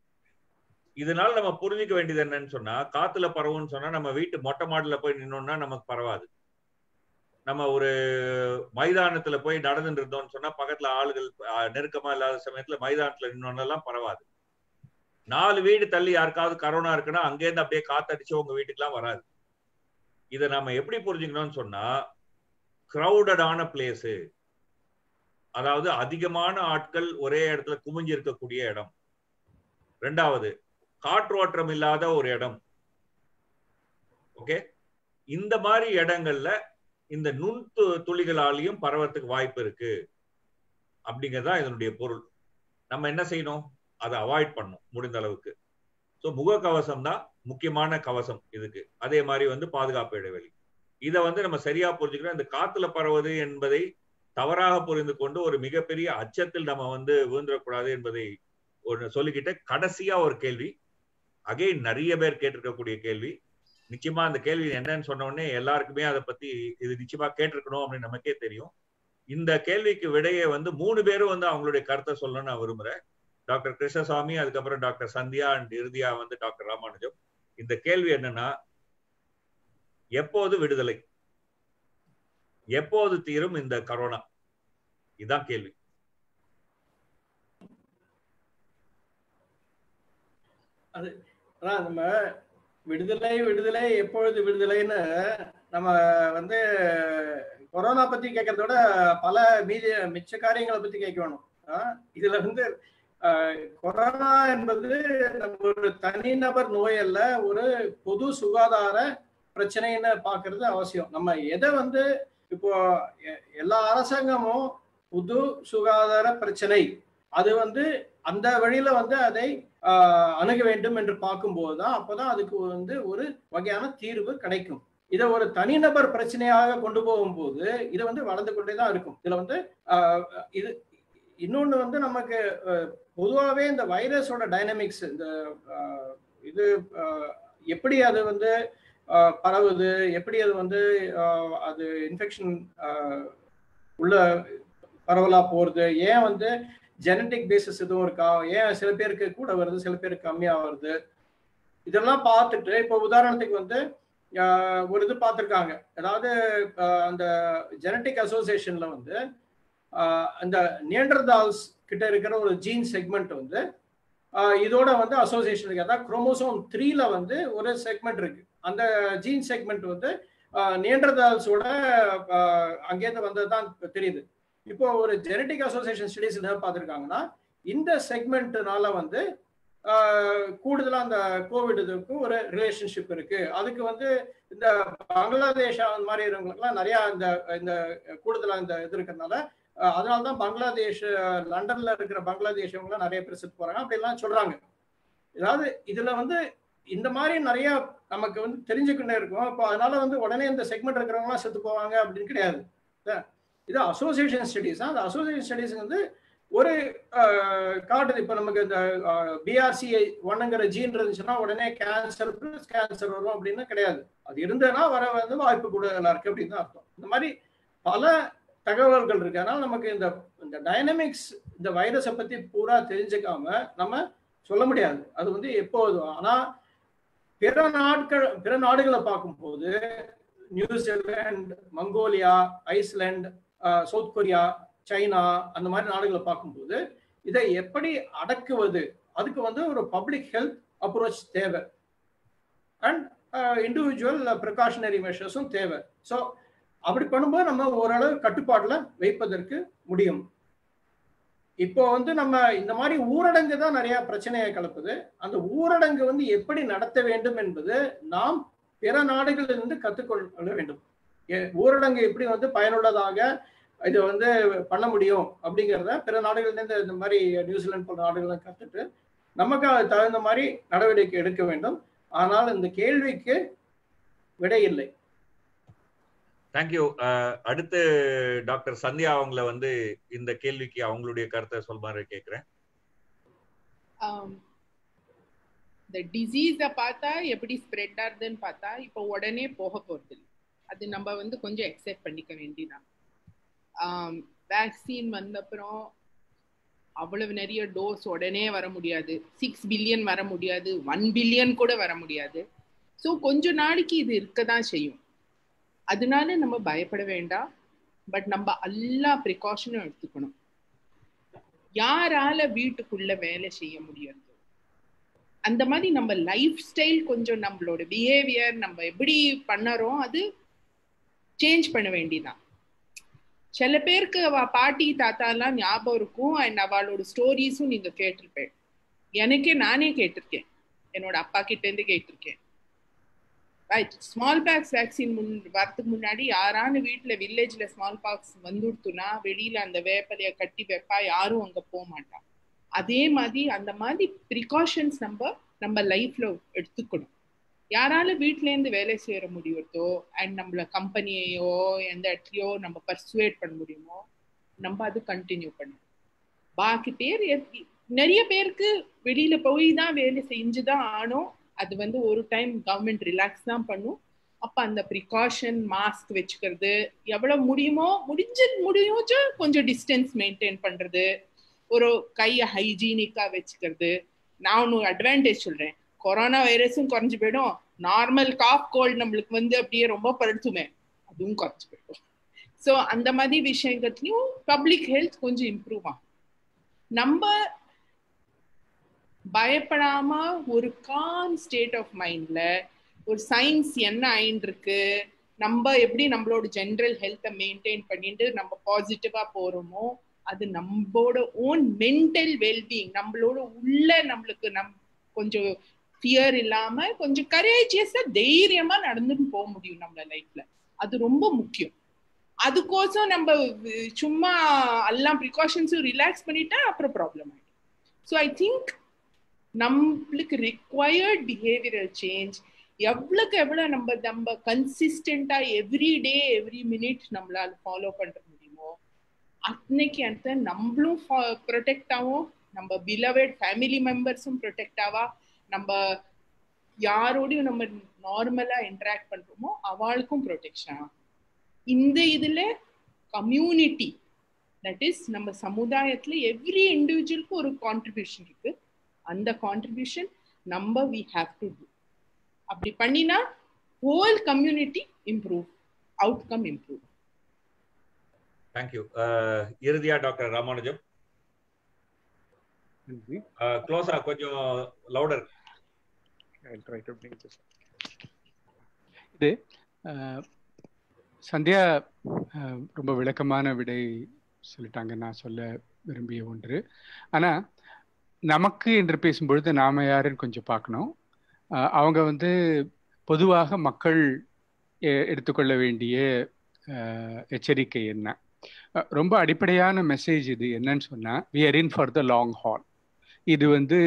இதனால நம்ம புரிஞ்சுக்க வேண்டியது என்னன்னு சொன்னா காத்துல பரவும்னு சொன்னா நம்ம வீட்டு மொட்டை மாடில போய் நின்னோம்னா நமக்கு பரவாது நம்ம ஒரு மைதானத்துல போய் நடந்துட்டு இருந்தோம்னு சொன்னா பக்கத்துல ஆளுகள் அஹ், நெருக்கமா இல்லாத சமயத்துல மைதானத்துல நின்னோன்னெல்லாம் பரவாது நாலு வீடு தள்ளி யாருக்காவது கரோனா இருக்குன்னா அங்கேருந்து அப்படியே காத்தடிச்சு உங்க வீட்டுக்குலாம் வராது இதை நம்ம எப்படி புரிஞ்சுக்கணும்னு சொன்னா கிரௌடடான பிளேஸு அதாவது அதிகமான ஆட்கள் ஒரே இடத்துல குமிஞ்சு இருக்கக்கூடிய இடம் ரெண்டாவது காற்றோட்டம் இல்லாத ஒரு இடம் ஓகே இந்த மாதிரி இடங்கள்ல இந்த நுண் து- துளிகளாலையும் பரவறதுக்கு வாய்ப்பு இருக்கு அப்படிங்கறதா இதனுடைய பொருள் நம்ம என்ன செய்யணும் அதை அவாய்ட் பண்ணணும் முடிந்த அளவுக்கு ஸோ முகக்கவசம் தான் முக்கியமான கவசம் இதுக்கு அதே மாதிரி வந்து பாதுகாப்பு இடைவெளி இதை வந்து நம்ம சரியா புரிஞ்சுக்கணும் இந்த காத்துல பரவுவது என்பதை தவறாக புரிந்து கொண்டு ஒரு மிகப்பெரிய அச்சத்தில் நம்ம வந்து விழுந்துடக்கூடாது என்பதை ஒன்று சொல்லிக்கிட்டு கடைசியா ஒரு கேள்வி அகைன் நிறைய பேர் கேட்டிருக்கக்கூடிய கேள்வி நிச்சயமா அந்த கேள்வி என்னன்னு சொன்ன உடனே எல்லாருக்குமே அதை பத்தி இது நிச்சயமா கேட்டிருக்கணும் அப்படின்னு நமக்கே தெரியும் இந்த கேள்விக்கு விடையை வந்து மூணு பேரும் வந்து அவங்களுடைய கருத்தை சொல்லணும்னு நான் விரும்புறேன் டாக்டர் கிருஷ்ணசாமி அதுக்கப்புறம் டாக்டர் சந்தியா அண்ட் இறுதியா வந்து டாக்டர் ராமானுஜம் இந்த கேள்வி என்னன்னா எப்போது விடுதலை எப்போது தீரும் இந்த கரோனா இதான் கேள்வி அதான் நம்ம விடுதலை விடுதலை எப்பொழுது விடுதலைன்னு நம்ம வந்து கொரோனா பத்தி கேட்கறத விட பல மீதி மிச்ச காரியங்களை பத்தி கேட்க வேணும் ஆஹ் இதுல வந்து ஆஹ் கொரோனா என்பது நம்ம ஒரு தனிநபர் நோய் அல்ல ஒரு பொது சுகாதார பிரச்சனைன்னு பாக்குறது அவசியம் நம்ம எதை வந்து இப்போ எ- எல்லா அரசாங்கமும் பொது சுகாதார பிரச்சனை அது வந்து அந்த வழியில வந்து அதை ஆஹ் அணுக வேண்டும் என்று பார்க்கும்போது தான் அப்போதான் அதுக்கு வந்து ஒரு வகையான தீர்வு கிடைக்கும் இதை ஒரு தனிநபர் பிரச்சனையாக கொண்டு போகும்போது இது வந்து வளர்ந்து கொண்டே தான் இருக்கும் இதுல வந்து ஆஹ் இது இன்னொன்னு வந்து நமக்கு ஆஹ் பொதுவாகவே இந்த வைரஸோட டைனமிக்ஸ் இந்த ஆஹ் இது ஆஹ் எப்படி அது வந்து ஆஹ் பரவுது எப்படி அது வந்து ஆஹ் அது இன்ஃபெக்ஷன் உள்ள பரவலா போறது ஏன் வந்து ஜெனட்டிக் பேசிஸ் எதுவும் இருக்கா ஏன் சில பேருக்கு கூட வருது சில பேருக்கு கம்மியா வருது இதெல்லாம் பார்த்துட்டு இப்போ உதாரணத்துக்கு வந்து ஆஹ் ஒரு இது பார்த்துருக்காங்க அதாவது ஆஹ் அந்த ஜெனட்டிக் அசோசியேஷன்ல வந்து ஆஹ் அந்த நியண்டர்தால்ஸ் கிட்ட இருக்கிற ஒரு ஜீன் செக்மெண்ட் வந்து ஆஹ் இதோட வந்து அசோசியேஷன் இருக்கு அதாவது குரோமோசோம் த்ரீல வந்து ஒரு செக்மெண்ட் இருக்கு அந்த ஜீன் செக்மெண்ட் வந்து நியண்டர்தால்ஸோட அங்கேருந்து வந்தது தான் தெரியுது இப்போ ஒரு ஜெனட்டிக் அசோசியேஷன் ஸ்டடிஸ் என்ன பார்த்துருக்காங்கன்னா இந்த செக்மெண்ட்னால வந்து ஆஹ் கூடுதலா அந்த கோவிட் இதுக்கு ஒரு ரிலேஷன்ஷிப் இருக்கு அதுக்கு வந்து இந்த பங்களாதேஷ் அந்த மாதிரி இருக்கிறவங்களுக்குலாம் நிறைய இந்த இந்த கூடுதலா இந்த இது இருக்கிறதுனால ஆஹ் அதனால தான் பங்களாதேஷ் ஆஹ் லண்டன்ல இருக்கிற பங்களாதேஷ் அவங்களாம் நிறைய பேர் செத்து போறாங்க அப்படிலாம் சொல்றாங்க அதாவது இதுல வந்து இந்த மாதிரி நிறைய நமக்கு வந்து தெரிஞ்சுக்கிட்டே இருக்கும் இப்போ அதனால வந்து உடனே இந்த செக்மெண்ட் இருக்கிறவங்களாம் செத்து போவாங்க அப்படின்னு கிடையாது இது அசோசியேஷன் ஸ்டடிஸ் அந்த அசோசியேஷன் ஸ்டடிஸ் வந்து ஒரு காட்டுது இப்போ நமக்கு இந்த பிஆர்சி ஒன்னுங்கிற ஜீன் இருந்துச்சுன்னா உடனே கேன்சர் கேன்சர் வரும் அப்படின்னு கிடையாது அது இருந்ததுன்னா வர வந்து வாய்ப்பு கூடுதலாக இருக்கு அப்படின்னு தான் அர்த்தம் இந்த மாதிரி பல தகவல்கள் இருக்கு அதனால நமக்கு இந்த இந்த டைனமிக்ஸ் இந்த வைரஸை பத்தி பூரா தெரிஞ்சுக்காம நம்ம சொல்ல முடியாது அது வந்து எப்போதும் ஆனா பிற நாட்கள் பிற நாடுகளை பார்க்கும்போது New Zealand Mongolia Iceland South Korea China அந்த மாதிரி நாடுகளை பார்க்கும்போது இதை எப்படி அடக்குவது அதுக்கு வந்து ஒரு பப்ளிக் ஹெல்த் அப்ரோச் தேவை அண்ட் இண்டிவிஜுவல் ப்ரிகாஷனரி மெஷர்ஸும் தேவை ஸோ அப்படி பண்ணும்போது நம்ம ஓரளவு கட்டுப்பாட்டில் வைப்பதற்கு முடியும் இப்போ வந்து நம்ம இந்த மாதிரி ஊரடங்கு தான் நிறைய பிரச்சனையை கலப்புது அந்த ஊரடங்கு வந்து எப்படி நடத்த வேண்டும் என்பது நாம் பிற நாடுகளிலிருந்து கற்றுக்கொள்ள வேண்டும் ஊரடங்கு எப்படி வந்து பயனுள்ளதாக இது வந்து பண்ண முடியும் அப்படிங்கிறத பிற நாடுகள்லேருந்து இந்த மாதிரி நியூசிலாந்து போன்ற நாடுகளை கற்றுட்டு நமக்கு அது தகுந்த மாதிரி நடவடிக்கை எடுக்க வேண்டும் ஆனால் இந்த கேள்விக்கு விடை இல்லை தேங்க்யூ அடுத்து டாக்டர் சந்தியா அவங்கள வந்து இந்த கேள்விக்கு அவங்களுடைய கருத்தை சொல்மாறு கேட்கிறேன் இந்த டிசீஸை பார்த்தா எப்படி ஸ்ப்ரெட் ஆகுதுன்னு பார்த்தா இப்போ உடனே போக போகிறது அது நம்ம வந்து கொஞ்சம் எக்ஸெப்ட் பண்ணிக்க வேண்டியதான் வேக்சின் வந்தப்புறம் அவ்வளவு நிறைய டோஸ் உடனே வர முடியாது சிக்ஸ் பில்லியன் வர முடியாது ஒன் பில்லியன் கூட வர முடியாது ஸோ கொஞ்ச நாளைக்கு இது இருக்க தான் செய்யும் அதனால நம்ம பயப்பட வேண்டாம் பட் நம்ம எல்லா ப்ரிகாஷனும் எடுத்துக்கணும் யாரால வீட்டுக்குள்ள வேலை செய்ய முடியாது அந்த மாதிரி நம்ம லைஃப் ஸ்டைல் கொஞ்சம் நம்மளோட பிஹேவியர் நம்ம எப்படி பண்ணறோம் அது சேஞ்ச் பண்ண வேண்டியதான் சில பேருக்கு அவ பாட்டி தாத்தா எல்லாம் ஞாபகம் இருக்கும் அண்ட் அவளோட ஸ்டோரிஸும் நீங்க கேட்டிருப்பேன் எனக்கே நானே கேட்டிருக்கேன் என்னோட அப்பா கிட்ட இருந்து கேட்டிருக்கேன் ஸ்மால் பாக்ஸ் வேக்சின் முன் வரதுக்கு முன்னாடி யாரானு வீட்டுல வில்லேஜ்ல ஸ்மால் பாக்ஸ் வந்துடுத்துனா வெளியில அந்த வேப்பலைய கட்டி வைப்பா யாரும் அங்க போக மாட்டான் அதே மாதிரி அந்த மாதிரி ப்ரிகாஷன்ஸ் நம்ம நம்ம லைஃப்ல எடுத்துக்கணும் யாரால வீட்ல இருந்து வேலை செய்யற முடியுதோ அண்ட் நம்மள கம்பெனியையோ எந்த இடத்துலயோ நம்ம பர்சுவேட் பண்ண முடியுமோ நம்ம அது கண்டினியூ பண்ணணும் பாக்கி பேர் நிறைய பேருக்கு வெளியில போய் தான் வேலை செஞ்சுதான் ஆனோம் அது வந்து ஒரு டைம் கவர்மெண்ட் ரிலாக்ஸ் தான் பண்ணும் அப்ப அந்த ப்ரிகாஷன் மாஸ்க் வச்சுக்கிறது எவ்வளவு முடியுமோ முடிஞ்ச முடியுமோ கொஞ்சம் டிஸ்டன்ஸ் மெயின்டைன் பண்றது ஒரு கையை ஹைஜீனிக்கா வச்சுக்கிறது நான் ஒன்று அட்வான்டேஜ் சொல்றேன் கொரோனா வைரஸும் குறைஞ்சு போயிடும் நார்மல் காஃப் கோல்டு நம்மளுக்கு வந்து அப்படியே ரொம்ப படுத்துமே அதுவும் குறைஞ்சு போயிடும் ஸோ அந்த மாதிரி விஷயங்கள்லையும் பப்ளிக் ஹெல்த் கொஞ்சம் இம்ப்ரூவ் ஆகும் நம்ம பயப்படாம ஒரு காம் ஸ்டேட் ஆஃப் மைண்ட்ல ஒரு சயின்ஸ் என்ன ஆயின்னு இருக்கு நம்ம எப்படி நம்மளோட ஜென்ரல் ஹெல்த்தை மெயின்டைன் பண்ணிட்டு நம்ம பாசிட்டிவா போறோமோ அது நம்மளோட ஓன் மென்டல் வெல்பீயிங் நம்மளோட உள்ள நம்மளுக்கு நம் கொஞ்சம் ஃபியர் இல்லாம கொஞ்சம் கரேஜியஸா தைரியமா நடந்துட்டு போக முடியும் நம்ம லைஃப்ல அது ரொம்ப முக்கியம் அதுக்கோசம் நம்ம சும்மா எல்லாம் ப்ரிகாஷன்ஸும் ரிலாக்ஸ் பண்ணிட்டா அப்புறம் ப்ராப்ளம் ஆயிடும் ஸோ ஐ திங்க் நம்மளுக்கு ரிக்வயர்ட் பிஹேவியரல் சேஞ்ச் எவ்வளோக்கு எவ்வளோ நம்ம நம்ம கன்சிஸ்டண்டா எவ்ரி டே எவ்ரி மினிட் நம்மளால ஃபாலோ பண்ற முடியுமோ அன்னைக்கு அடுத்த நம்மளும் ப்ரொடெக்ட் ஆகும் நம்ம பிலவட் ஃபேமிலி மெம்பர்ஸும் ப்ரொடெக்ட் ஆவா நம்ம யாரோடையும் நம்ம நார்மலா இன்டராக்ட் பண்றோமோ அவளுக்கும் ப்ரொடெக்ஷன் இந்த இதுல கம்யூனிட்டி தட் இஸ் நம்ம சமுதாயத்துல எவ்ரி இண்டிவிஜுவலுக்கும் ஒரு கான்ட்ரிபியூஷன் இருக்கு அந்த கான்ட்ரிபியூஷன் நம்ம வி ஹாவ் டு டூ அப்படி பண்ணினா whole community improve outcome improve thank you இறுதியா டாக்டர் ராமானுஜம் க்ளோஸா கொஞ்சம் லவுடர் இது சந்தியா ரொம்ப விளக்கமான விடை சொல்லிட்டாங்க நான் சொல்ல விரும்பிய ஒன்று ஆனா நமக்கு என்று பேசும்பொழுது நாம யாருன்னு கொஞ்சம் பார்க்கணும் அவங்க வந்து பொதுவாக மக்கள் எடுத்துக்கொள்ள வேண்டிய எச்சரிக்கை என்ன ரொம்ப அடிப்படையான மெசேஜ் இது என்னன்னு சொன்னா we are in for the long haul இது வந்து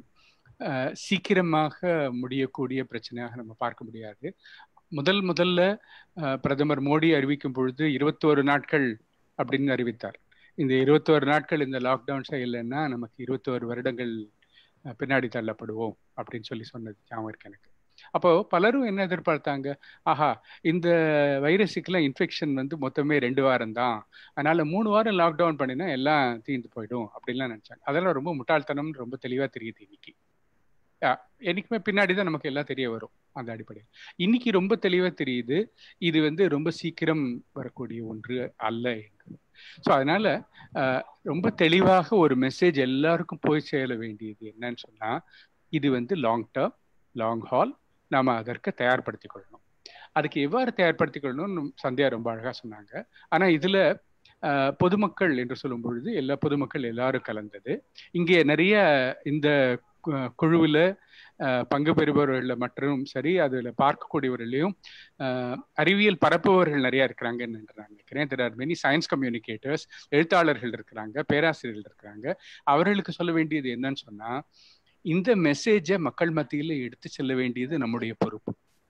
சீக்கிரமாக முடியக்கூடிய பிரச்சனையாக நம்ம பார்க்க முடியாது முதல் முதல்ல பிரதமர் மோடி அறிவிக்கும் பொழுது இருபத்தோரு நாட்கள் அப்படின்னு அறிவித்தார் இந்த இருபத்தோரு நாட்கள் இந்த லாக்டவுன் செய்யலைன்னா நமக்கு இருபத்தோரு வருடங்கள் பின்னாடி தள்ளப்படுவோம் அப்படின்னு சொல்லி சொன்னது ஞாபகம் இருக்கு எனக்கு அப்போ பலரும் என்ன எதிர்பார்த்தாங்க ஆஹா இந்த வைரஸுக்கெல்லாம் இன்ஃபெக்ஷன் வந்து மொத்தமே ரெண்டு வாரம் தான் அதனால மூணு வாரம் லாக்டவுன் பண்ணினா எல்லாம் தீர்ந்து போயிடும் அப்படின்லாம் நினைச்சாங்க அதெல்லாம் ரொம்ப முட்டாள்தனம்னு ரொம்ப தெளிவா தெரியுது இன்னைக்கு என்னைக்குமே பின்னாடி தான் நமக்கு எல்லாம் தெரிய வரும் அந்த அடிப்படையில் இன்னைக்கு ரொம்ப தெளிவா தெரியுது இது வந்து ரொம்ப சீக்கிரம் வரக்கூடிய ஒன்று அல்ல என்று ஸோ அதனால ரொம்ப தெளிவாக ஒரு மெசேஜ் எல்லாருக்கும் போய் சேர வேண்டியது என்னன்னு சொன்னா இது வந்து லாங் டேர்ம் லாங் ஹால் நாம அதற்கு தயார்படுத்திக் கொள்ளணும் அதுக்கு எவ்வாறு தயார்படுத்திக் கொள்ளணும்னு சந்தியா ரொம்ப அழகா சொன்னாங்க ஆனா இதுல பொதுமக்கள் என்று சொல்லும் பொழுது எல்லா பொதுமக்கள் எல்லாரும் கலந்தது இங்கே நிறைய இந்த குழுவில் பங்கு பெறுபவர்கள் மற்றும் சரி அதில் பார்க்கக்கூடியவர்களையும் அறிவியல் பரப்புபவர்கள் நிறைய இருக்கிறாங்கன்னு நான் நினைக்கிறேன் there are many science communicators எழுத்தாளர்கள் இருக்கிறாங்க பேராசிரியர்கள் இருக்கிறாங்க அவர்களுக்கு சொல்ல வேண்டியது என்னன்னு சொன்னா இந்த மெசேஜை மக்கள் மத்தியில் எடுத்து செல்ல வேண்டியது நம்முடைய பொறுப்பு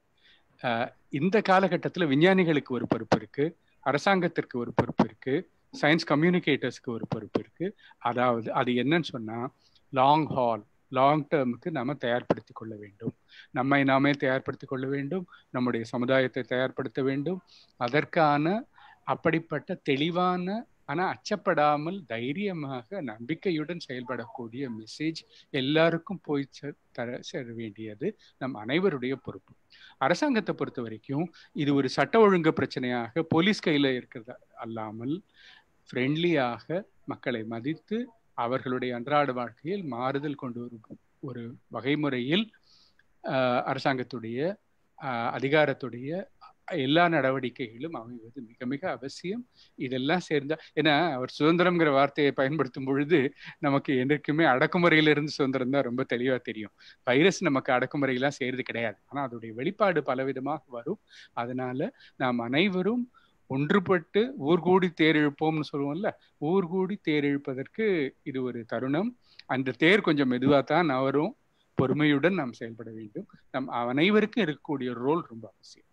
இந்த காலகட்டத்தில் விஞ்ஞானிகளுக்கு ஒரு பொறுப்பு இருக்கு அரசாங்கத்திற்கு ஒரு பொறுப்பு இருக்கு சயின்ஸ் கம்யூனிகேட்டர்ஸ்க்கு ஒரு பொறுப்பு இருக்கு அதாவது அது என்னன்னு சொன்னா லாங் ஹால் லாங் டேர்முக்கு நாம தயார்படுத்தி கொள்ள வேண்டும் நம்மை நாமே தயார்படுத்திக் கொள்ள வேண்டும் நம்முடைய சமுதாயத்தை தயார்படுத்த வேண்டும் அதற்கான அப்படிப்பட்ட தெளிவான ஆனா அச்சப்படாமல் தைரியமாக நம்பிக்கையுடன் செயல்படக்கூடிய மெசேஜ் எல்லாருக்கும் போய் தர சேர வேண்டியது நம் அனைவருடைய பொறுப்பு அரசாங்கத்தை பொறுத்த வரைக்கும் இது ஒரு சட்ட ஒழுங்கு பிரச்சனையாக போலீஸ் கையில இருக்கிறது அல்லாமல் ஃப்ரெண்ட்லியாக மக்களை மதித்து அவர்களுடைய அன்றாட வாழ்க்கையில் மாறுதல் கொண்டு வரும் ஒரு வகைமுறையில் அரசாங்கத்துடைய அதிகாரத்துடைய எல்லா நடவடிக்கைகளும் அமைவது மிக மிக அவசியம் இதெல்லாம் சேர்ந்தா ஏன்னா அவர் சுதந்திரம்ங்கிற வார்த்தையை பயன்படுத்தும் பொழுது நமக்கு என்றைக்குமே அடக்குமுறையிலிருந்து சுதந்திரம் தான் ரொம்ப தெளிவா தெரியும் வைரஸ் நமக்கு அடக்குமுறையெல்லாம் செய்யறது கிடையாது ஆனா அதோடைய வெளிப்பாடு பலவிதமாக வரும் அதனால நாம் அனைவரும் ஒன்றுபட்டு ஊர்கூடி தேர் இழுப்போம்னு சொல்லுவோம்ல ஊர்கூடி தேர் இழுப்பதற்கு இது ஒரு தருணம் அந்த தேர் கொஞ்சம் மெதுவாக தான் நவரும் பொறுமையுடன் நாம் செயல்பட வேண்டும் நம் அனைவருக்கும் இருக்கக்கூடிய ரோல் ரொம்ப அவசியம்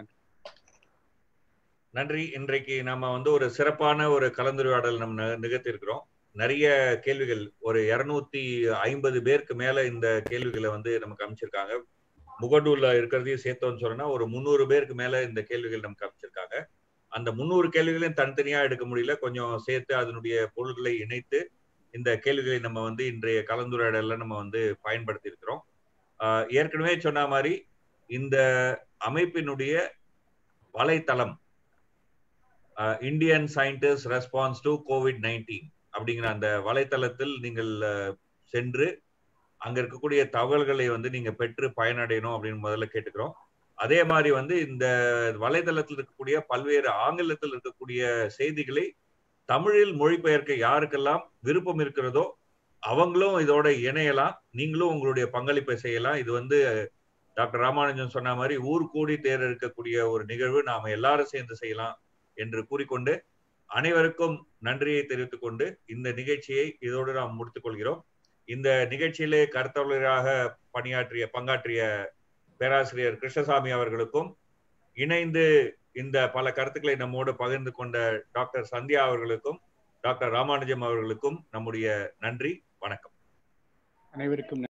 நன்றி இன்றைக்கு நம்ம வந்து ஒரு சிறப்பான ஒரு கலந்துரையாடல் நம்ம நிகழ்த்திருக்கிறோம் நிறைய கேள்விகள் ஒரு இருநூத்தி ஐம்பது பேருக்கு மேல இந்த கேள்விகளை வந்து நமக்கு அமைச்சிருக்காங்க முகடூர்ல இருக்கிறதையும் சேர்த்தோம்னு சொன்னா ஒரு முந்நூறு பேருக்கு மேல இந்த கேள்விகள் நமக்கு அமைச்சிருக்காங்க அந்த முந்நூறு கேள்விகளையும் தனித்தனியா எடுக்க முடியல கொஞ்சம் சேர்த்து அதனுடைய பொருள்களை இணைத்து இந்த கேள்விகளை நம்ம வந்து இன்றைய கலந்துரையாடல நம்ம வந்து பயன்படுத்தி இருக்கிறோம் ஏற்கனவே சொன்ன மாதிரி இந்த அமைப்பினுடைய வலைத்தளம் Indian scientist response to COVID nineteen அப்படிங்கிற அந்த வலைத்தளத்தில் நீங்கள் சென்று அங்க இருக்கக்கூடிய தகவல்களை வந்து நீங்க பெற்று பயனடையணும் அப்படின்னு முதல்ல கேட்டுக்கிறோம் அதே மாதிரி வந்து இந்த வலைதளத்தில் இருக்கக்கூடிய பல்வேறு ஆங்கிலத்தில் இருக்கக்கூடிய செய்திகளை தமிழில் மொழிபெயர்க்க யாருக்கெல்லாம் விருப்பம் இருக்கிறதோ அவங்களும் இதோட இணையலாம் நீங்களும் உங்களுடைய பங்களிப்பை செய்யலாம் இது வந்து டாக்டர் ராமானுஜன் சொன்ன மாதிரி ஊர் கூடி தேர் இருக்கக்கூடிய ஒரு நிகழ்வு நாம எல்லாரும் சேர்ந்து செய்யலாம் என்று கூறிக்கொண்டு அனைவருக்கும் நன்றியை தெரிவித்துக் கொண்டு இந்த நிகழ்ச்சியை இதோடு நாம் முடித்துக் கொள்கிறோம் இந்த நிகழ்ச்சியிலே கருத்தாளராக பணியாற்றிய பங்காற்றிய பேராசிரியர் கிருஷ்ணசாமி அவர்களுக்கும் இணைந்து இந்த பல கருத்துக்களை நம்மோடு பகிர்ந்து கொண்ட டாக்டர் சந்தியா அவர்களுக்கும் டாக்டர் ராமானுஜம் அவர்களுக்கும் நம்முடைய நன்றி வணக்கம் அனைவருக்கும்